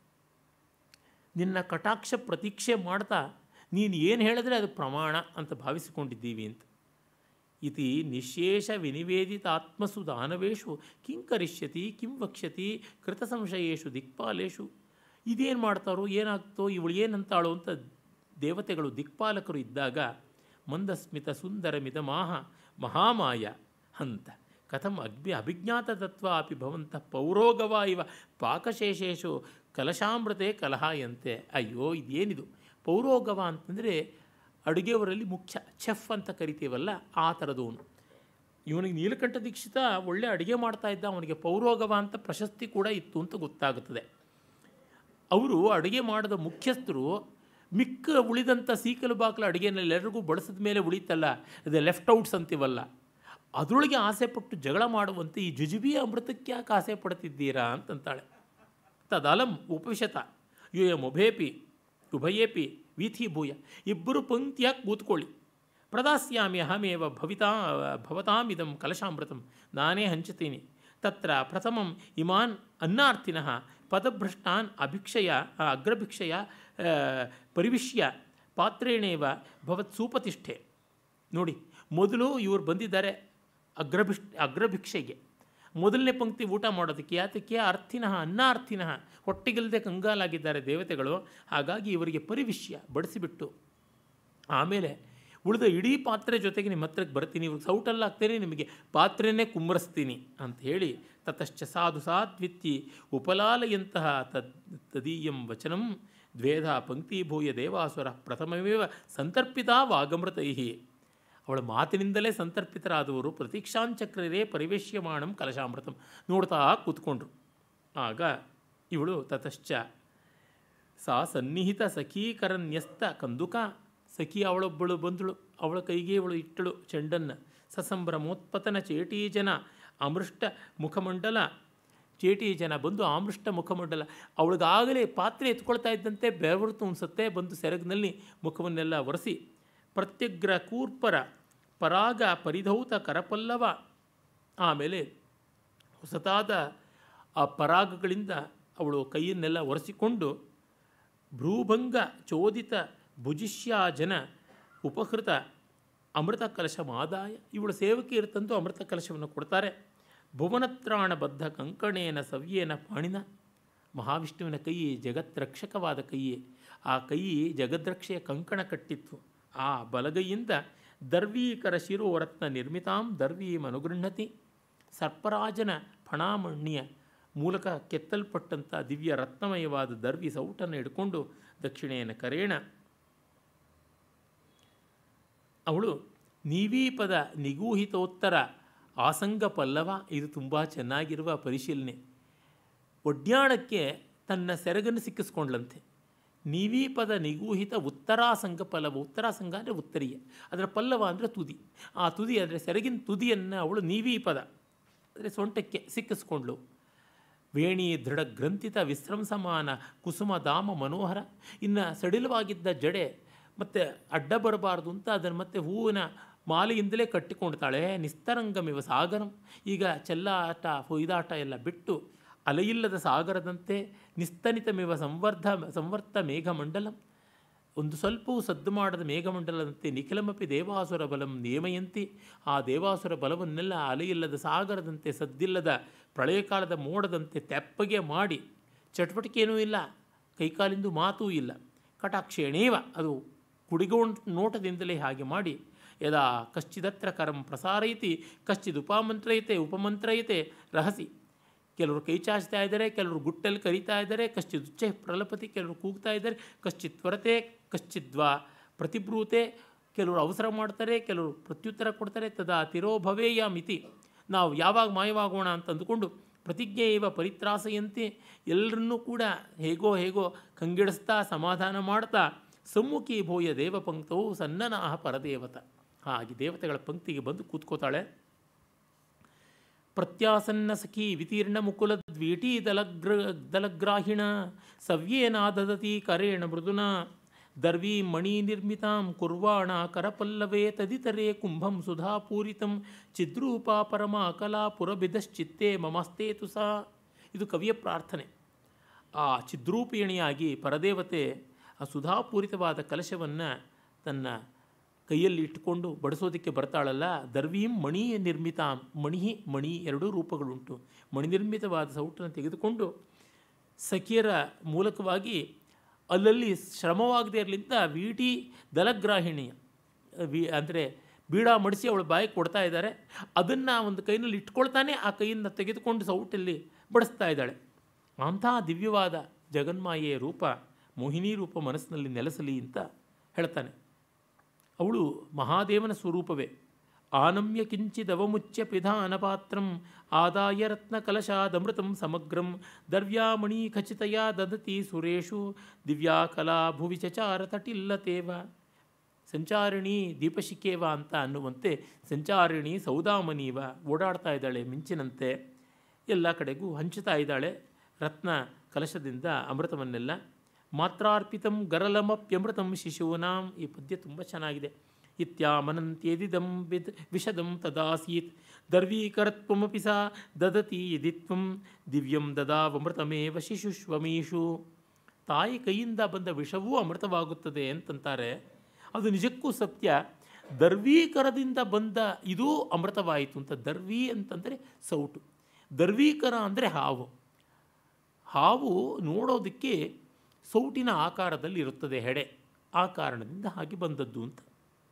ನಿನ್ನ ಕಟಾಕ್ಷ ಪ್ರತೀಕ್ಷೆ ಮಾಡ್ತಾ ನೀನು ಏನು ಹೇಳಿದ್ರೆ ಅದು ಪ್ರಮಾಣ ಅಂತ ಭಾವಿಸಿಕೊಂಡಿದ್ದೀವಿ ಅಂತ ಇತಿ ನಿಶೇಷ ವಿನಿವೇದಿತಾತ್ಮಸು ದಾನವೇಶು ಕಿಂ ಕರಿಷ್ಯತಿ ಕಿಂ ವಕ್ಷ್ಯತಿ ಕೃತ ಸಂಶಯೇಶು ದಿಕ್ಪಾಲೇಶು ಇದೇನು ಮಾಡ್ತಾರೋ ಏನಾಗ್ತೋ ಇವಳು ಏನಂತಾಳೋ ಅಂತ ದೇವತೆಗಳು ದಿಕ್ಪಾಲಕರು ಇದ್ದಾಗ ಮಂದಸ್ಮಿತ ಸುಂದರ ಮಿದಮಾಹ ಮಹಾಮಾಯ ಅಂತ ಕಥಂ ಅಗ್ನಿ ಅಭಿಜ್ಞಾತ ತತ್ವ ಅಪಿ ಭವಂತ ಪೌರೋಗವ ಇವ ಪಾಕಶೇಷೇಶು ಕಲಶಾಮೃತೆ ಕಲಹಾಯಂತೆ ಅಯ್ಯೋ ಇದೇನಿದು ಪೌರೋಗವ ಅಂತಂದರೆ ಅಡುಗೆಯವರಲ್ಲಿ ಮುಖ್ಯ ಚೆಫ್ ಅಂತ ಕರಿತೀವಲ್ಲ ಆ ಥರದವನು ಇವನಿಗೆ ನೀಲಕಂಠ ದೀಕ್ಷಿತ ಒಳ್ಳೆ ಅಡುಗೆ ಮಾಡ್ತಾ ಇದ್ದ ಅವನಿಗೆ ಪೌರೋಗವ ಅಂತ ಪ್ರಶಸ್ತಿ ಕೂಡ ಇತ್ತು ಅಂತ ಗೊತ್ತಾಗುತ್ತದೆ ಅವರು ಅಡುಗೆ ಮಾಡಿದ ಮುಖ್ಯಸ್ಥರು ಮಿಕ್ಕ ಉಳಿದಂಥ ಸೀಕಲು ಬಾಕಲು ಅಡುಗೆನಲ್ಲಿ ಎಲ್ಲರಿಗೂ ಬಡಿಸಿದ ಮೇಲೆ ಉಳಿತಲ್ಲ ಅದೇ ಲೆಫ್ಟ್ ಔಟ್ಸ್ ಅಂತೀವಲ್ಲ ಅದರೊಳಗೆ ಆಸೆಪಟ್ಟು ಜಗಳ ಮಾಡುವಂತೆ ಈ ಜುಜುಬಿಯ ಅಮೃತಕ್ಕೆ ಯಾಕೆ ಆಸೆ ಪಡ್ತಿದ್ದೀರಾ ಅಂತಂತಾಳೆ ತದಲಂ ಉಪವಿಶತ ಯೂಯಂ ಉಭೇಪಿ ಉಭಯೇಪಿ ವೀಥೀಭೂಯ ಇಬ್ಬರು ಪಂಕ್ತಿಯಾಗಿ ಕೂತ್ಕೊಳ್ಳಿ ಪ್ರದಾಸ್ಯಾಮಿ ಅಹಮೇವ ಭವಿತಾ ಭವತಾಮಿದಂ ಕಲಶಾಮೃತಂ ನಾನೇ ಹಂಚುತ್ತೀನಿ ತತ್ರ ಪ್ರಥಮಂ ಇಮಾನ್ ಅನ್ನಾರ್ಥಿನಃ ಪದಭ್ರಷ್ಟಾನ್ ಅಭಿಕ್ಷಯ ಅಗ್ರಭಿಕ್ಷಯ ಆ, ಪರಿವಿಶ್ಯ ಪಾತ್ರೇಣೇವ ಭವತ್ ಸೂಪತಿಷ್ಠೆ ನೋಡಿ ಮೊದಲು ಇವರು ಬಂದಿದ್ದಾರೆ ಅಗ್ರಭಿಷ್ ಅಗ್ರಭಿಕ್ಷೆಗೆ ಮೊದಲನೇ ಪಂಕ್ತಿ ಊಟ ಮಾಡೋದಕ್ಕೆ ಯಾತಕ್ಕೆ ಅರ್ಥಿನಃ ಅನ್ನಾರ್ಥಿನಃ ಹೊಟ್ಟೆಗಿಲ್ಲದೆ ಕಂಗಾಲಾಗಿದ್ದಾರೆ ದೇವತೆಗಳು ಹಾಗಾಗಿ ಇವರಿಗೆ ಪರಿವಿಷ್ಯ ಬಡಿಸಿಬಿಟ್ಟು ಆಮೇಲೆ ಉಳಿದ ಇಡೀ ಪಾತ್ರೆ ಜೊತೆಗೆ ನಿಮ್ಮ ಹತ್ರಕ್ಕೆ ಬರ್ತೀನಿ ಇವ್ರಿಗೆ ಸೌಟಲ್ಲಿ ಹಾಕ್ತೇನೆ ನಿಮಗೆ ಪಾತ್ರೆನೇ ಕುಮ್ಮರಿಸ್ತೀನಿ ಅಂತ ಹೇಳಿ ತತಶ್ಚ ಸಾಧು ಸಾದ್ವಿತ್ತಿ ಉಪಲಾಲಯಂತಹ ತದ್ ತದೀಯಂ ವಚನಂ ದ್ವೇಧ ಪಂಕ್ತಿಭೂಯ ದೇವಾಸುರ ಪ್ರಥಮವೇವ ಸಂತರ್ಪಿತ ವಾಗಮೃತೈ ಅವಳ ಮಾತಿನಿಂದಲೇ ಸಂತರ್ಪಿತರಾದವರು ಪ್ರತೀಕ್ಷಾಂಚಕ್ರರೇ ಪರಿವೇಶ್ಯಮಾಣಂ ಕಲಶಾಮೃತಂ ನೋಡ್ತಾ ಕೂತ್ಕೊಂಡ್ರು ಆಗ ಇವಳು ತತಶ್ಚ ಸಾ ಸನ್ನಿಹಿತ ಸಖೀಕರನ್ಯಸ್ತ ಕಂದುಕ ಸಖಿ ಅವಳೊಬ್ಬಳು ಬಂದಳು ಅವಳ ಕೈಗೆ ಇವಳು ಇಟ್ಟಳು ಚೆಂಡನ್ನು ಸಸಂಭ್ರಮೋತ್ಪತನ ಚೇಟೀ ಜನ ಅಮೃಷ್ಟ ಮುಖಮಂಡಲ ಚೇಟಿ ಜನ ಬಂದು ಆಮೃಷ್ಟ ಮುಖಮಂಡಲ ಅವಳಿಗಾಗಲೇ ಪಾತ್ರೆ ಎತ್ಕೊಳ್ತಾ ಇದ್ದಂತೆ ಬೆವರ್ತು ಅನಿಸುತ್ತೆ ಬಂದು ಸೆರಗಿನಲ್ಲಿ ಮುಖವನ್ನೆಲ್ಲ ಒರೆಸಿ ಪ್ರತ್ಯಗ್ರ ಕೂರ್ಪರ ಪರಾಗ ಪರಿಧೌತ ಕರಪಲ್ಲವ ಆಮೇಲೆ ಹೊಸತಾದ ಆ ಪರಾಗಗಳಿಂದ ಅವಳು ಕೈಯನ್ನೆಲ್ಲ ಒರೆಸಿಕೊಂಡು ಭ್ರೂಭಂಗ ಚೋದಿತ ಭುಜಿಷ್ಯಾಜನ ಉಪಹೃತ ಅಮೃತ ಕಲಶ ಮಾದಾಯ ಇವಳ ಸೇವಕಿ ಇರ್ತಂತೂ ಅಮೃತ ಕಲಶವನ್ನು ಕೊಡ್ತಾರೆ ಭುವನತ್ರಾಣಬದ್ಧ ಕಂಕಣೇನ ಸವ್ಯೇನ ಪಾಣಿನ ಮಹಾವಿಷ್ಣುವಿನ ಕೈ ಜಗತ್ರಕ್ಷಕವಾದ ಕೈಯೇ ಆ ಕೈ ಜಗದ್ರಕ್ಷೆಯ ಕಂಕಣ ಕಟ್ಟಿತ್ತು ಆ ಬಲಗೈಯಿಂದ ದರ್ವೀಕರ ಶಿರೋರತ್ನ ನಿರ್ಮಿತಾಂ ದರ್ವೀಂ ಅನುಗೃಹ್ಣತಿ ಸರ್ಪರಾಜನ ಫಣಾಮಣ್ಣಿಯ ಮೂಲಕ ಕೆತ್ತಲ್ಪಟ್ಟಂಥ ದಿವ್ಯ ರತ್ನಮಯವಾದ ದರ್ವಿ ಸೌಟನ್ನು ಹಿಡ್ಕೊಂಡು ದಕ್ಷಿಣೇನ ಕರೇಣ ಅವಳು ನೀವೀಪದ ನಿಗೂಹಿತೋತ್ತರ ಆಸಂಗ ಪಲ್ಲವ ಇದು ತುಂಬ ಚೆನ್ನಾಗಿರುವ ಪರಿಶೀಲನೆ ಒಡ್ಯಾಣಕ್ಕೆ ತನ್ನ ಸೆರಗನ್ನು ಸಿಕ್ಕಿಸ್ಕೊಂಡ್ಲಂತೆ ನೀವೀಪದ ನಿಗೂಹಿತ ಉತ್ತರಾಸಂಗ ಪಲ್ಲವ ಉತ್ತರಾಸಂಗ ಅಂದರೆ ಉತ್ತರೀಯ ಅದರ ಪಲ್ಲವ ಅಂದರೆ ತುದಿ ಆ ತುದಿ ಅಂದರೆ ಸೆರಗಿನ ತುದಿಯನ್ನು ಅವಳು ನೀವೀಪದ ಅಂದರೆ ಸೊಂಟಕ್ಕೆ ಸಿಕ್ಕಿಸ್ಕೊಂಡ್ಳು ವೇಣಿ ದೃಢ ಗ್ರಂಥಿತ ವಿಶ್ರಂಸಮಾನ ಕುಸುಮ ಧಾಮ ಮನೋಹರ ಇನ್ನು ಸಡಿಲವಾಗಿದ್ದ ಜಡೆ ಮತ್ತು ಅಡ್ಡ ಬರಬಾರ್ದು ಅಂತ ಅದನ್ನು ಮತ್ತೆ ಹೂವಿನ ಮಾಲೆಯಿಂದಲೇ ಕಟ್ಟಿಕೊಳ್ತಾಳೆ ನಿಸ್ತರಂಗಮಿವ ಸಾಗರಂ ಈಗ ಚೆಲ್ಲಾಟ ಹೊಯ್ದಾಟ ಎಲ್ಲ ಬಿಟ್ಟು ಅಲೆಯಿಲ್ಲದ ಸಾಗರದಂತೆ ನಿಸ್ತನಿತಮಿವ ಸಂವರ್ಧ ಸಂವರ್ತ ಮೇಘಮಂಡಲಂ ಒಂದು ಸ್ವಲ್ಪವೂ ಸದ್ದು ಮಾಡದ ಮೇಘಮಂಡಲದಂತೆ ನಿಖಿಲಮಪಿ ದೇವಾಸುರ ಬಲಂ ನೇಮಯಂತಿ ಆ ದೇವಾಸುರ ಬಲವನ್ನೆಲ್ಲ ಅಲೆಯಿಲ್ಲದ ಸಾಗರದಂತೆ ಸದ್ದಿಲ್ಲದ ಪ್ರಳಯಕಾಲದ ಮೋಡದಂತೆ ತೆಪ್ಪಗೆ ಮಾಡಿ ಚಟುವಟಿಕೆಯೂ ಇಲ್ಲ ಕೈಕಾಲಿಂದು ಮಾತೂ ಇಲ್ಲ ಕಟಾಕ್ಷೇಣೇವ ಅದು ಕುಡಿಗೊಂಡು ನೋಟದಿಂದಲೇ ಹಾಗೆ ಮಾಡಿ ಯದಾ ಕಶ್ಚಿದತ್ರ ಕರಂ ಪ್ರಸಾರಯತಿ ಕಶ್ಚಿದ್ ಉಪಮಂತ್ರಯತೆ ಉಪಮಂತ್ರಯತೆ ರಹಸಿ ಕೆಲವರು ಕೈ ಚಾಚ್ತಾ ಇದ್ದಾರೆ ಕೆಲವರು ಗುಟ್ಟಲ್ಲಿ ಕರಿತಾ ಇದ್ದಾರೆ ಕಶ್ಚಿತ್ ಉಚ್ಚ ಪ್ರಲಪತಿ ಕೆಲವರು ಕೂಗ್ತಾ ಇದ್ದಾರೆ ಕಶ್ಚಿತ್ ತ್ವರತೆ ಕಶ್ಚಿದ್ವಾ ಪ್ರತಿಬ್ರೂತೆ ಕೆಲವರು ಅವಸರ ಮಾಡ್ತಾರೆ ಕೆಲವರು ಪ್ರತ್ಯುತ್ತರ ಕೊಡ್ತಾರೆ ತದಾ ತಿರೋಭವೇಯ ಮಿತಿ ನಾವು ಯಾವಾಗ ಮಾಯವಾಗೋಣ ಅಂತ ಅಂದುಕೊಂಡು ಪ್ರತಿಜ್ಞೆ ಇವ ಪರಿತ್ರಾಸೆಯಂತೆ ಎಲ್ಲರನ್ನೂ ಕೂಡ ಹೇಗೋ ಹೇಗೋ ಕಂಗೆಡಿಸ್ತಾ ಸಮಾಧಾನ ಮಾಡ್ತಾ ಸಮ್ಮುಖಿ ಭೂಯ ದೇವಪಂಕ್ತವು ಸನ್ನನಾಹ ಪರದೇವತ ಹಾಗೆ ದೇವತೆಗಳ ಪಂಕ್ತಿಗೆ ಬಂದು ಕೂತ್ಕೋತಾಳೆ ಪ್ರತ್ಯಾಸನ್ನ ಸಖಿ ವಿತೀರ್ಣ ಮುಕುಲ ದ್ವೀಟಿ ದಲಗ್ರ ದಲಗ್ರಾಹಿಣ ಸವ್ಯೇನಾದದತಿ ಕರೇಣ ಮೃದುನ ದರ್ವೀ ಮಣಿ ನಿರ್ಮಿತಾಂ ಕುರ್ವಾಣ ಕರಪಲ್ಲವೇ ತದಿತರೆ ಕುಂಭಂ ಸುಧಾಪೂರಿತಂ ಚಿದ್ರೂಪ ಪರಮ ಕಲಾ ಪುರಬಿದಶ್ಚಿತ್ತೇ ಮಮಸ್ತೇತು ಸಾ ಇದು ಕವಿಯ ಪ್ರಾರ್ಥನೆ ಆ ಚಿದ್ರೂಪಿಣಿಯಾಗಿ ಪರದೇವತೆ ಆ ಸುಧಾಪೂರಿತವಾದ ಕಲಶವನ್ನು ತನ್ನ ಕೈಯಲ್ಲಿ ಇಟ್ಟುಕೊಂಡು ಬಡಿಸೋದಕ್ಕೆ ಬರ್ತಾಳಲ್ಲ ದರ್ವೀಂ ಮಣಿ ನಿರ್ಮಿತ ಮಣಿ ಮಣಿ ಎರಡೂ ರೂಪಗಳುಂಟು ಮಣಿ ನಿರ್ಮಿತವಾದ ಸೌಟನ್ನು ತೆಗೆದುಕೊಂಡು ಸಖಿಯರ ಮೂಲಕವಾಗಿ ಅಲ್ಲಲ್ಲಿ ಶ್ರಮವಾಗದೇ ಇರಲಿಂದ ವೀಟಿ ದಲಗ್ರಾಹಿಣಿಯ ವಿ ಅಂದರೆ ಬೀಡ ಮಡಿಸಿ ಅವಳು ಬಾಯಿಗೆ ಕೊಡ್ತಾ ಇದ್ದಾರೆ ಅದನ್ನು ಒಂದು ಕೈನಲ್ಲಿ ಇಟ್ಕೊಳ್ತಾನೆ ಆ ಕೈಯಿಂದ ತೆಗೆದುಕೊಂಡು ಸೌಟಲ್ಲಿ ಬಡಿಸ್ತಾ ಇದ್ದಾಳೆ ಅಂಥ ದಿವ್ಯವಾದ ಜಗನ್ಮಾಯೆಯ ರೂಪ ಮೋಹಿನಿ ರೂಪ ಮನಸ್ಸಿನಲ್ಲಿ ನೆಲೆಸಲಿ ಅಂತ ಹೇಳ್ತಾನೆ ಅವಳು ಮಹಾದೇವನ ಸ್ವರೂಪವೇ ಆನಮ್ಯ ಕಿಂಚಿದವಮುಚ್ಯ ಪಿಧಾನಪಾತ್ರಂ ಆದಾಯ ರತ್ನಕಲಶಾದಮೃತಂ ಸಮಗ್ರಂ ದರ್ವ್ಯಾಮಣಿ ಖಚಿತಯ ದದತಿ ಸುರೇಶು ದಿವ್ಯಾ ಕಲಾ ಭುವಿ ಚಚಾರ ತಟಿಲ್ಲತೇವ ಸಂಚಾರಿಣಿ ದೀಪಶಿಖೇವ ಅಂತ ಅನ್ನುವಂತೆ ಸಂಚಾರಿಣಿ ಸೌದಾಮನೀವ ಓಡಾಡ್ತಾ ಇದ್ದಾಳೆ ಮಿಂಚಿನಂತೆ ಎಲ್ಲ ಕಡೆಗೂ ಹಂಚುತ್ತಾ ಇದ್ದಾಳೆ ರತ್ನ ಕಲಶದಿಂದ ಅಮೃತವನ್ನೆಲ್ಲ ಮಾತ್ರಾರ್ಪಿತಂ ಗರಲಮಪ್ಯಮೃತಂ ಶಿಶೂನಾಂ ಈ ಪದ್ಯ ತುಂಬ ಚೆನ್ನಾಗಿದೆ ಇತ್ಯಾಮನಂತ್ಯದಿದಂ ವಿದ್ ವಿಷದಂ ತದಾಸೀತ್ ದರ್ವೀಕರತ್ವಮಪಿ ಸಾ ದದತಿ ಯದಿ ತ್ವಂ ದಿವ್ಯಂ ದದಾವಮೃತಮೇವ ಶಿಶುಷ್ವಮೀಷು ತಾಯಿ ಕೈಯಿಂದ ಬಂದ ವಿಷವೂ ಅಮೃತವಾಗುತ್ತದೆ ಅಂತಂತಾರೆ ಅದು ನಿಜಕ್ಕೂ ಸತ್ಯ ದರ್ವೀಕರದಿಂದ ಬಂದ ಇದೂ ಅಮೃತವಾಯಿತು ಅಂತ ದರ್ವಿ ಅಂತಂದರೆ ಸೌಟು ದರ್ವೀಕರ ಅಂದರೆ ಹಾವು ಹಾವು ನೋಡೋದಕ್ಕೆ ಸೌಟಿನ ಆಕಾರದಲ್ಲಿ ಇರುತ್ತದೆ ಹೆಡೆ ಆ ಕಾರಣದಿಂದ ಹಾಗೆ ಬಂದದ್ದು ಅಂತ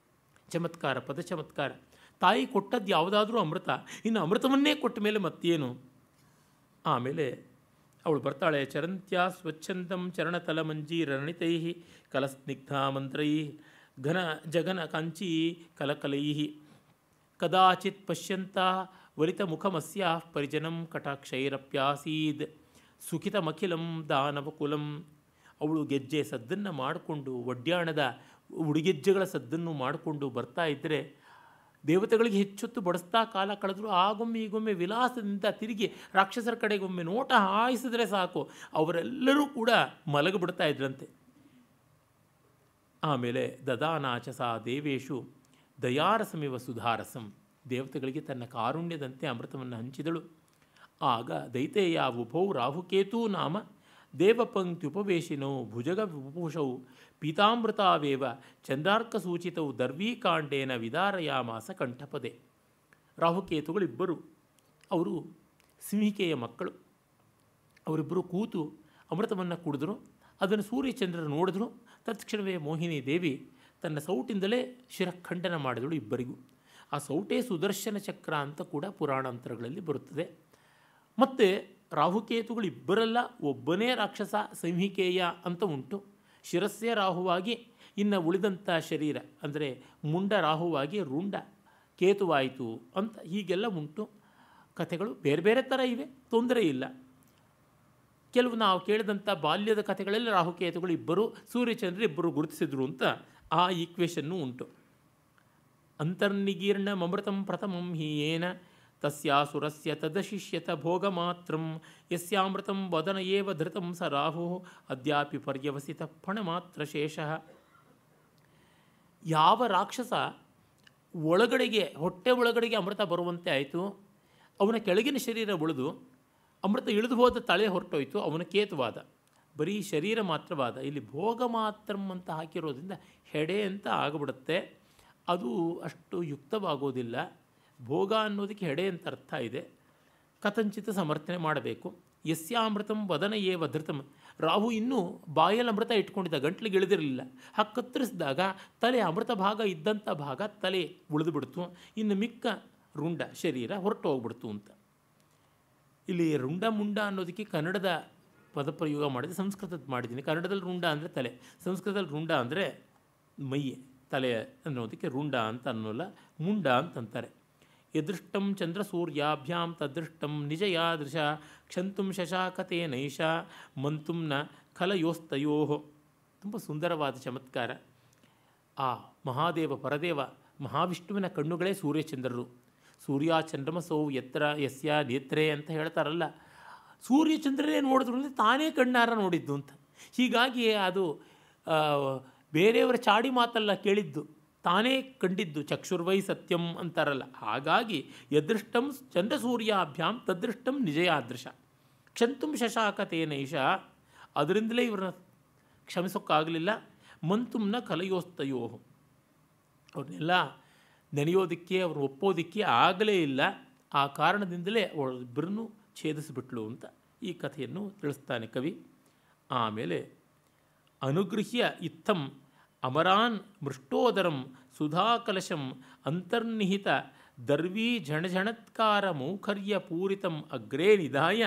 ಚಮತ್ಕಾರ ಪದ ಚಮತ್ಕಾರ ತಾಯಿ ಕೊಟ್ಟದ್ದು ಯಾವುದಾದ್ರೂ ಅಮೃತ ಇನ್ನು ಅಮೃತವನ್ನೇ ಕೊಟ್ಟ ಮೇಲೆ ಮತ್ತೇನು ಆಮೇಲೆ ಅವಳು ಬರ್ತಾಳೆ ಚರಂತ್ಯ ಸ್ವಚ್ಛಂದಂ ಚರಣತಲ ಮಂಜೀರಣಿತೈ ಕಲಸ್ನಿಗ್ಧ ಮಂತ್ರೈ ಘನ ಜಗನ ಕಾಂಚಿ ಕಲಕಲೈ ಕದಾಚಿತ್ ಪಶ್ಯಂತ ವಲಿತ ಮುಖಮಸ್ಯ ಪರಿಜನಂ ಕಟಾಕ್ಷೈರಪ್ಯಾಸೀದ್ ಸುಖಿತಮಖಿಲಂ ದಾನವಕುಲಂ ಅವಳು ಗೆಜ್ಜೆ ಸದ್ದನ್ನು ಮಾಡಿಕೊಂಡು ಒಡ್ಯಾಣದ ಉಡುಗೆಜ್ಜೆಗಳ ಸದ್ದನ್ನು ಮಾಡಿಕೊಂಡು ಬರ್ತಾ ಇದ್ದರೆ ದೇವತೆಗಳಿಗೆ ಹೆಚ್ಚೊತ್ತು ಬಡಿಸ್ತಾ ಕಾಲ ಕಳೆದ್ರು ಆಗೊಮ್ಮೆ ಈಗೊಮ್ಮೆ ವಿಲಾಸದಿಂದ ತಿರುಗಿ ರಾಕ್ಷಸರ ಕಡೆಗೊಮ್ಮೆ ನೋಟ ಹಾಯಿಸಿದ್ರೆ ಸಾಕು ಅವರೆಲ್ಲರೂ ಕೂಡ ಮಲಗಿಬಿಡ್ತಾ ಇದ್ರಂತೆ ಆಮೇಲೆ ದದಾನಾಚಸ ದೇವೇಶು ದಯಾರಸಮಿವ ಸುಧಾರಸಂ ದೇವತೆಗಳಿಗೆ ತನ್ನ ಕಾರುಣ್ಯದಂತೆ ಅಮೃತವನ್ನು ಹಂಚಿದಳು ಆಗ ದೈತೇಯ ಉಭೌ ರಾಹುಕೇತೂ ನಾಮ ದೇವಪಂಕ್ತ್ಯುಪವೇಶಿನೌ ಭುಜಗ ವಿಭೂಷೌ ಪೀತಾಮೃತಾವೇವ ಚಂದ್ರಾರ್ಕಸೂಚಿತೌ ದರ್ವೀಕಾಂಡೇನ ವಿದಾರಯಾಮಾಸ ಕಂಠಪದೆ ರಾಹುಕೇತುಗಳಿಬ್ಬರು ಅವರು ಸಿಂಹಿಕೆಯ ಮಕ್ಕಳು ಅವರಿಬ್ಬರು ಕೂತು ಅಮೃತವನ್ನು ಕುಡಿದ್ರು ಅದನ್ನು ಸೂರ್ಯಚಂದ್ರರು ನೋಡಿದ್ರು ತತ್ಕ್ಷಣವೇ ಮೋಹಿನಿ ದೇವಿ ತನ್ನ ಸೌಟಿಂದಲೇ ಶಿರಖಂಡನ ಮಾಡಿದಳು ಇಬ್ಬರಿಗೂ ಆ ಸೌಟೇ ಸುದರ್ಶನ ಚಕ್ರ ಅಂತ ಕೂಡ ಪುರಾಣಾಂತರಗಳಲ್ಲಿ ಬರುತ್ತದೆ ಮತ್ತು ರಾಹುಕೇತುಗಳು ಇಬ್ಬರಲ್ಲ ಒಬ್ಬನೇ ರಾಕ್ಷಸ ಸಂಹಿಕೇಯ ಅಂತ ಉಂಟು ಶಿರಸ್ಸೇ ರಾಹುವಾಗಿ ಇನ್ನು ಉಳಿದಂಥ ಶರೀರ ಅಂದರೆ ಮುಂಡ ರಾಹುವಾಗಿ ರುಂಡ ಕೇತುವಾಯಿತು ಅಂತ ಹೀಗೆಲ್ಲ ಉಂಟು ಕಥೆಗಳು ಬೇರೆ ಬೇರೆ ಥರ ಇವೆ ತೊಂದರೆ ಇಲ್ಲ ಕೆಲವು ನಾವು ಕೇಳಿದಂಥ ಬಾಲ್ಯದ ಕಥೆಗಳಲ್ಲಿ ರಾಹುಕೇತುಗಳು ಇಬ್ಬರು ಸೂರ್ಯಚಂದ್ರ ಇಬ್ಬರು ಗುರುತಿಸಿದ್ರು ಅಂತ ಆ ಈಕ್ವೇಷನ್ನು ಉಂಟು ಅಂತರ್ನಿಗೀರ್ಣ ಮಮೃತಂ ಪ್ರಥಮಂ ಹಿ ಏನ ತಸ್ಯಾಸುರಸ್ಯ ತದಶಿಷ್ಯತ ಭೋಗಮಾತ್ರಂ ಯಸ್ಯಾಮೃತಂ ವದನ ಏವ ಧೃತಂ ಸ ರಾಹು ಅದ್ಯಾಪಿ ಪರ್ಯವಸಿತ ಫಣಮಾತ್ರ ಶೇಷಃ ಯಾವ ರಾಕ್ಷಸ ಒಳಗಡೆಗೆ ಹೊಟ್ಟೆ ಒಳಗಡೆಗೆ ಅಮೃತ ಬರುವಂತೆ ಆಯಿತು ಅವನ ಕೆಳಗಿನ ಶರೀರ ಉಳಿದು ಅಮೃತ ಇಳಿದು ಹೋದ ತಲೆ ಹೊರಟೋಯ್ತು ಅವನ ಕೇತುವಾದ ಬರೀ ಶರೀರ ಮಾತ್ರವಾದ ಇಲ್ಲಿ ಭೋಗ ಮಾತ್ರಂ ಅಂತ ಹಾಕಿರೋದ್ರಿಂದ ಹೆಡೆ ಅಂತ ಆಗಿಬಿಡುತ್ತೆ ಅದು ಅಷ್ಟು ಯುಕ್ತವಾಗೋದಿಲ್ಲ ಭೋಗ ಅನ್ನೋದಕ್ಕೆ ಹೆಡೆ ಅಂತ ಅರ್ಥ ಇದೆ ಕಥಂಚಿತ ಸಮರ್ಥನೆ ಮಾಡಬೇಕು ಯಸ್ಯಾಮೃತಂ ವದನ ಏವ ಧೃತಂ ರಾಹು ಇನ್ನೂ ಬಾಯಲ್ಲಿ ಅಮೃತ ಇಟ್ಕೊಂಡಿದ್ದ ಗಂಟ್ಲಿಗೆ ಇಳಿದಿರಲಿಲ್ಲ ಹಾಗೆ ಕತ್ತರಿಸಿದಾಗ ತಲೆ ಅಮೃತ ಭಾಗ ಇದ್ದಂಥ ಭಾಗ ತಲೆ ಉಳಿದು ಬಿಡ್ತು ಇನ್ನು ಮಿಕ್ಕ ರುಂಡ ಶರೀರ ಹೊರಟು ಹೋಗ್ಬಿಡ್ತು ಅಂತ ಇಲ್ಲಿ ರುಂಡ ಮುಂಡ ಅನ್ನೋದಕ್ಕೆ ಕನ್ನಡದ ಪದಪ್ರಯೋಗ ಮಾಡಿದೆ ಸಂಸ್ಕೃತದ ಮಾಡಿದ್ದೀನಿ ಕನ್ನಡದಲ್ಲಿ ರುಂಡ ಅಂದರೆ ತಲೆ ಸಂಸ್ಕೃತದಲ್ಲಿ ರುಂಡ ಅಂದರೆ ಮೈಯೆ ತಲೆ ಅನ್ನೋದಕ್ಕೆ ರುಂಡ ಅಂತ ಅನ್ನೋಲ್ಲ ಮುಂಡ ಅಂತಂತಾರೆ ಯದೃಷ್ಟಂ ಚಂದ್ರ ಸೂರ್ಯಾಭ್ಯಾಂ ತದೃಷ್ಟಂ ನಿಜ ಯಾದೃಶ ಕ್ಷಂತುಂ ಶಶಾಕತೆ ನೈಷ ಮಂತುಂ ನ ಖಲಯೋಸ್ತಯೋ ತುಂಬ ಸುಂದರವಾದ ಚಮತ್ಕಾರ ಆ ಮಹಾದೇವ ಪರದೇವ ಮಹಾವಿಷ್ಣುವಿನ ಕಣ್ಣುಗಳೇ ಸೂರ್ಯಚಂದ್ರರು ಸೂರ್ಯ ಚಂದ್ರಮಸೌ ಎತ್ತರ ಯಸ್ಯ ನೇತ್ರೆ ಅಂತ ಹೇಳ್ತಾರಲ್ಲ ಸೂರ್ಯಚಂದ್ರನೇ ನೋಡಿದ್ರು ಅಂದರೆ ತಾನೇ ಕಣ್ಣಾರ ನೋಡಿದ್ದು ಅಂತ ಹೀಗಾಗಿ ಅದು ಆ, ಬೇರೆಯವರ ಚಾಡಿ ಮಾತಲ್ಲ ಕೇಳಿದ್ದು ತಾನೇ ಕಂಡಿದ್ದು ಚಕ್ಷುರ್ವೈ ಸತ್ಯಂ ಅಂತಾರಲ್ಲ ಹಾಗಾಗಿ ಯದೃಷ್ಟಂ ಚಂದ್ರಸೂರ್ಯಾಭ್ಯಾಂ ತದೃಷ್ಟಂ ನಿಜಯಾದೃಶ ಕ್ಷಂತುಂ ಶಶಾಕತೇನೈಷ ಅದರಿಂದಲೇ ಇವ್ರನ್ನ ಕ್ಷಮಿಸೋಕ್ಕಾಗಲಿಲ್ಲ ಮಂತುಂನ ಕಲಯೋಸ್ತಯೋ ಅವ್ರನ್ನೆಲ್ಲ ನೆನೆಯೋದಕ್ಕೆ ಅವ್ರು ಒಪ್ಪೋದಕ್ಕೆ ಆಗಲೇ ಇಲ್ಲ ಆ ಕಾರಣದಿಂದಲೇ ಅವಳಿಬ್ಬರನ್ನು ಛೇದಿಸಿಬಿಟ್ಲು ಅಂತ ಈ ಕಥೆಯನ್ನು ತಿಳಿಸ್ತಾನೆ ಕವಿ ಆಮೇಲೆ ಅನುಗೃಹ್ಯ ಇತ್ತಂ ಅಮರಾನ್ ಮೃಷ್ಟೋದರಂ ಸುಧಾಕಲಶಂ ಅಂತರ್ನಿಹಿತ ದರ್ವೀ ಝಣಝಣತ್ಕಾರ ಮೌಖರ್ಯ ಪೂರಿತಂ ಅಗ್ರೇ ನಿಧಾಯ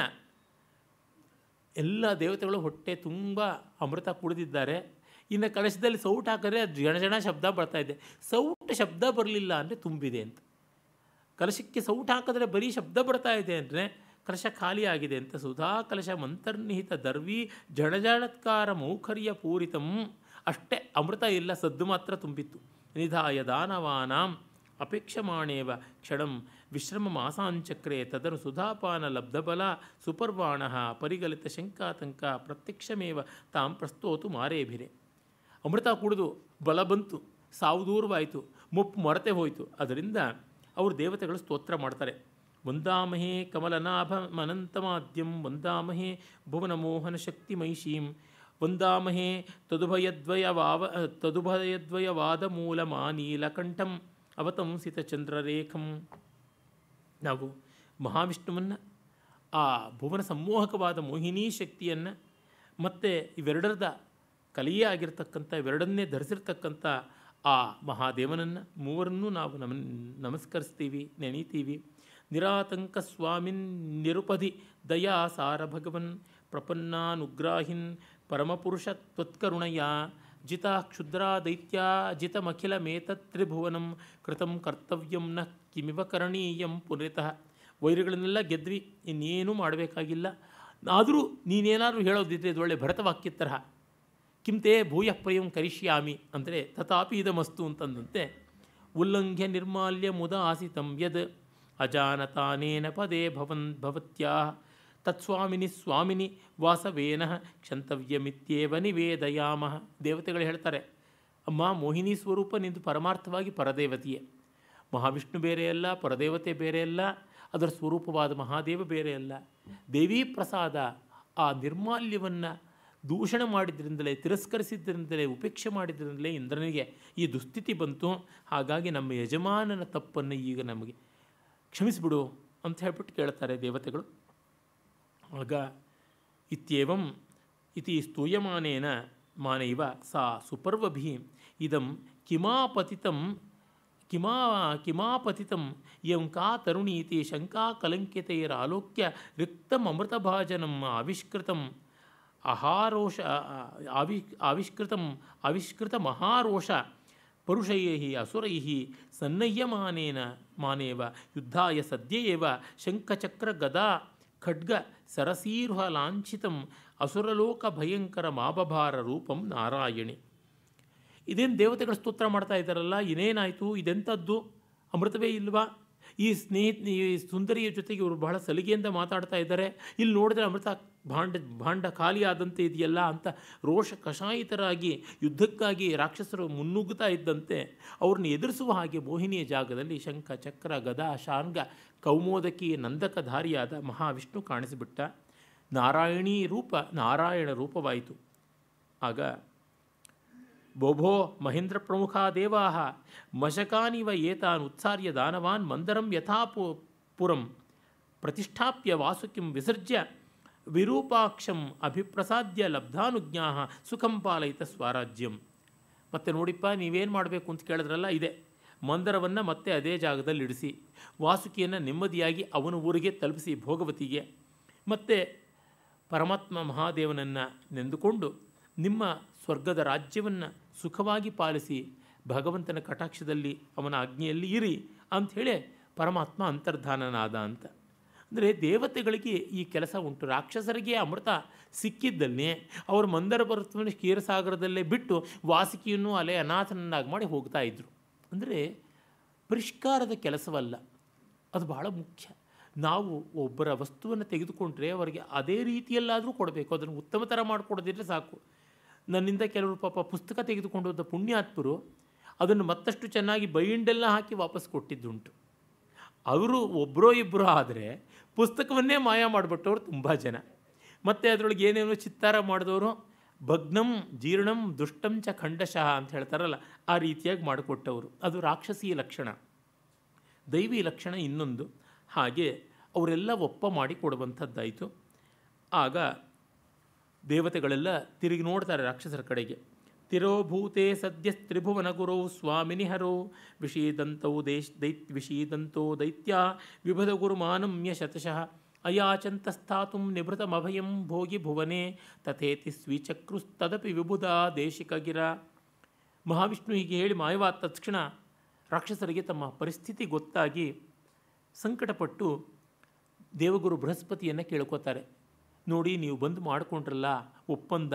ಎಲ್ಲ ದೇವತೆಗಳು ಹೊಟ್ಟೆ ತುಂಬ ಅಮೃತ ಕುಡಿದಿದ್ದಾರೆ ಇನ್ನು ಕಲಶದಲ್ಲಿ ಸೌಟ್ ಹಾಕಿದ್ರೆ ಅದು ಜಣಜಣ ಶಬ್ದ ಬರ್ತಾ ಇದೆ ಸೌಟ್ ಶಬ್ದ ಬರಲಿಲ್ಲ ಅಂದರೆ ತುಂಬಿದೆ ಅಂತ ಕಲಶಕ್ಕೆ ಸೌಟ್ ಹಾಕಿದ್ರೆ ಬರೀ ಶಬ್ದ ಬರ್ತಾ ಇದೆ ಅಂದರೆ ಕಲಶ ಖಾಲಿ ಆಗಿದೆ ಅಂತ ಸುಧಾ ಕಲಶ ಮಂತರ್ನಿಹಿತ ದರ್ವಿ ಜಣಜಣತ್ಕಾರ ಮೌಖರ್ಯ ಪೂರಿತಂ ಅಷ್ಟೇ ಅಮೃತ ಇಲ್ಲ ಸದ್ದು ಮಾತ್ರ ತುಂಬಿತ್ತು ನಿಧಾಯ ದಾನವಾನಾಂ ಅಪೇಕ್ಷಮಾಣೇವ ಕ್ಷಣಂ ವಿಶ್ರಮ ಮಾಸಾಂಚಕ್ರೆ ತದನು ಸುಧಾಪಾನ ಲಬ್ಧಬಲ ಸುಪರ್ವಾಣ ಪರಿಗಲಿತ ಶಂಕಾತಂಕ ಪ್ರತ್ಯಕ್ಷಮೇವ ತಾಂ ಪ್ರಸ್ತೋತು ಮಾರೇಭಿರೆ ಅಮೃತ ಕುಡಿದು ಬಲ ಬಂತು ಸಾವು ದೂರವಾಯಿತು ಮುಪ್ಪು ಮರತೆ ಹೋಯಿತು ಅದರಿಂದ ಅವರು ದೇವತೆಗಳು ಸ್ತೋತ್ರ ಮಾಡ್ತಾರೆ ವಂದಾಮಹೇ ಕಮಲನಾಭ ಮನಂತಮಾದ್ಯಂ ವಂದಾಮಹೇ ಭುವನ ಮೋಹನ ಶಕ್ತಿ ಮೈಷೀಂ ವಂದಾಮಹೇ ತದುಭಯದ್ವಯವಾವ ತದುಭಯದ್ವಯವಾದ ಮೂಲ ಮಾನೀಲಕಂಠಂ ಅವತಂಸಿತ ಚಂದ್ರರೇಖಂ ನಾವು ಮಹಾವಿಷ್ಣುವನ್ನು ಆ ಭುವನ ಸಮ್ಮೋಹಕವಾದ ಮೋಹಿನಿ ಶಕ್ತಿಯನ್ನು ಮತ್ತು ಇವೆರಡರದ ಕಲಿಯೇ ಆಗಿರ್ತಕ್ಕಂಥ ಇವೆರಡನ್ನೇ ಧರಿಸಿರ್ತಕ್ಕಂಥ ಆ ಮಹಾದೇವನನ್ನು ಮೂವರನ್ನೂ ನಾವು ನಮ ನಮಸ್ಕರಿಸ್ತೀವಿ ನೆನೀತೀವಿ ನಿರಾತಂಕ ಸ್ವಾಮಿನ್ ನಿರುಪಧಿ ದಯಾ ಸಾರ ಭಗವನ್ ಪ್ರಪನ್ನಾನುಗ್ರಾಹಿನ್ ಪರಮಪುರುಷ ತ್ವತ್ಕರುಣಯ ಜಿತ ಕ್ಷುದ್ರ ದೈತ್ಯ ಜಿತಮಖಿಲ ಮೇತತ್ರಿಭುವನಂ ಕೃತಂ ಕರ್ತವ್ಯಂ ನ ಕಿಮಿವ ಕರಣೀಯಂ ಪುನರಿತಃ ವೈರಿಗಳನ್ನೆಲ್ಲ ಗೆದ್ವಿ ಇನ್ನೇನೂ ಮಾಡಬೇಕಾಗಿಲ್ಲ ಆದರೂ ನೀನೇನಾದರೂ ಹೇಳೋದಿದ್ರೆ ಇದು ಒಳ್ಳೆ ಭರತವಾಕ್ಯ ತರಹ ಕಿಂತೆ ಭೂಯ ಪ್ರಿಯಂ ಕರಿಷ್ಯಾಮಿ ಅಂದರೆ ತಥಾಪಿ ಇದಮಸ್ತು ಅಂತಂದಂತೆ ಉಲ್ಲಂಘ್ಯ ನಿರ್ಮಾಲ್ಯ ಮುದ ಆಸಿತಂ ಯದ್ ಅಜಾನತಾನೇನ ಪದೇ ಭವನ್ ಭವತ್ಯಾ ತತ್ಸ್ವಾಮಿನಿ ಸ್ವಾಮಿನಿ ವಾಸವೇನ ಕ್ಷಂತವ್ಯಮಿತ್ಯೇವ ನಿವೇದಯಾಮಃ ದೇವತೆಗಳು ಹೇಳ್ತಾರೆ ಅಮ್ಮ ಮೋಹಿನಿ ಸ್ವರೂಪ ನಿಂದು ಪರಮಾರ್ಥವಾಗಿ ಪರದೇವತೆಯೇ ಮಹಾವಿಷ್ಣು ಬೇರೆ ಅಲ್ಲ ಪರದೇವತೆ ಬೇರೆ ಅಲ್ಲ ಅದರ ಸ್ವರೂಪವಾದ ಮಹಾದೇವ ಬೇರೆ ಅಲ್ಲ ದೇವಿ ಪ್ರಸಾದ ಆ ನಿರ್ಮಾಲ್ಯವನ್ನು ದೂಷಣ ಮಾಡಿದ್ರಿಂದಲೇ ತಿರಸ್ಕರಿಸಿದ್ರಿಂದಲೇ ಉಪೇಕ್ಷೆ ಮಾಡಿದ್ರಿಂದಲೇ ಇಂದ್ರನಿಗೆ ಈ ದುಸ್ಥಿತಿ ಬಂತು ಹಾಗಾಗಿ ನಮ್ಮ ಯಜಮಾನನ ತಪ್ಪನ್ನು ಈಗ ನಮಗೆ ಕ್ಷಮಿಸಿಬಿಡು ಅಂತ ಹೇಳ್ಬಿಟ್ಟು ಕೇಳ್ತಾರೆ ದೇವತೆಗಳು ಆಗ ಇತ್ಯೇವಂ ಇತಿ ಸ್ತೂಯಮಾನೇನ ಮಾನೈವ ಸಾ ಸುಪರ್ವಭಿ ಇದಂ ಕಿಮಾಪತಿತಂ ಕಿಮಾ ಕಿಮಾಪತಿತಂ ಯಂ ಕಾ ತರುಣೀತಿ ಶಂಕಾ ಕಲಂಕಿತೈರಾಲೋಕ್ಯ ರಿಕ್ತಮೃತಭಾಜನಂ ಆವಿಷ್ಕೃತಂ ಅಹಾರೋಷ ಆವಿ ಆವಿಷ್ಕೃತಂ ಆವಿಷ್ಕೃತ ಮಹಾರೋಷ ಪರುಷೈ ಅಸುರೈ ಸನ್ನಹ್ಯಮಾನೇನ ಮಾನೇವ ಯುದ್ಧಾಯ ಸದ್ಯ ಏವ ಶಂಖಚಕ್ರ ಗದಾ ಖಡ್ಗ ಸರಸೀರ್ಹ ಲಾಂಛಿತಂ ಅಸುರಲೋಕ ಭಯಂಕರ ಮಾಬಭಾರ ರೂಪಂ ನಾರಾಯಣಿ ಇದೇನು ದೇವತೆಗಳ ಸ್ತೋತ್ರ ಮಾಡ್ತಾ ಇದ್ದಾರಲ್ಲ ಇನ್ನೇನಾಯಿತು ಇದೆಂಥದ್ದು ಅಮೃತವೇ ಇಲ್ವಾ ಈ ಸ್ನೇಹಿತ ಈ ಸುಂದರಿಯ ಜೊತೆಗೆ ಇವರು ಬಹಳ ಸಲಿಗೆಯಿಂದ ಮಾತಾಡ್ತಾ ಇದ್ದಾರೆ ಇಲ್ಲಿ ನೋಡಿದ್ರೆ ಅಮೃತ ಭಾಂಡ ಭಾಂಡ ಖಾಲಿ ಆದಂತೆ ಇದೆಯಲ್ಲ ಅಂತ ರೋಷ ಕಷಾಯಿತರಾಗಿ ಯುದ್ಧಕ್ಕಾಗಿ ರಾಕ್ಷಸರು ಮುನ್ನುಗ್ಗುತ್ತಾ ಇದ್ದಂತೆ ಅವ್ರನ್ನ ಎದುರಿಸುವ ಹಾಗೆ ಮೋಹಿನಿಯ ಜಾಗದಲ್ಲಿ ಶಂಖ ಚಕ್ರ ಗದಾ ಶಾರ್ಂಗ ಕೌಮೋದಕಿ ನಂದಕಧಾರಿಯಾದ ಮಹಾವಿಷ್ಣು ಕಾಣಿಸಿಬಿಟ್ಟ ನಾರಾಯಣೀ ರೂಪ ನಾರಾಯಣ ರೂಪವಾಯಿತು ಆಗ ಬೋಭೋ ಮಹೇಂದ್ರ ಪ್ರಮುಖಾ ದೇವಾ ಮಶಕಾನಿವ ಏತಾನ್ ಉತ್ಸಾರ್ಯ ದಾನವಾನ್ ಮಂದರಂ ಯಥಾ ಪು- ಪುರಂ ಪ್ರತಿಷ್ಠಾಪ್ಯ ವಾಸುಕಿಂ ವಿಸರ್ಜ್ಯ ವಿರೂಪಾಕ್ಷಂ ಅಭಿಪ್ರಸಾದ್ಯ ಲಬ್ಧಾನುಜ್ಞಾ ಸುಖಂ ಪಾಲಯಿತ ಸ್ವರಾಜ್ಯಂ ಮತ್ತು ನೋಡಿಪ್ಪ ನೀವೇನು ಮಾಡಬೇಕು ಅಂತ ಕೇಳಿದ್ರಲ್ಲ ಇದೆ ಮಂದರವನ್ನು ಮತ್ತೆ ಅದೇ ಜಾಗದಲ್ಲಿ ಇಡಿಸಿ ವಾಸುಕಿಯನ್ನು ನೆಮ್ಮದಿಯಾಗಿ ಅವನ ಊರಿಗೆ ತಲುಪಿಸಿ ಭೋಗವತಿಗೆ ಮತ್ತು ಪರಮಾತ್ಮ ಮಹಾದೇವನನ್ನು ನೆಂದುಕೊಂಡು ನಿಮ್ಮ ಸ್ವರ್ಗದ ರಾಜ್ಯವನ್ನು ಸುಖವಾಗಿ ಪಾಲಿಸಿ ಭಗವಂತನ ಕಟಾಕ್ಷದಲ್ಲಿ ಅವನ ಆಜ್ಞೆಯಲ್ಲಿ ಇರಿ ಅಂಥೇಳಿ ಪರಮಾತ್ಮ ಅಂತರ್ಧಾನನಾದ ಅಂತ ಅಂದರೆ ದೇವತೆಗಳಿಗೆ ಈ ಕೆಲಸ ಉಂಟು ರಾಕ್ಷಸರಿಗೆ ಅಮೃತ ಸಿಕ್ಕಿದ್ದಲ್ಲೇ ಅವರು ಮಂದರ ಪರ್ವತವನ್ನು ಕ್ಷೀರಸಾಗರದಲ್ಲೇ ಬಿಟ್ಟು ವಾಸುಕಿಯನ್ನು ಅಲೆ ಅನಾಥನನ್ನಾಗಿ ಮಾಡಿ ಹೋಗ್ತಾ ಇದ್ದರು ಅಂದರೆ ಪರಿಷ್ಕಾರದ ಕೆಲಸವಲ್ಲ ಅದು ಬಹಳ ಮುಖ್ಯ ನಾವು ಒಬ್ಬರ ವಸ್ತುವನ್ನು ತೆಗೆದುಕೊಂಡ್ರೆ ಅವರಿಗೆ ಅದೇ ರೀತಿಯಲ್ಲಾದರೂ ಕೊಡಬೇಕು ಅದನ್ನು ಉತ್ತಮ ಥರ ಮಾಡಿಕೊಡೋದಿದ್ರೆ ಸಾಕು ನನ್ನಿಂದ ಕೆಲವರು ಪಾಪ ಪುಸ್ತಕ ತೆಗೆದುಕೊಂಡು ಹೋದ ಪುಣ್ಯಾತ್ಮರು ಅದನ್ನು ಮತ್ತಷ್ಟು ಚೆನ್ನಾಗಿ ಬೈಂಡೆಲ್ಲ ಹಾಕಿ ವಾಪಸ್ ಕೊಟ್ಟಿದ್ದುಂಟು ಅವರು ಒಬ್ಬರೋ ಇಬ್ಬರೋ ಆದರೆ ಪುಸ್ತಕವನ್ನೇ ಮಾಯ ಮಾಡಿಬಿಟ್ಟವ್ರು ತುಂಬ ಜನ ಮತ್ತು ಅದರೊಳಗೆ ಏನೇನೋ ಚಿತ್ತಾರ ಮಾಡಿದವರು ಭಗ್ನಂ ಜೀರ್ಣಂ ದುಷ್ಟಂ ಚ ಖಂಡಶಃ ಅಂತ ಹೇಳ್ತಾರಲ್ಲ ಆ ರೀತಿಯಾಗಿ ಮಾಡಿಕೊಟ್ಟವರು ಅದು ರಾಕ್ಷಸೀಯ ಲಕ್ಷಣ ದೈವಿ ಲಕ್ಷಣ ಇನ್ನೊಂದು ಹಾಗೆ ಅವರೆಲ್ಲ ಒಪ್ಪ ಮಾಡಿ ಕೊಡುವಂಥದ್ದಾಯಿತು ಆಗ ದೇವತೆಗಳೆಲ್ಲ ತಿರುಗಿ ನೋಡ್ತಾರೆ ರಾಕ್ಷಸರ ಕಡೆಗೆ ತಿರೋಭೂತೆ ಸದ್ಯ ತ್ರಿಭುವನ ಗುರೌ ಸ್ವಾಮಿನಿ ಹರೋ ವಿಷೀದಂತೌ ದೇಶ್ ದೈತ್ ವಿಷೀದಂತೋ ದೈತ್ಯ ವಿಭದ ಗುರುಮಾನಮ್ಯ ಶತಶಃ ಅಯಾಚಂತಸ್ಥಾತು ನಿಭೃತಮಭಯಂ ಭೋಗಿ ಭುವನೆ ತಥೇತಿ ಸ್ವೀಚಕ್ರುಸ್ತದಪಿ ವಿಬುಧ ದೇಶಿಕಗಿರ ಮಹಾವಿಷ್ಣು ಹೀಗೆ ಹೇಳಿ ಮಾಯವಾದ ತಕ್ಷಣ ರಾಕ್ಷಸರಿಗೆ ತಮ್ಮ ಪರಿಸ್ಥಿತಿ ಗೊತ್ತಾಗಿ ಸಂಕಟಪಟ್ಟು ದೇವಗುರು ಬೃಹಸ್ಪತಿಯನ್ನು ಕೇಳ್ಕೋತಾರೆ ನೋಡಿ ನೀವು ಬಂದು ಮಾಡಿಕೊಂಡ್ರಲ್ಲ ಒಪ್ಪಂದ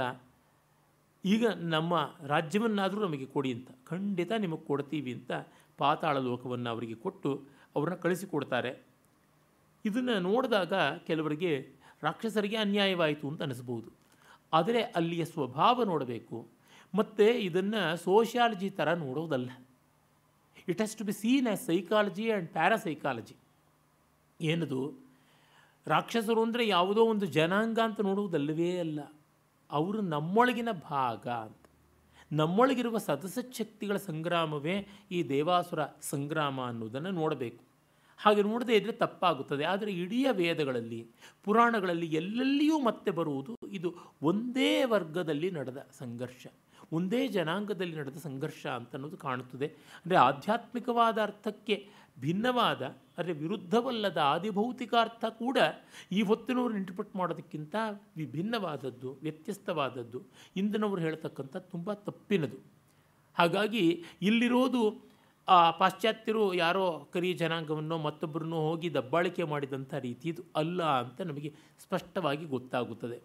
ಈಗ ನಮ್ಮ ರಾಜ್ಯವನ್ನಾದರೂ ನಮಗೆ ಕೊಡಿ ಅಂತ ಖಂಡಿತ ನಿಮಗೆ ಕೊಡ್ತೀವಿ ಅಂತ ಪಾತಾಳ ಲೋಕವನ್ನು ಅವರಿಗೆ ಕೊಟ್ಟು ಅವ್ರನ್ನ ಕಳಿಸಿಕೊಡ್ತಾರೆ ಇದನ್ನು ನೋಡಿದಾಗ ಕೆಲವರಿಗೆ ರಾಕ್ಷಸರಿಗೆ ಅನ್ಯಾಯವಾಯಿತು ಅಂತ ಅನಿಸ್ಬೋದು ಆದರೆ ಅಲ್ಲಿಯ ಸ್ವಭಾವ ನೋಡಬೇಕು ಮತ್ತು ಇದನ್ನು ಸೋಷಿಯಾಲಜಿ ಥರ ನೋಡೋದಲ್ಲ it has to be seen as psychology and parapsychology ಏನದು ರಾಕ್ಷಸರು ಅಂದರೆ ಯಾವುದೋ ಒಂದು ಜನಾಂಗ ಅಂತ ನೋಡುವುದಲ್ಲವೇ ಅಲ್ಲ ಅವರು ನಮ್ಮೊಳಗಿನ ಭಾಗ ಅಂತ ನಮ್ಮೊಳಗಿರುವ ಸದಸಚ್ಛಕ್ತಿಗಳ ಸಂಗ್ರಾಮವೇ ಈ ದೇವಾಸುರ ಸಂಗ್ರಾಮ ಅನ್ನೋದನ್ನು ನೋಡಬೇಕು ಹಾಗೆ ನೋಡದೇ ಇದ್ದರೆ ತಪ್ಪಾಗುತ್ತದೆ ಆದರೆ ಇಡೀ ವೇದಗಳಲ್ಲಿ ಪುರಾಣಗಳಲ್ಲಿ ಎಲ್ಲೆಲ್ಲಿಯೂ ಮತ್ತೆ ಬರುವುದು ಇದು ಒಂದೇ ವರ್ಗದಲ್ಲಿ ನಡೆದ ಸಂಘರ್ಷ ಒಂದೇ ಜನಾಂಗದಲ್ಲಿ ನಡೆದ ಸಂಘರ್ಷ ಅಂತ ಅನ್ನೋದು ಕಾಣುತ್ತದೆ ಅಂದರೆ ಆಧ್ಯಾತ್ಮಿಕವಾದ ಅರ್ಥಕ್ಕೆ ಭಿನ್ನವಾದ ಅಂದರೆ ವಿರುದ್ಧವಲ್ಲದ ಆದಿಭೌತಿಕ ಅರ್ಥ ಕೂಡ ಈ ಹೊತ್ತಿನವರು ಇಂಟರ್ಪ್ರಿಟ್ ಮಾಡೋದಕ್ಕಿಂತ ವಿಭಿನ್ನವಾದದ್ದು ವ್ಯತ್ಯಸ್ತವಾದದ್ದು ಇಂದಿನವರು ಹೇಳ್ತಕ್ಕಂಥ ತುಂಬ ತಪ್ಪಿನದು ಹಾಗಾಗಿ ಇಲ್ಲಿರೋದು ಆ ಪಾಶ್ಚಾತ್ಯರು ಯಾರೋ ಕರಿ ಜನಾಂಗವನ್ನು ಮತ್ತೊಬ್ಬರನ್ನು ಹೋಗಿ ದಬ್ಬಾಳಿಕೆ ಮಾಡಿದಂಥ ರೀತಿ ಇದು ಅಲ್ಲ ಅಂತ ನಮಗೆ ಸ್ಪಷ್ಟವಾಗಿ ಗೊತ್ತಾಗುತ್ತದೆ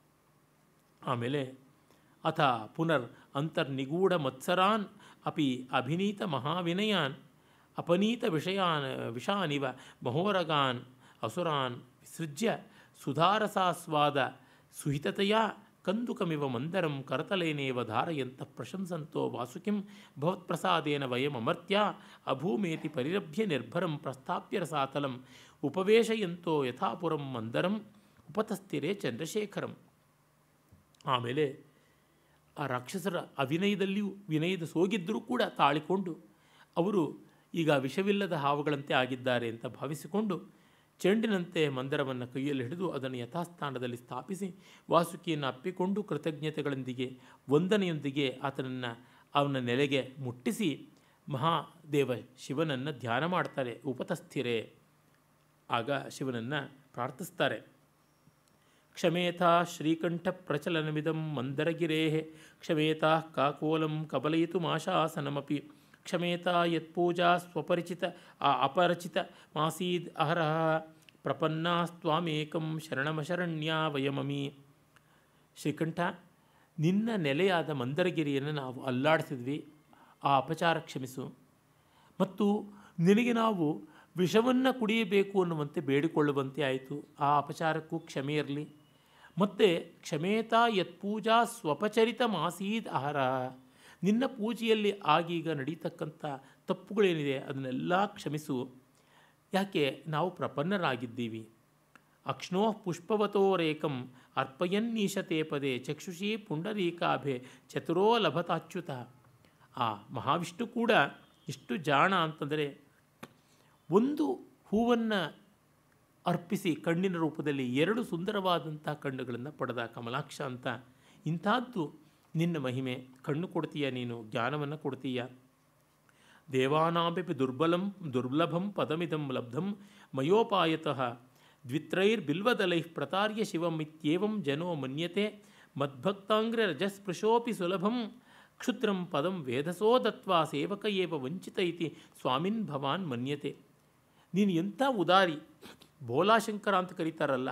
ಆಮೇಲೆ ಅಥ ಪುನರ್ ಅಂತರ್ನಿಗೂಢ ಮತ್ಸರಾನ್ ಅಪಿ ಅಭಿನೀತ ಮಹಾವಿನಯಾನ್ ಅಪನೀತ ವಿಷಯಾನ್ ವಿಷಾನಿವ ಮಹೋರಗಾನ್ ಅಸುರಾನ್ ವಿಸೃಜ್ಯ ಸುಧಾರಸಾಸ್ವಾದ ಸುಹಿತತೆಯ ಕಂದುಕಮಿವ ಮಂದರಂ ಕರತಲೇನೇವ ಧಾರಯಂತ ಪ್ರಶಂಸಂತೋ ವಾಸುಕಿಂ ಭವತ್ಪ್ರಸಾದೇನ ವಯಮಮರ್ತ್ಯ ಅಭೂಮೇತಿ ಪರಿರಭ್ಯ ನಿರ್ಭರಂ ಪ್ರಸ್ಥಾಪ್ಯ ರಸಾತಲಂ ಉಪವೇಶಯಂತೋ ಯಥಾಪುರಂ ಮಂದರಂ ಉಪತಸ್ಥಿರೇ ಚಂದ್ರಶೇಖರಂ ಆಮೇಲೆ ಆ ರಾಕ್ಷಸರ ಅವಿನಯದಲ್ಲಿಯೂ ವಿನಯದ ಸೋಗಿದ್ದರೂ ಕೂಡ ತಾಳಿಕೊಂಡು ಅವರು ಈಗ ವಿಷವಿಲ್ಲದ ಹಾವುಗಳಂತೆ ಆಗಿದ್ದಾರೆ ಅಂತ ಭಾವಿಸಿಕೊಂಡು ಚೆಂಡಿನಂತೆ ಮಂದರವನ್ನು ಕೈಯಲ್ಲಿ ಹಿಡಿದು ಅದನ್ನು ಯಥಾಸ್ಥಾನದಲ್ಲಿ ಸ್ಥಾಪಿಸಿ ವಾಸುಕಿಯನ್ನು ಅಪ್ಪಿಕೊಂಡು ಕೃತಜ್ಞತೆಗಳೊಂದಿಗೆ ವಂದನೆಯೊಂದಿಗೆ ಆತನನ್ನು ಅವನ ನೆಲೆಗೆ ಮುಟ್ಟಿಸಿ ಮಹಾದೇವ ಶಿವನನ್ನು ಧ್ಯಾನ ಮಾಡ್ತಾರೆ ಉಪತಸ್ಥಿರೆ ಆಗ ಶಿವನನ್ನು ಪ್ರಾರ್ಥಿಸ್ತಾರೆ ಕ್ಷಮೇತಾ ಶ್ರೀಕಂಠ ಪ್ರಚಲನಮಿದಂ ಮಂದರಗಿರೇ ಕ್ಷಮೇತಾ ಕಾಕೋಲಂ ಕಬಲಯಿತುಮಾಶಾಸನಮಪಿ ಕ್ಷಮೇತಾ ಯತ್ಪೂಜಾ ಸ್ವಪರಿಚಿತ ಆ ಅಪರಿಚಿತ ಮಾಸೀದ್ ಅಹರಹ ಪ್ರಪನ್ನಾಸ್ತ್ವಾಮೇಕಂ ಶರಣಮಶರಣ್ಯ ವಯಮಮಿ ಶ್ರೀಕಂಠ ನಿನ್ನ ನೆಲೆಯಾದ ಮಂದರಗಿರಿಯನ್ನು ನಾವು ಅಲ್ಲಾಡಿಸಿದ್ವಿ ಆ ಅಪಚಾರ ಕ್ಷಮಿಸು ಮತ್ತು ನಿನಗೆ ನಾವು ವಿಷವನ್ನು ಕುಡಿಯಬೇಕು ಅನ್ನುವಂತೆ ಬೇಡಿಕೊಳ್ಳುವಂತೆ ಆಯಿತು ಆ ಅಪಚಾರಕ್ಕೂ ಕ್ಷಮೆ ಇರಲಿ ಮತ್ತು ಕ್ಷಮೇತಾ ಯತ್ಪೂಜಾ ಸ್ವಪಚರಿತ ಮಾಸೀದ್ ಆಹಾರ ನಿನ್ನ ಪೂಜೆಯಲ್ಲಿ ಆಗೀಗ ನಡೀತಕ್ಕಂಥ ತಪ್ಪುಗಳೇನಿದೆ ಅದನ್ನೆಲ್ಲ ಕ್ಷಮಿಸು ಯಾಕೆ ನಾವು ಪ್ರಪನ್ನರಾಗಿದ್ದೀವಿ ಅಕ್ಷ್ಣೋ ಪುಷ್ಪವತೋರೇಕಂ ಅರ್ಪಯನ್ನೀಶತೆ ಪದೇ ಚಕ್ಷುಷಿ ಪುಂಡರೀಕಾಭೆ ಚತುರೋ ಲಭತಾಚ್ಯುತ ಆ ಮಹಾವಿಷ್ಣು ಕೂಡ ಎಷ್ಟು ಜಾಣ ಅಂತಂದರೆ ಒಂದು ಹೂವನ್ನು ಅರ್ಪಿಸಿ ಕಣ್ಣಿನ ರೂಪದಲ್ಲಿ ಎರಡು ಸುಂದರವಾದಂಥ ಕಣ್ಣುಗಳನ್ನು ಪಡೆದ ಕಮಲಾಕ್ಷ ಅಂತ ಇಂಥದ್ದು ನಿನ್ನ ಮಹಿಮೆ ಕಣ್ಣು ಕೊಡ್ತೀಯ ನೀನು ಜ್ಞಾನವನ್ನು ಕೊಡ್ತೀಯ ದೇವಾನಾಂಪಿ ದುರ್ಬಲಂ ದುರ್ಲಭಂ ಪದಮಿದಂ ಲಬ್ಧಂ ಮಯೋಪಾಯತಃ ದ್ವಿತ್ರೈರ್ಬಿಲ್ವದಲೈಃ ಪ್ರತಾರ್ಯ ಶಿವಂ ಇತ್ಯೇವಂ ಜನೋ ಮನ್ಯತೆ ಮದ್ಭಕ್ತಾಂಗ್ರ ರಜಸ್ಪೃಶೋಪಿ ಸುಲಭಂ ಕ್ಷುದ್ರಂ ಪದಂ ವೇದಸೋ ದತ್ವಾ ಸೇವಕ ಏವ ವಂಚಿತ ಇತಿ ಸ್ವಾಮಿನ್ ಭವಾನ್ ಮನ್ಯತೆ ನೀನು ಎಂಥ ಉದಾರಿ ಬೋಲಾಶಂಕರ ಅಂತ ಕರೀತಾರಲ್ಲ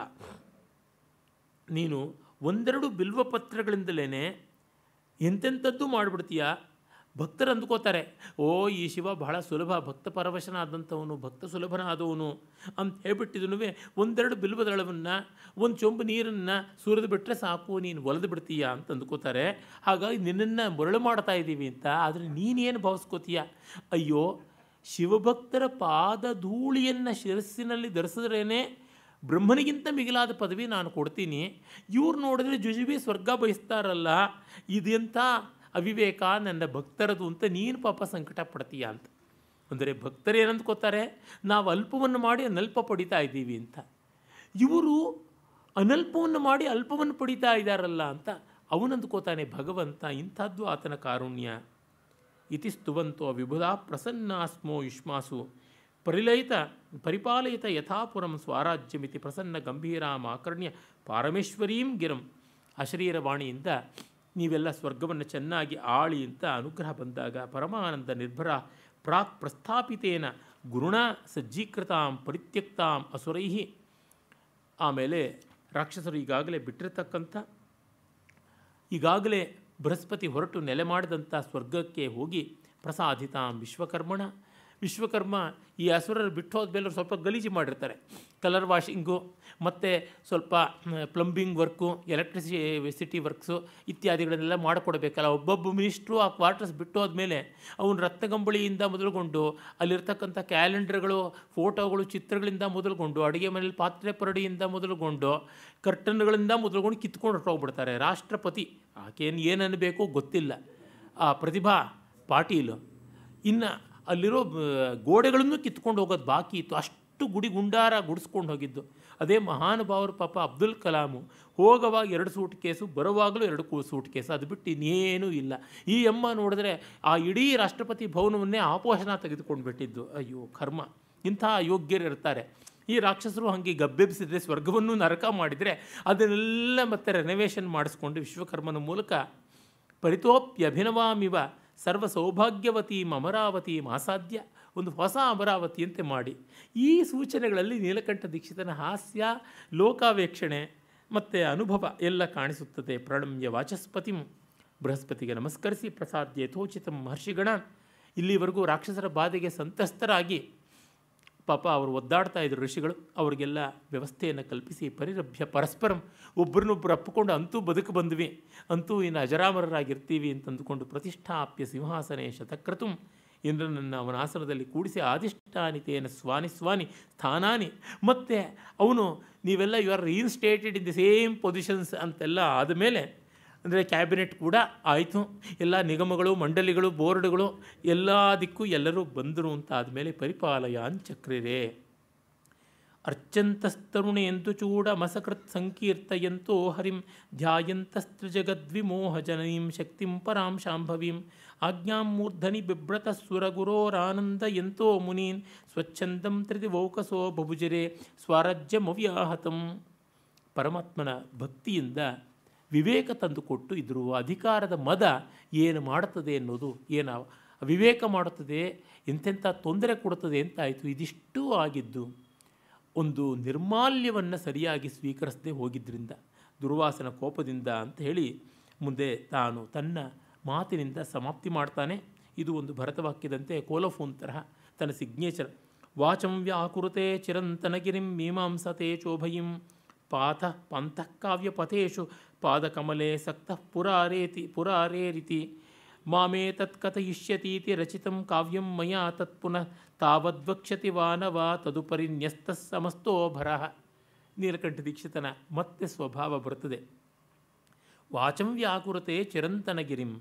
ನೀನು ಒಂದೆರಡು ಬಿಲ್ವಪತ್ರಗಳಿಂದಲೇ ಎಂತೆಂಥದ್ದು ಮಾಡಿಬಿಡ್ತೀಯ ಭಕ್ತರು ಅಂದ್ಕೋತಾರೆ ಓ ಈ ಶಿವ ಬಹಳ ಸುಲಭ ಭಕ್ತ ಪರವಶನಾದಂಥವನು ಭಕ್ತ ಸುಲಭನಾದವನು ಅಂತ ಹೇಳ್ಬಿಟ್ಟಿದನು ಒಂದೆರಡು ಬಿಲ್ವದಳವನ್ನು ಒಂದು ಚೊಂಬು ನೀರನ್ನು ಸುರಿದು ಬಿಟ್ಟರೆ ಸಾಕು ನೀನು ಒಲೆದು ಬಿಡ್ತೀಯ ಅಂತ ಅಂದ್ಕೋತಾರೆ ಹಾಗಾಗಿ ನಿನ್ನನ್ನು ಮರಳು ಮಾಡ್ತಾ ಇದ್ದೀವಿ ಅಂತ ಆದರೆ ನೀನೇನು ಭಾವಿಸ್ಕೋತೀಯ ಅಯ್ಯೋ ಶಿವಭಕ್ತರ ಪಾದ ಧೂಳಿಯನ್ನು ಶಿರಸ್ಸಿನಲ್ಲಿ ಧರಿಸಿದ್ರೇ ಬ್ರಹ್ಮನಿಗಿಂತ ಮಿಗಿಲಾದ ಪದವಿ ನಾನು ಕೊಡ್ತೀನಿ ಇವ್ರು ನೋಡಿದ್ರೆ ಜುಜುಬಿ ಸ್ವರ್ಗ ಬಯಸ್ತಾರಲ್ಲ ಇದೆಂಥ ಅವಿವೇಕ ನನ್ನ ಭಕ್ತರದು ಅಂತ ನೀನು ಪಾಪ ಸಂಕಟ ಪಡ್ತೀಯ ಅಂತ ಅಂದರೆ ಭಕ್ತರು ಏನಂದ್ಕೋತಾರೆ ನಾವು ಅಲ್ಪವನ್ನು ಮಾಡಿ ಅನಲ್ಪ ಪಡಿತಾ ಇದ್ದೀವಿ ಅಂತ ಇವರು ಅನಲ್ಪವನ್ನು ಮಾಡಿ ಅಲ್ಪವನ್ನು ಪಡಿತಾ ಇದ್ದಾರಲ್ಲ ಅಂತ ಅವನಂದ್ಕೋತಾನೆ ಭಗವಂತ ಇಂಥದ್ದು ಆತನ ಕಾರುಣ್ಯ ಇತಿ ಸ್ತುವಂತೋ ವಿಬುಧ ಪ್ರಸನ್ನಾಸ್ಮೋ ಯುಷ್ಮಾಸು ಪರಿಲಯಿತ ಪರಿಪಾಲಯಿತ ಯಥಾಪುರಂ ಸ್ವರಾಜ್ಯಮಿತಿ ಪ್ರಸನ್ನ ಗಂಭೀರಾಮಾಕರ್ಣ್ಯ ಪಾರಮೇಶ್ವರೀಂ ಗಿರಂ ಅಶರೀರವಾಣಿಯಿಂದ ನೀವೆಲ್ಲ ಸ್ವರ್ಗವನ್ನು ಚೆನ್ನಾಗಿ ಆಳಿ ಅಂತ ಅನುಗ್ರಹ ಬಂದಾಗ ಪರಮಾನಂದ ನಿರ್ಭರ ಪ್ರಾಕ್ ಪ್ರಸ್ಥಾಪಿತೇನ ಗುರುಣ ಸಜ್ಜೀಕೃತಾಂ ಪರಿತ್ಯಕ್ತಾಂ ಅಸುರೈ ಆಮೇಲೆ ರಾಕ್ಷಸರು ಈಗಾಗಲೇ ಬಿಟ್ಟಿರ್ತಕ್ಕಂಥ ಈಗಾಗಲೇ ಬೃಹಸ್ಪತಿ ಹೊರಟು ನೆಲೆ ಮಾಡಿದಂಥ ಸ್ವರ್ಗಕ್ಕೆ ಹೋಗಿ ಪ್ರಸಾದಿತಾಂ ವಿಶ್ವಕರ್ಮಣ ವಿಶ್ವಕರ್ಮ ಈ ಅಸುರರು ಬಿಟ್ಟು ಹೋದ್ಮೇಲೆ ಸ್ವಲ್ಪ ಗಲೀಜು ಮಾಡಿರ್ತಾರೆ ಕಲರ್ ವಾಷಿಂಗು ಮತ್ತು ಸ್ವಲ್ಪ ಪ್ಲಂಬಿಂಗ್ ವರ್ಕು ಎಲೆಕ್ಟ್ರಿಸಿಟಿ ವರ್ಕ್ಸು ಇತ್ಯಾದಿಗಳನ್ನೆಲ್ಲ ಮಾಡಿಕೊಡ್ಬೇಕಲ್ಲ ಒಬ್ಬೊಬ್ಬ ಮಿನಿಸ್ಟ್ರು ಆ ಕ್ವಾರ್ಟರ್ಸ್ ಬಿಟ್ಟು ಹೋದ್ಮೇಲೆ ಅವನು ರತ್ನಗಂಬಳಿಯಿಂದ ಮೊದಲುಗೊಂಡು ಅಲ್ಲಿರ್ತಕ್ಕಂಥ ಕ್ಯಾಲೆಂಡರ್ಗಳು ಫೋಟೋಗಳು ಚಿತ್ರಗಳಿಂದ ಮೊದಲುಗೊಂಡು ಅಡುಗೆ ಮನೇಲಿ ಪಾತ್ರೆ ಪರಡಿಯಿಂದ ಮೊದಲುಗೊಂಡು ಕರ್ಟನ್ಗಳಿಂದ ಮೊದಲುಗೊಂಡು ಕಿತ್ಕೊಂಡು ಹೊರಟೋಗ್ಬಿಡ್ತಾರೆ ರಾಷ್ಟ್ರಪತಿ ಆಕೆಯನ್ನು ಏನು ಅನ್ನಬೇಕು ಗೊತ್ತಿಲ್ಲ ಆ ಪ್ರತಿಭಾ ಪಾಟೀಲು ಇನ್ನು ಅಲ್ಲಿರೋ ಗೋಡೆಗಳನ್ನು ಕಿತ್ಕೊಂಡು ಹೋಗೋದು ಬಾಕಿ ಇತ್ತು ಅಷ್ಟು ಅಷ್ಟು ಗುಡಿ ಗುಂಡಾರ ಗುಡಿಸ್ಕೊಂಡು ಹೋಗಿದ್ದು ಅದೇ ಮಹಾನುಭಾವರು ಪಾಪ ಅಬ್ದುಲ್ ಕಲಾಮು ಹೋಗುವಾಗ ಎರಡು ಸೂಟ್ ಕೇಸು ಬರುವಾಗಲೂ ಎರಡು ಕೂ ಸೂಟ್ ಕೇಸು ಅದು ಬಿಟ್ಟು ಇನ್ನೇನೂ ಇಲ್ಲ ಈ ಅಮ್ಮ ನೋಡಿದ್ರೆ ಆ ಇಡೀ ರಾಷ್ಟ್ರಪತಿ ಭವನವನ್ನೇ ಆಪೋಷಣ ತೆಗೆದುಕೊಂಡು ಬಿಟ್ಟಿದ್ದು ಅಯ್ಯೋ ಕರ್ಮ ಇಂಥ ಅಯೋಗ್ಯರು ಇರ್ತಾರೆ ಈ ರಾಕ್ಷಸರು ಹಾಗೆ ಗಬ್ಬೆಬ್ಸಿದ್ರೆ ಸ್ವರ್ಗವನ್ನು ನರಕ ಮಾಡಿದರೆ ಅದನ್ನೆಲ್ಲ ಮತ್ತೆ ರೆನೋವೇಷನ್ ಮಾಡಿಸ್ಕೊಂಡು ವಿಶ್ವಕರ್ಮನ ಮೂಲಕ ಪರಿತೋಪ್ಯಭಿನವಾಮಿವ ಸರ್ವ ಸೌಭಾಗ್ಯವತೀಂ ಅಮರಾವತೀಂ ಆಸಾಧ್ಯ ಒಂದು ಹೊಸ ಅಮರಾವತಿಯಂತೆ ಮಾಡಿ ಈ ಸೂಚನೆಗಳಲ್ಲಿ ನೀಲಕಂಠ ದೀಕ್ಷಿತನ ಹಾಸ್ಯ ಲೋಕಾವೇಕ್ಷಣೆ ಮತ್ತು ಅನುಭವ ಎಲ್ಲ ಕಾಣಿಸುತ್ತದೆ ಪ್ರಣಮ್ಯ ವಾಚಸ್ಪತಿಂ ಬೃಹಸ್ಪತಿಗೆ ನಮಸ್ಕರಿಸಿ ಪ್ರಸಾದ್ಯ ಯಥೋಚಿತ ಮಹರ್ಷಿಗಣ ಇಲ್ಲಿವರೆಗೂ ರಾಕ್ಷಸರ ಬಾಧೆಗೆ ಸಂತಸ್ತರಾಗಿ ಪಾಪ ಅವರು ಒದ್ದಾಡ್ತಾ ಇದ್ರು ಋಷಿಗಳು ಅವರಿಗೆಲ್ಲ ವ್ಯವಸ್ಥೆಯನ್ನು ಕಲ್ಪಿಸಿ ಪರಿರಭ್ಯ ಪರಸ್ಪರಂ ಒಬ್ಬರನ್ನೊಬ್ಬರು ಅಪ್ಪಿಕೊಂಡು ಅಂತೂ ಬದುಕು ಬಂದ್ವಿ ಅಂತೂ ಇನ್ನು ಅಜರಾಮರರಾಗಿರ್ತೀವಿ ಅಂತಂದುಕೊಂಡು ಪ್ರತಿಷ್ಠಾಪ್ಯ ಸಿಂಹಾಸನೆ ಶತಕ್ರತುಂ ಇಂದ್ರನನ್ನು ಅವನ ಆಸನದಲ್ಲಿ ಕೂಡಿಸಿ ಆದಿಷ್ಟಾನಿತೇನ ಸ್ವಾನಿ ಸ್ವಾನಿ ಸ್ಥಾನಾನಿ ಮತ್ತು ಅವನು ನೀವೆಲ್ಲ you are reinstated in the same positions ಅಂತೆಲ್ಲ ಆದಮೇಲೆ ಅಂದರೆ ಕ್ಯಾಬಿನೆಟ್ ಕೂಡ ಆಯಿತು ಎಲ್ಲ ನಿಗಮಗಳು ಮಂಡಳಿಗಳು ಬೋರ್ಡ್ಗಳು ಎಲ್ಲ ದಿಕ್ಕು ಎಲ್ಲರೂ ಬಂದರು ಅಂತ ಆದಮೇಲೆ ಪರಿಪಾಲಯಾನ್ ಚಕ್ರಿರೇ ಅರ್ಚಂತಸ್ತರುಣೇಂತು ಚೂಡ ಮಸಕೃತ್ ಸಂಕೀರ್ತಯಂತೋ ಹರಿಂ ಧ್ಯಾಯಂತಸ್ತ್ರಿಜಗದ್ವಿಮೋಹ ಜನನೀಂ ಶಕ್ತಿಂ ಪರಾಂ ಶಾಂಭವೀಂ ಆಜ್ಞಾಂ ಮೂರ್ಧನಿ ಬಿಭ್ರತ ಸುರಗುರೋರಾನಂದಯಂತೋ ಮುನೀನ್ ಸ್ವಚ್ಛಂದಂ ತ್ರಿದಿವೌಕಸೋ ಬಭುಜರೆ ಸ್ವರಾಜ್ಯಮವ್ಯಾಹತಂ ಪರಮಾತ್ಮನ ಭಕ್ತಿಯಿಂದ ವಿವೇಕ ತಂದುಕೊಟ್ಟು ಇದ್ರ ಅಧಿಕಾರದ ಮದ ಏನು ಮಾಡುತ್ತದೆ ಅನ್ನೋದು ಏನು ವಿವೇಕ ಮಾಡುತ್ತದೆ ಎಂತೆಂಥ ತೊಂದರೆ ಕೊಡುತ್ತದೆ ಅಂತಾಯಿತು ಇದಿಷ್ಟೂ ಆಗಿದ್ದು ಒಂದು ನಿರ್ಮಾಲ್ಯವನ್ನು ಸರಿಯಾಗಿ ಸ್ವೀಕರಿಸದೆ ಹೋಗಿದ್ದರಿಂದ ದುರ್ವಾಸನ ಕೋಪದಿಂದ ಅಂತ ಹೇಳಿ ಮುಂದೆ ತಾನು ತನ್ನ ಮಾತಿನಿಂದ ಸಮಾಪ್ತಿ ಮಾಡ್ತಾನೆ ಇದು ಒಂದು ಭರತವಾಕ್ಯದಂತೆ ಕೋಲಫೋನ್ ತರಹ ತನ್ನ ಸಿಗ್ನೇಚರ್ ವಾಚಂ ವ್ಯಾಕುರುತೆ ಚಿರಂತನಗಿರಿಂ ಮೀಮಾಂಸತೆ ಚೋಭಯಿಂ ಪಾಥ ಪಂಥಃಕಾವ್ಯಪಥೇಶು ಪಾದಕಮಲೆ ಸಕ್ತಃ ಪುರಾರೇತಿ ಪುರಾರೇರಿತಿ ಮಾಮೇ ತತ್ಕಥಯಿಷ್ಯತೀತಿ ರಚಿತಂ ಕಾವ್ಯಂ ಮಯಾ ತತ್ ಪುನಃ ತಾವದ್ವಕ್ಷ್ಯತಿ ವಾನವ ತದುಪರಿ ನ್ಯಸ್ತಃ ಸಮಸ್ತೋ ಭರಃ ನೀಲಕಂಠ ದೀಕ್ಷಿತನ ಮತ್ತೆ ಸ್ವಭಾವ ಬರುತ್ತದೆ ವಾಚಂ ವ್ಯಾಕುರತೆ ಚಿರಂತನಗಿರಿಂ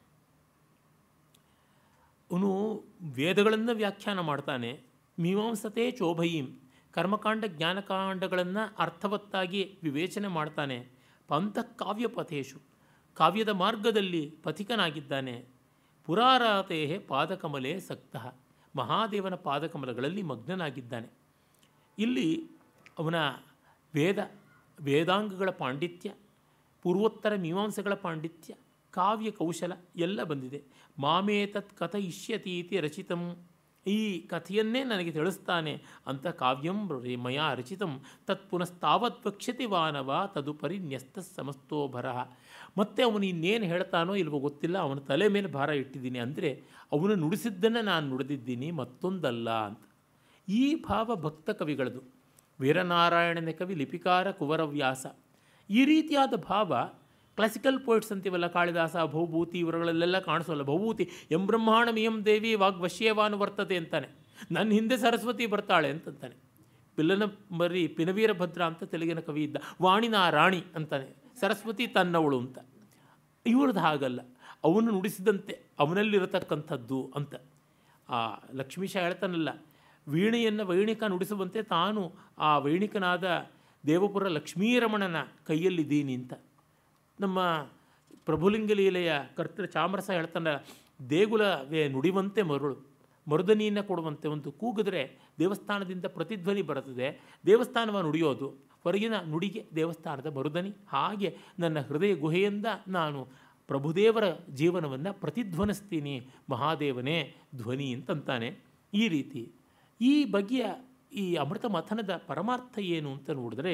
ಅವನು ವೇದಗಳನ್ನು ವ್ಯಾಖ್ಯಾನ ಮಾಡ್ತಾನೆ ಮೀಮಾಂಸತೆ ಚೋಭಯೀಂ ಕರ್ಮಕಾಂಡ ಜ್ಞಾನಕಾಂಡಗಳನ್ನು ಅರ್ಥವತ್ತಾಗಿ ವಿವೇಚನೆ ಮಾಡ್ತಾನೆ ಪಂಥ ಕಾವ್ಯಪಥೇಶು ಕಾವ್ಯದ ಮಾರ್ಗದಲ್ಲಿ ಪಥಿಕನಾಗಿದ್ದಾನೆ ಪುರಾರಾತೇ ಪಾದಕಮಲೆ ಸಕ್ತಃ ಮಹಾದೇವನ ಪಾದಕಮಲಗಳಲ್ಲಿ ಮಗ್ನನಾಗಿದ್ದಾನೆ ಇಲ್ಲಿ ಅವನ ವೇದ ವೇದಾಂಗಗಳ ಪಾಂಡಿತ್ಯ ಪೂರ್ವೋತ್ತರ ಮೀಮಾಂಸೆಗಳ ಪಾಂಡಿತ್ಯ ಕಾವ್ಯ ಕೌಶಲ ಎಲ್ಲ ಬಂದಿದೆ ಮಾಮೇ ತತ್ ಕಥ ಇಷ್ಯತೀತಿ ರಚಿತಂ ಈ ಕಥೆಯನ್ನೇ ನನಗೆ ತಿಳಿಸ್ತಾನೆ ಅಂತ ಕಾವ್ಯಂ ರೇ- ಮಯಾ ರಚಿತಂ ತತ್ ಪುನಸ್ತಾವತ್ ವಕ್ಷ್ಯತಿ ವಾನವ ತದುಪರಿ ನ್ಯಸ್ತ ಸಮಸ್ತೋ ಭರಃ ಮತ್ತೆ ಅವನು ಇನ್ನೇನು ಹೇಳ್ತಾನೋ ಇಲ್ವೋ ಗೊತ್ತಿಲ್ಲ ಅವನ ತಲೆ ಮೇಲೆ ಭಾರ ಇಟ್ಟಿದ್ದೀನಿ ಅಂದರೆ ಅವನು ನುಡಿಸಿದ್ದನ್ನು ನಾನು ನುಡಿದಿದ್ದೀನಿ ಮತ್ತೊಂದಲ್ಲ ಅಂತ ಈ ಭಾವ ಭಕ್ತ ಕವಿಗಳದು ವೀರನಾರಾಯಣನ ಕವಿ ಲಿಪಿಕಾರ ಕುವರವ್ಯಾಸ ಈ ರೀತಿಯಾದ ಭಾವ ಕ್ಲಾಸಿಕಲ್ ಪೋಯಿಟ್ಸ್ ಅಂತೀವಲ್ಲ ಕಾಳಿದಾಸ ಭೌಭೂತಿ ಇವರುಗಳಲ್ಲೆಲ್ಲ ಕಾಣಿಸೋಲ್ಲ ಭೌಭೂತಿ ಎಂ ಬ್ರಹ್ಮಾಣಮಿಯಂ ದೇವಿ ವಾಗ್ವಶ್ಯವಾನು ವರ್ತತೆ ಅಂತಾನೆ ನನ್ನ ಹಿಂದೆ ಸರಸ್ವತಿ ಬರ್ತಾಳೆ ಅಂತಂತಾನೆ ಪಿಲ್ಲನ ಮರಿ ಪಿನವೀರ ಭದ್ರ ಅಂತ ತೆಲುಗಿನ ಕವಿ ಇದ್ದ ವಾಣಿನ ರಾಣಿ ಅಂತಾನೆ ಸರಸ್ವತಿ ತನ್ನವಳು ಅಂತ ಇವ್ರದ್ದು ಹಾಗಲ್ಲ ಅವನು ನುಡಿಸಿದಂತೆ ಅವನಲ್ಲಿರತಕ್ಕಂಥದ್ದು ಅಂತ ಆ ಲಕ್ಷ್ಮೀಶ ಹೇಳ್ತಾನಲ್ಲ ವೀಣೆಯನ್ನು ವೈಣಿಕ ನುಡಿಸುವಂತೆ ತಾನು ಆ ವೈಣಿಕನಾದ ದೇವಪುರ ಲಕ್ಷ್ಮೀರಮಣನ ಕೈಯಲ್ಲಿದ್ದೀನಿ ಅಂತ ನಮ್ಮ ಪ್ರಭುಲಿಂಗ ಲೀಲೆಯ ಕರ್ತೃ ಚಾಮರಸ ಹೇಳ್ತಾನೆ ದೇಗುಲವೇ ನುಡಿವಂತೆ ಮರುಳು ಮರುದನಿಯನ್ನು ಕೊಡುವಂತೆ ಒಂದು ಕೂಗಿದ್ರೆ ದೇವಸ್ಥಾನದಿಂದ ಪ್ರತಿಧ್ವನಿ ಬರುತ್ತದೆ ದೇವಸ್ಥಾನವ ನುಡಿಯೋದು ಹೊರಗಿನ ನುಡಿಗೆ ದೇವಸ್ಥಾನದ ಮರುದನಿ ಹಾಗೆ ನನ್ನ ಹೃದಯ ಗುಹೆಯಿಂದ ನಾನು ಪ್ರಭುದೇವರ ಜೀವನವನ್ನು ಪ್ರತಿಧ್ವನಿಸ್ತೀನಿ ಮಹಾದೇವನೇ ಧ್ವನಿ ಅಂತಂತಾನೆ ಈ ರೀತಿ ಈ ಬಗೆಯ ಈ ಅಮೃತ ಮಥನದ ಪರಮಾರ್ಥ ಏನು ಅಂತ ನೋಡಿದ್ರೆ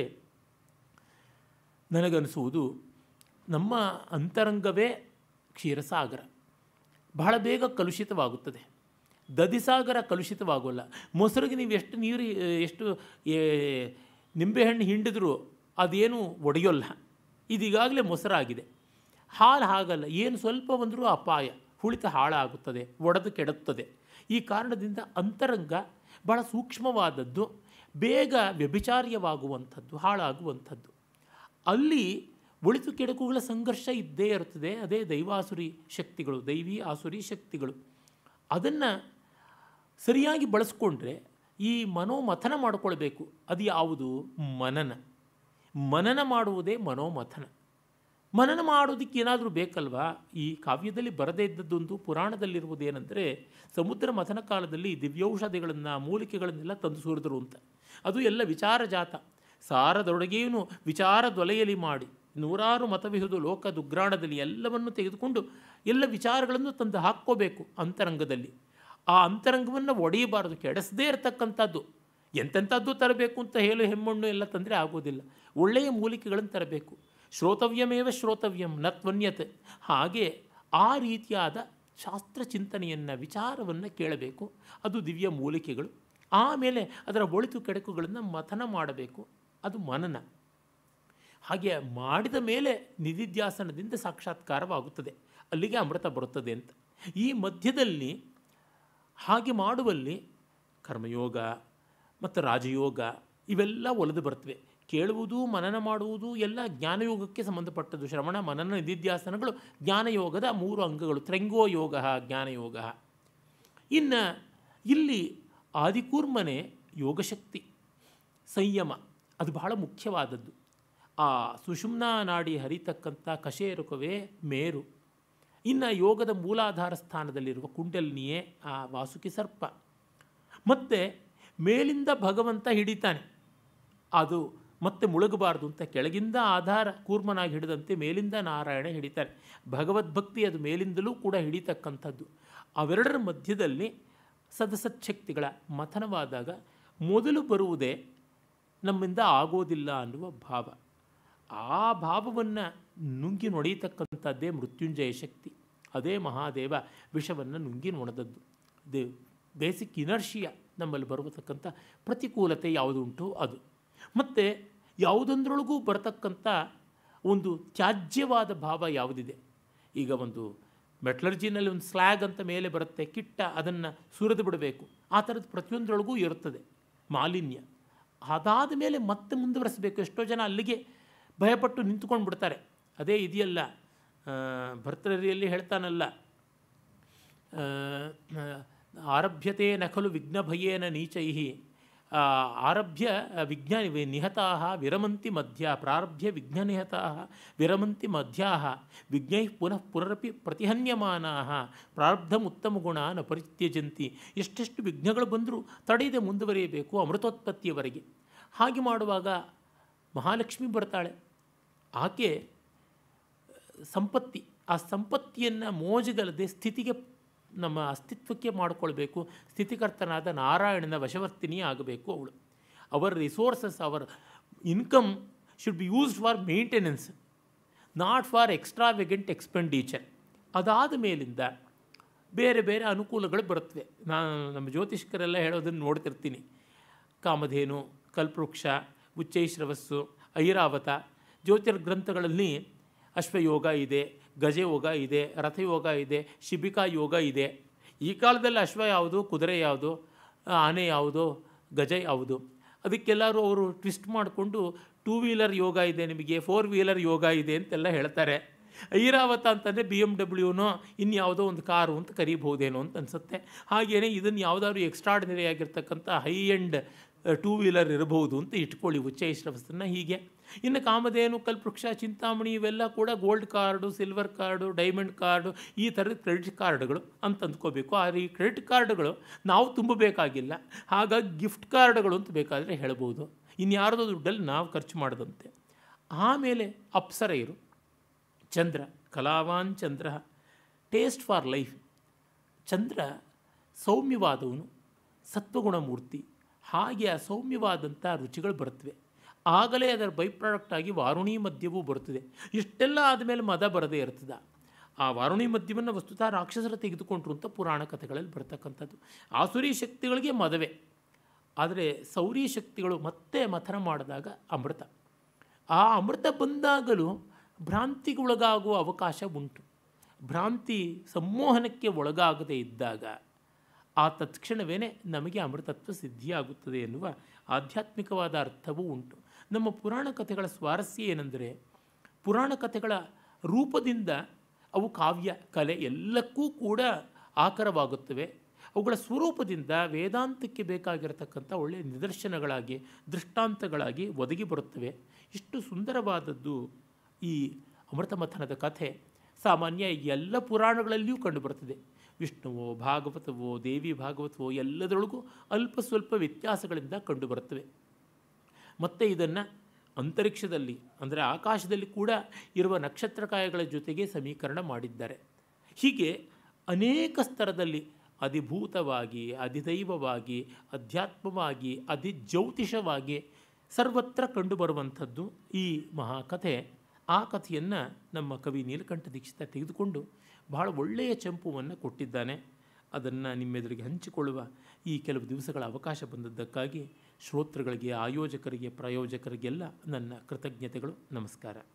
ನನಗನಿಸುವುದು ನಮ್ಮ ಅಂತರಂಗವೇ ಕ್ಷೀರಸಾಗರ ಬಹಳ ಬೇಗ ಕಲುಷಿತವಾಗುತ್ತದೆ ದದಿಸಾಗರ ಕಲುಷಿತವಾಗೋಲ್ಲ ಮೊಸರಿಗೆ ನೀವು ಎಷ್ಟು ನೀರು ಎಷ್ಟು ಏ, ನಿಂಬೆಹಣ್ಣು ಹಿಂಡಿದ್ರೂ ಅದೇನು ಒಡೆಯೋಲ್ಲ ಇದೀಗಾಗಲೇ ಮೊಸರಾಗಿದೆ ಹಾಲು ಹಾಗಲ್ಲ ಏನು ಸ್ವಲ್ಪ ಬಂದರೂ ಅಪಾಯ ಹುಳಿತ ಹಾಳಾಗುತ್ತದೆ ಒಡೆದು ಕೆಡುತ್ತದೆ ಈ ಕಾರಣದಿಂದ ಅಂತರಂಗ ಬಹಳ ಸೂಕ್ಷ್ಮವಾದದ್ದು ಬೇಗ ವ್ಯಭಿಚಾರ್ಯವಾಗುವಂಥದ್ದು ಹಾಳಾಗುವಂಥದ್ದು ಅಲ್ಲಿ ಒಳಿತು ಕೆಡುಕುಗಳ ಸಂಘರ್ಷ ಇದ್ದೇ ಇರುತ್ತದೆ ಅದೇ ದೈವಾಸುರಿ ಶಕ್ತಿಗಳು ದೈವಿ ಆಸುರಿ ಶಕ್ತಿಗಳು ಅದನ್ನು ಸರಿಯಾಗಿ ಬಳಸ್ಕೊಂಡ್ರೆ ಈ ಮನೋಮಥನ ಮಾಡಿಕೊಳ್ಬೇಕು ಅದು ಯಾವುದು ಮನನ ಮನನ ಮಾಡುವುದೇ ಮನೋಮಥನ ಮನನ ಮಾಡೋದಕ್ಕೆ ಏನಾದರೂ ಬೇಕಲ್ವಾ ಈ ಕಾವ್ಯದಲ್ಲಿ ಬರದೇ ಇದ್ದದ್ದೊಂದು ಪುರಾಣದಲ್ಲಿರುವುದೇನೆಂದರೆ ಸಮುದ್ರ ಮಥನ ಕಾಲದಲ್ಲಿ ದಿವ್ಯೌಷಧಿಗಳನ್ನು ಮೂಲಿಕೆಗಳನ್ನೆಲ್ಲ ತಂದು ಸುರಿದ್ರು ಅಂತ ಅದು ಎಲ್ಲ ವಿಚಾರಜಾತ ಸಾರದೊಳಗೇನು ವಿಚಾರದೊಲೆಯಲ್ಲಿ ಮಾಡಿ ನೂರಾರು ಮತವಿಹುದು ಲೋಕ ದುಗ್ರಾಣದಲ್ಲಿ ಎಲ್ಲವನ್ನು ತೆಗೆದುಕೊಂಡು ಎಲ್ಲ ವಿಚಾರಗಳನ್ನು ತಂದು ಹಾಕ್ಕೋಬೇಕು ಅಂತರಂಗದಲ್ಲಿ ಆ ಅಂತರಂಗವನ್ನು ಒಡೆಯಬಾರದು ಕೆಡಿಸದೇ ಇರತಕ್ಕಂಥದ್ದು ಎಂತೆಂಥದ್ದು ತರಬೇಕು ಅಂತ ಹೇಳು ಹೆಮ್ಮಣ್ಣು ಎಲ್ಲ ತಂದರೆ ಆಗೋದಿಲ್ಲ ಒಳ್ಳೆಯ ಮೂಲಿಕೆಗಳನ್ನು ತರಬೇಕು ಶ್ರೋತವ್ಯಮೇವ ಶ್ರೋತವ್ಯಂ ನತ್ವನ್ಯತೆ ಹಾಗೆ ಆ ರೀತಿಯಾದ ಶಾಸ್ತ್ರ ಚಿಂತನೆಯನ್ನು ವಿಚಾರವನ್ನು ಕೇಳಬೇಕು ಅದು ದಿವ್ಯ ಮೂಲಿಕೆಗಳು ಆಮೇಲೆ ಅದರ ಒಳಿತು ಕೆಡಕುಗಳನ್ನು ಮಥನ ಮಾಡಬೇಕು ಅದು ಮನನ ಹಾಗೆ ಮಾಡಿದ ಮೇಲೆ ನಿಧಿಧ್ಯಾಸನದಿಂದ ಸಾಕ್ಷಾತ್ಕಾರವಾಗುತ್ತದೆ ಅಲ್ಲಿಗೆ ಅಮೃತ ಬರುತ್ತದೆ ಅಂತ ಈ ಮಧ್ಯದಲ್ಲಿ ಹಾಗೆ ಮಾಡುವಲ್ಲಿ ಕರ್ಮಯೋಗ ಮತ್ತು ರಾಜಯೋಗ ಇವೆಲ್ಲ ಒಲಿದು ಬರ್ತವೆ ಕೇಳುವುದು ಮನನ ಮಾಡುವುದು ಎಲ್ಲ ಜ್ಞಾನಯೋಗಕ್ಕೆ ಸಂಬಂಧಪಟ್ಟದ್ದು ಶ್ರವಣ ಮನನ ನಿಧಿಧ್ಯಾಸನಗಳು ಜ್ಞಾನಯೋಗದ ಮೂರು ಅಂಗಗಳು ತ್ರಂಗೋ ಯೋಗ ಜ್ಞಾನಯೋಗ ಇನ್ನು ಇಲ್ಲಿ ಆದಿಕೂರ್ಮನೆ ಯೋಗಶಕ್ತಿ ಸಂಯಮ ಅದು ಬಹಳ ಮುಖ್ಯವಾದದ್ದು ಆ ಸುಷುಮ್ನಾ ನಾಡಿ ಹರಿತಕ್ಕಂಥ ಕಶೇರುಕವೇ ಮೇರು ಇನ್ನು ಯೋಗದ ಮೂಲಾಧಾರ ಸ್ಥಾನದಲ್ಲಿರುವ ಕುಂಡಲಿನಿಯೇ ಆ ವಾಸುಕಿ ಸರ್ಪ ಮತ್ತು ಮೇಲಿಂದ ಭಗವಂತ ಹಿಡಿತಾನೆ ಅದು ಮತ್ತೆ ಮುಳುಗಬಾರ್ದು ಅಂತ ಕೆಳಗಿಂದ ಆಧಾರ ಕೂರ್ಮನಾಗಿ ಹಿಡಿದಂತೆ ಮೇಲಿಂದ ನಾರಾಯಣ ಹಿಡಿತಾನೆ ಭಗವದ್ಭಕ್ತಿ ಅದು ಮೇಲಿಂದಲೂ ಕೂಡ ಹಿಡಿತಕ್ಕಂಥದ್ದು ಅವೆರಡರ ಮಧ್ಯದಲ್ಲಿ ಸದಸಚ್ಛಕ್ತಿಗಳ ಮಥನವಾದಾಗ ಮೊದಲು ಬರುವುದೇ ನಮ್ಮಿಂದ ಆಗೋದಿಲ್ಲ ಅನ್ನುವ ಭಾವ ಆ ಭಾವವನ್ನು ನುಂಗಿ ನೊಡೆಯತಕ್ಕಂಥದ್ದೇ ಮೃತ್ಯುಂಜಯ ಶಕ್ತಿ ಅದೇ ಮಹಾದೇವ ವಿಷವನ್ನು ನುಂಗಿ ನೊಣದದ್ದು ದೇ ಬೇಸಿಕ್ ಇನರ್ಷಿಯ ನಮ್ಮಲ್ಲಿ ಬರತಕ್ಕಂಥ ಪ್ರತಿಕೂಲತೆ ಯಾವುದುಂಟು ಅದು ಮತ್ತು ಯಾವುದೊಂದರೊಳಗೂ ಬರತಕ್ಕಂಥ ಒಂದು ತ್ಯಾಜ್ಯವಾದ ಭಾವ ಯಾವುದಿದೆ ಈಗ ಒಂದು ಮೆಟ್ಲರ್ಜಿನಲ್ಲಿ ಒಂದು ಸ್ಲ್ಯಾಗ್ ಅಂತ ಮೇಲೆ ಬರುತ್ತೆ ಕಿಟ್ಟ ಅದನ್ನು ಸುರಿದು ಬಿಡಬೇಕು ಆ ಥರದ್ದು ಪ್ರತಿಯೊಂದರೊಳಗೂ ಇರುತ್ತದೆ ಮಾಲಿನ್ಯ ಅದಾದ ಮೇಲೆ ಮತ್ತೆ ಮುಂದುವರಿಸಬೇಕು ಎಷ್ಟೋ ಜನ ಅಲ್ಲಿಗೆ ಭಯಪಟ್ಟು ನಿಂತ್ಕೊಂಡು ಬಿಡ್ತಾರೆ ಅದೇ ಇದೆಯಲ್ಲ ಭರ್ತೃಹರಿಯಲ್ಲಿ ಹೇಳ್ತಾನಲ್ಲ ಆರಭ್ಯತೆ ನಖಲು ವಿಘ್ನಭಯೇನ ನೀಚೈ ಆರಭ್ಯ ವಿಘ್ನ ನಿಹತಾ ವಿರಮಂತಿ ಮಧ್ಯ ಪ್ರಾರಭ್ಯ ವಿಘ್ನನಿಹತಾ ವಿರಮಂತಿ ಮಧ್ಯಾ ವಿಘ್ನೈ ಪುನಃ ಪುನರಪಿ ಪ್ರತಿಹನ್ಯಮಾನಾ ಪ್ರಾರಬ್ಧಮುತ್ತಮ ಗುಣ ನ ಪರಿತ್ಯಜಂತಿ ಎಷ್ಟೆಷ್ಟು ವಿಘ್ನಗಳು ಬಂದರೂ ತಡೆಯದೆ ಮುಂದುವರಿಯಬೇಕು ಅಮೃತೋತ್ಪತ್ತಿಯವರೆಗೆ ಹಾಗೆ ಮಾಡುವಾಗ ಮಹಾಲಕ್ಷ್ಮಿ ಬರ್ತಾಳೆ ಆಕೆ ಸಂಪತ್ತಿ ಆ ಸಂಪತ್ತಿಯನ್ನು ಮೋಜಗಲ್ಲದೆ ಸ್ಥಿತಿಗೆ ನಮ್ಮ ಅಸ್ತಿತ್ವಕ್ಕೆ ಮಾಡಿಕೊಳ್ಬೇಕು ಸ್ಥಿತಿಕರ್ತನಾದ ನಾರಾಯಣನ ವಶವರ್ತಿನಿ ಆಗಬೇಕು ಅವಳು our resources our income should be used for maintenance not for extravagant expenditure ಅದಾದ ಮೇಲಿಂದ ಬೇರೆ ಬೇರೆ ಅನುಕೂಲಗಳು ಬರುತ್ತವೆ ನಾನು ನಮ್ಮ ಜ್ಯೋತಿಷ್ಕರೆಲ್ಲ ಹೇಳೋದನ್ನು ನೋಡ್ತಿರ್ತೀನಿ ಕಾಮಧೇನು ಕಲ್ಪವೃಕ್ಷ ಉಚ್ಚೈಶ್ರವಸ್ಸು ಐರಾವತ ಜ್ಯೋತಿರ್ಗ್ರಂಥಗಳಲ್ಲಿ ಅಶ್ವಯೋಗ ಇದೆ ಗಜಯೋಗ ಇದೆ ರಥಯೋಗ ಇದೆ ಶಿಬಿಕಾ ಯೋಗ ಇದೆ ಈ ಕಾಲದಲ್ಲಿ ಅಶ್ವ ಯಾವುದು ಕುದುರೆ ಯಾವುದು ಆನೆ ಯಾವುದು ಗಜ ಯಾವುದು ಅದಕ್ಕೆಲ್ಲರೂ ಅವರು ಟ್ವಿಸ್ಟ್ ಮಾಡಿಕೊಂಡು ಟೂ ವೀಲರ್ ಯೋಗ ಇದೆ ನಿಮಗೆ ಫೋರ್ ವೀಲರ್ ಯೋಗ ಇದೆ ಅಂತೆಲ್ಲ ಹೇಳ್ತಾರೆ ಐರಾವತ ಅಂತಂದರೆ ಬಿ ಎಮ್ ಡಬ್ಲ್ಯೂನೋ ಇನ್ಯಾವುದೋ ಒಂದು ಕಾರು ಅಂತ ಕರಿಬಹುದೇನೋ ಅಂತ ಅನಿಸುತ್ತೆ ಹಾಗೆಯೇ ಇದನ್ನು ಯಾವುದಾದ್ರು ಎಕ್ಸ್ಟ್ರಾರ್ಡಿನರಿ ಆಗಿರ್ತಕ್ಕಂಥ ಹೈ ಎಂಡ್ ಟೂ ವೀಲರ್ ಇರಬಹುದು ಅಂತ ಇಟ್ಕೊಳ್ಳಿ ಉಚ್ಚೈಶ್ರವಸ್ತನ್ನ ಹೀಗೆ ಇನ್ನು ಕಾಮಧೇನು ಕಲ್ಪವೃಕ್ಷ ಚಿಂತಾಮಣಿ ಇವೆಲ್ಲ ಕೂಡ gold card silver card diamond card ಈ ಥರದ ಕ್ರೆಡಿಟ್ ಕಾರ್ಡ್ಗಳು ಅಂತ ಅಂದ್ಕೋಬೇಕು ಆ ಈ ಕ್ರೆಡಿಟ್ ಕಾರ್ಡ್ಗಳು ನಾವು ತುಂಬಬೇಕಾಗಿಲ್ಲ ಹಾಗಾಗಿ ಗಿಫ್ಟ್ ಕಾರ್ಡ್ಗಳು ಅಂತ ಬೇಕಾದರೆ ಹೇಳ್ಬೋದು ಇನ್ಯಾರ್ದೋ ದುಡ್ಡಲ್ಲಿ ನಾವು ಖರ್ಚು ಮಾಡದಂತೆ ಆಮೇಲೆ ಅಪ್ಸರ ಇರು ಚಂದ್ರ ಕಲಾವಾನ್ ಚಂದ್ರ ಟೇಸ್ಟ್ ಫಾರ್ ಲೈಫ್ ಚಂದ್ರ ಸೌಮ್ಯವಾದವನು ಸತ್ವಗುಣ ಮೂರ್ತಿ ಹಾಗೆ ಆ ಸೌಮ್ಯವಾದಂಥ ರುಚಿಗಳು ಬರುತ್ತವೆ ಆಗಲೇ ಅದರ ಬೈ ಪ್ರಾಡಕ್ಟ್ ಆಗಿ ವಾರುಣಿ ಮದ್ಯವೂ ಬರುತ್ತದೆ ಇಷ್ಟೆಲ್ಲ ಆದಮೇಲೆ ಮದ ಬರದೇ ಇರ್ತದೆ ಆ ವಾರುಣಿ ಮದ್ಯವನ್ನು ವಸ್ತುತಃ ರಾಕ್ಷಸರ ತೆಗೆದುಕೊಂಡ್ರು ಅಂತ ಪುರಾಣ ಕಥೆಗಳಲ್ಲಿ ಬರ್ತಕ್ಕಂಥದ್ದು ಆಸುರಿ ಶಕ್ತಿಗಳಿಗೆ ಮದವೇ ಆದರೆ ಸೌರಿ ಶಕ್ತಿಗಳು ಮತ್ತೆ ಮಥನ ಮಾಡಿದಾಗ ಅಮೃತ ಆ ಅಮೃತ ಬಂದಾಗಲೂ ಭ್ರಾಂತಿಗೊಳಗಾಗುವ ಅವಕಾಶ ಉಂಟು ಭ್ರಾಂತಿ ಸಂಮೋಹನಕ್ಕೆ ಒಳಗಾಗದೇ ಇದ್ದಾಗ ಆ ತತ್ಕ್ಷಣವೇ ನಮಗೆ ಅಮೃತತ್ವ ಸಿದ್ಧಿಯಾಗುತ್ತದೆ ಎನ್ನುವ ಆಧ್ಯಾತ್ಮಿಕವಾದ ಅರ್ಥವೂ ಉಂಟು ನಮ್ಮ ಪುರಾಣ ಕಥೆಗಳ ಸ್ವಾರಸ್ಯ ಏನೆಂದರೆ ಪುರಾಣ ಕಥೆಗಳ ರೂಪದಿಂದ ಅವು ಕಾವ್ಯ ಕಲೆ ಎಲ್ಲಕ್ಕೂ ಕೂಡ ಆಕರವಾಗುತ್ತವೆ ಅವುಗಳ ಸ್ವರೂಪದಿಂದ ವೇದಾಂತಕ್ಕೆ ಬೇಕಾಗಿರತಕ್ಕಂಥ ಒಳ್ಳೆಯ ನಿದರ್ಶನಗಳಾಗಿ ದೃಷ್ಟಾಂತಗಳಾಗಿ ಒದಗಿ ಬರುತ್ತವೆ ಇಷ್ಟು ಸುಂದರವಾದದ್ದು ಈ ಅಮೃತಮಥನದ ಕಥೆ ಸಾಮಾನ್ಯ ಎಲ್ಲ ಪುರಾಣಗಳಲ್ಲಿಯೂ ಕಂಡುಬರುತ್ತದೆ ವಿಷ್ಣುವೋ ಭಾಗವತವೋ ದೇವಿ ಭಾಗವತವೋ ಎಲ್ಲದರೊಳಗೂ ಅಲ್ಪ ಸ್ವಲ್ಪ ವ್ಯತ್ಯಾಸಗಳಿಂದ ಕಂಡುಬರುತ್ತವೆ ಮತ್ತು ಇದನ್ನು ಅಂತರಿಕ್ಷದಲ್ಲಿ ಅಂದರೆ ಆಕಾಶದಲ್ಲಿ ಕೂಡ ಇರುವ ನಕ್ಷತ್ರಕಾಯಗಳ ಜೊತೆಗೆ ಸಮೀಕರಣ ಮಾಡಿದ್ದಾರೆ ಹೀಗೆ ಅನೇಕ ಸ್ತರದಲ್ಲಿ ಅಧಿಭೂತವಾಗಿ ಅಧಿದೈವವಾಗಿ ಅಧ್ಯಾತ್ಮವಾಗಿ ಅಧಿಜ್ಯೋತಿಷವಾಗಿ ಸರ್ವತ್ರ ಕಂಡುಬರುವಂಥದ್ದು ಈ ಮಹಾಕಥೆ ಆ ಕಥೆಯನ್ನು ನಮ್ಮ ಕವಿ ನೀಲಕಂಠ ದೀಕ್ಷಿತ ತೆಗೆದುಕೊಂಡು ಬಹಳ ಒಳ್ಳೆಯ ಚಂಪುವನ್ನು ಕೊಟ್ಟಿದ್ದಾನೆ ಅದನ್ನು ನಿಮ್ಮೆದುರಿಗೆ ಹಂಚಿಕೊಳ್ಳುವ ಈ ಕೆಲವು ದಿವಸಗಳ ಅವಕಾಶ ಬಂದದ್ದಕ್ಕಾಗಿ ಶ್ರೋತೃಗಳಿಗೆ ಆಯೋಜಕರಿಗೆ ಪ್ರಾಯೋಜಕರಿಗೆಲ್ಲ ನನ್ನ ಕೃತಜ್ಞತೆಗಳು ನಮಸ್ಕಾರ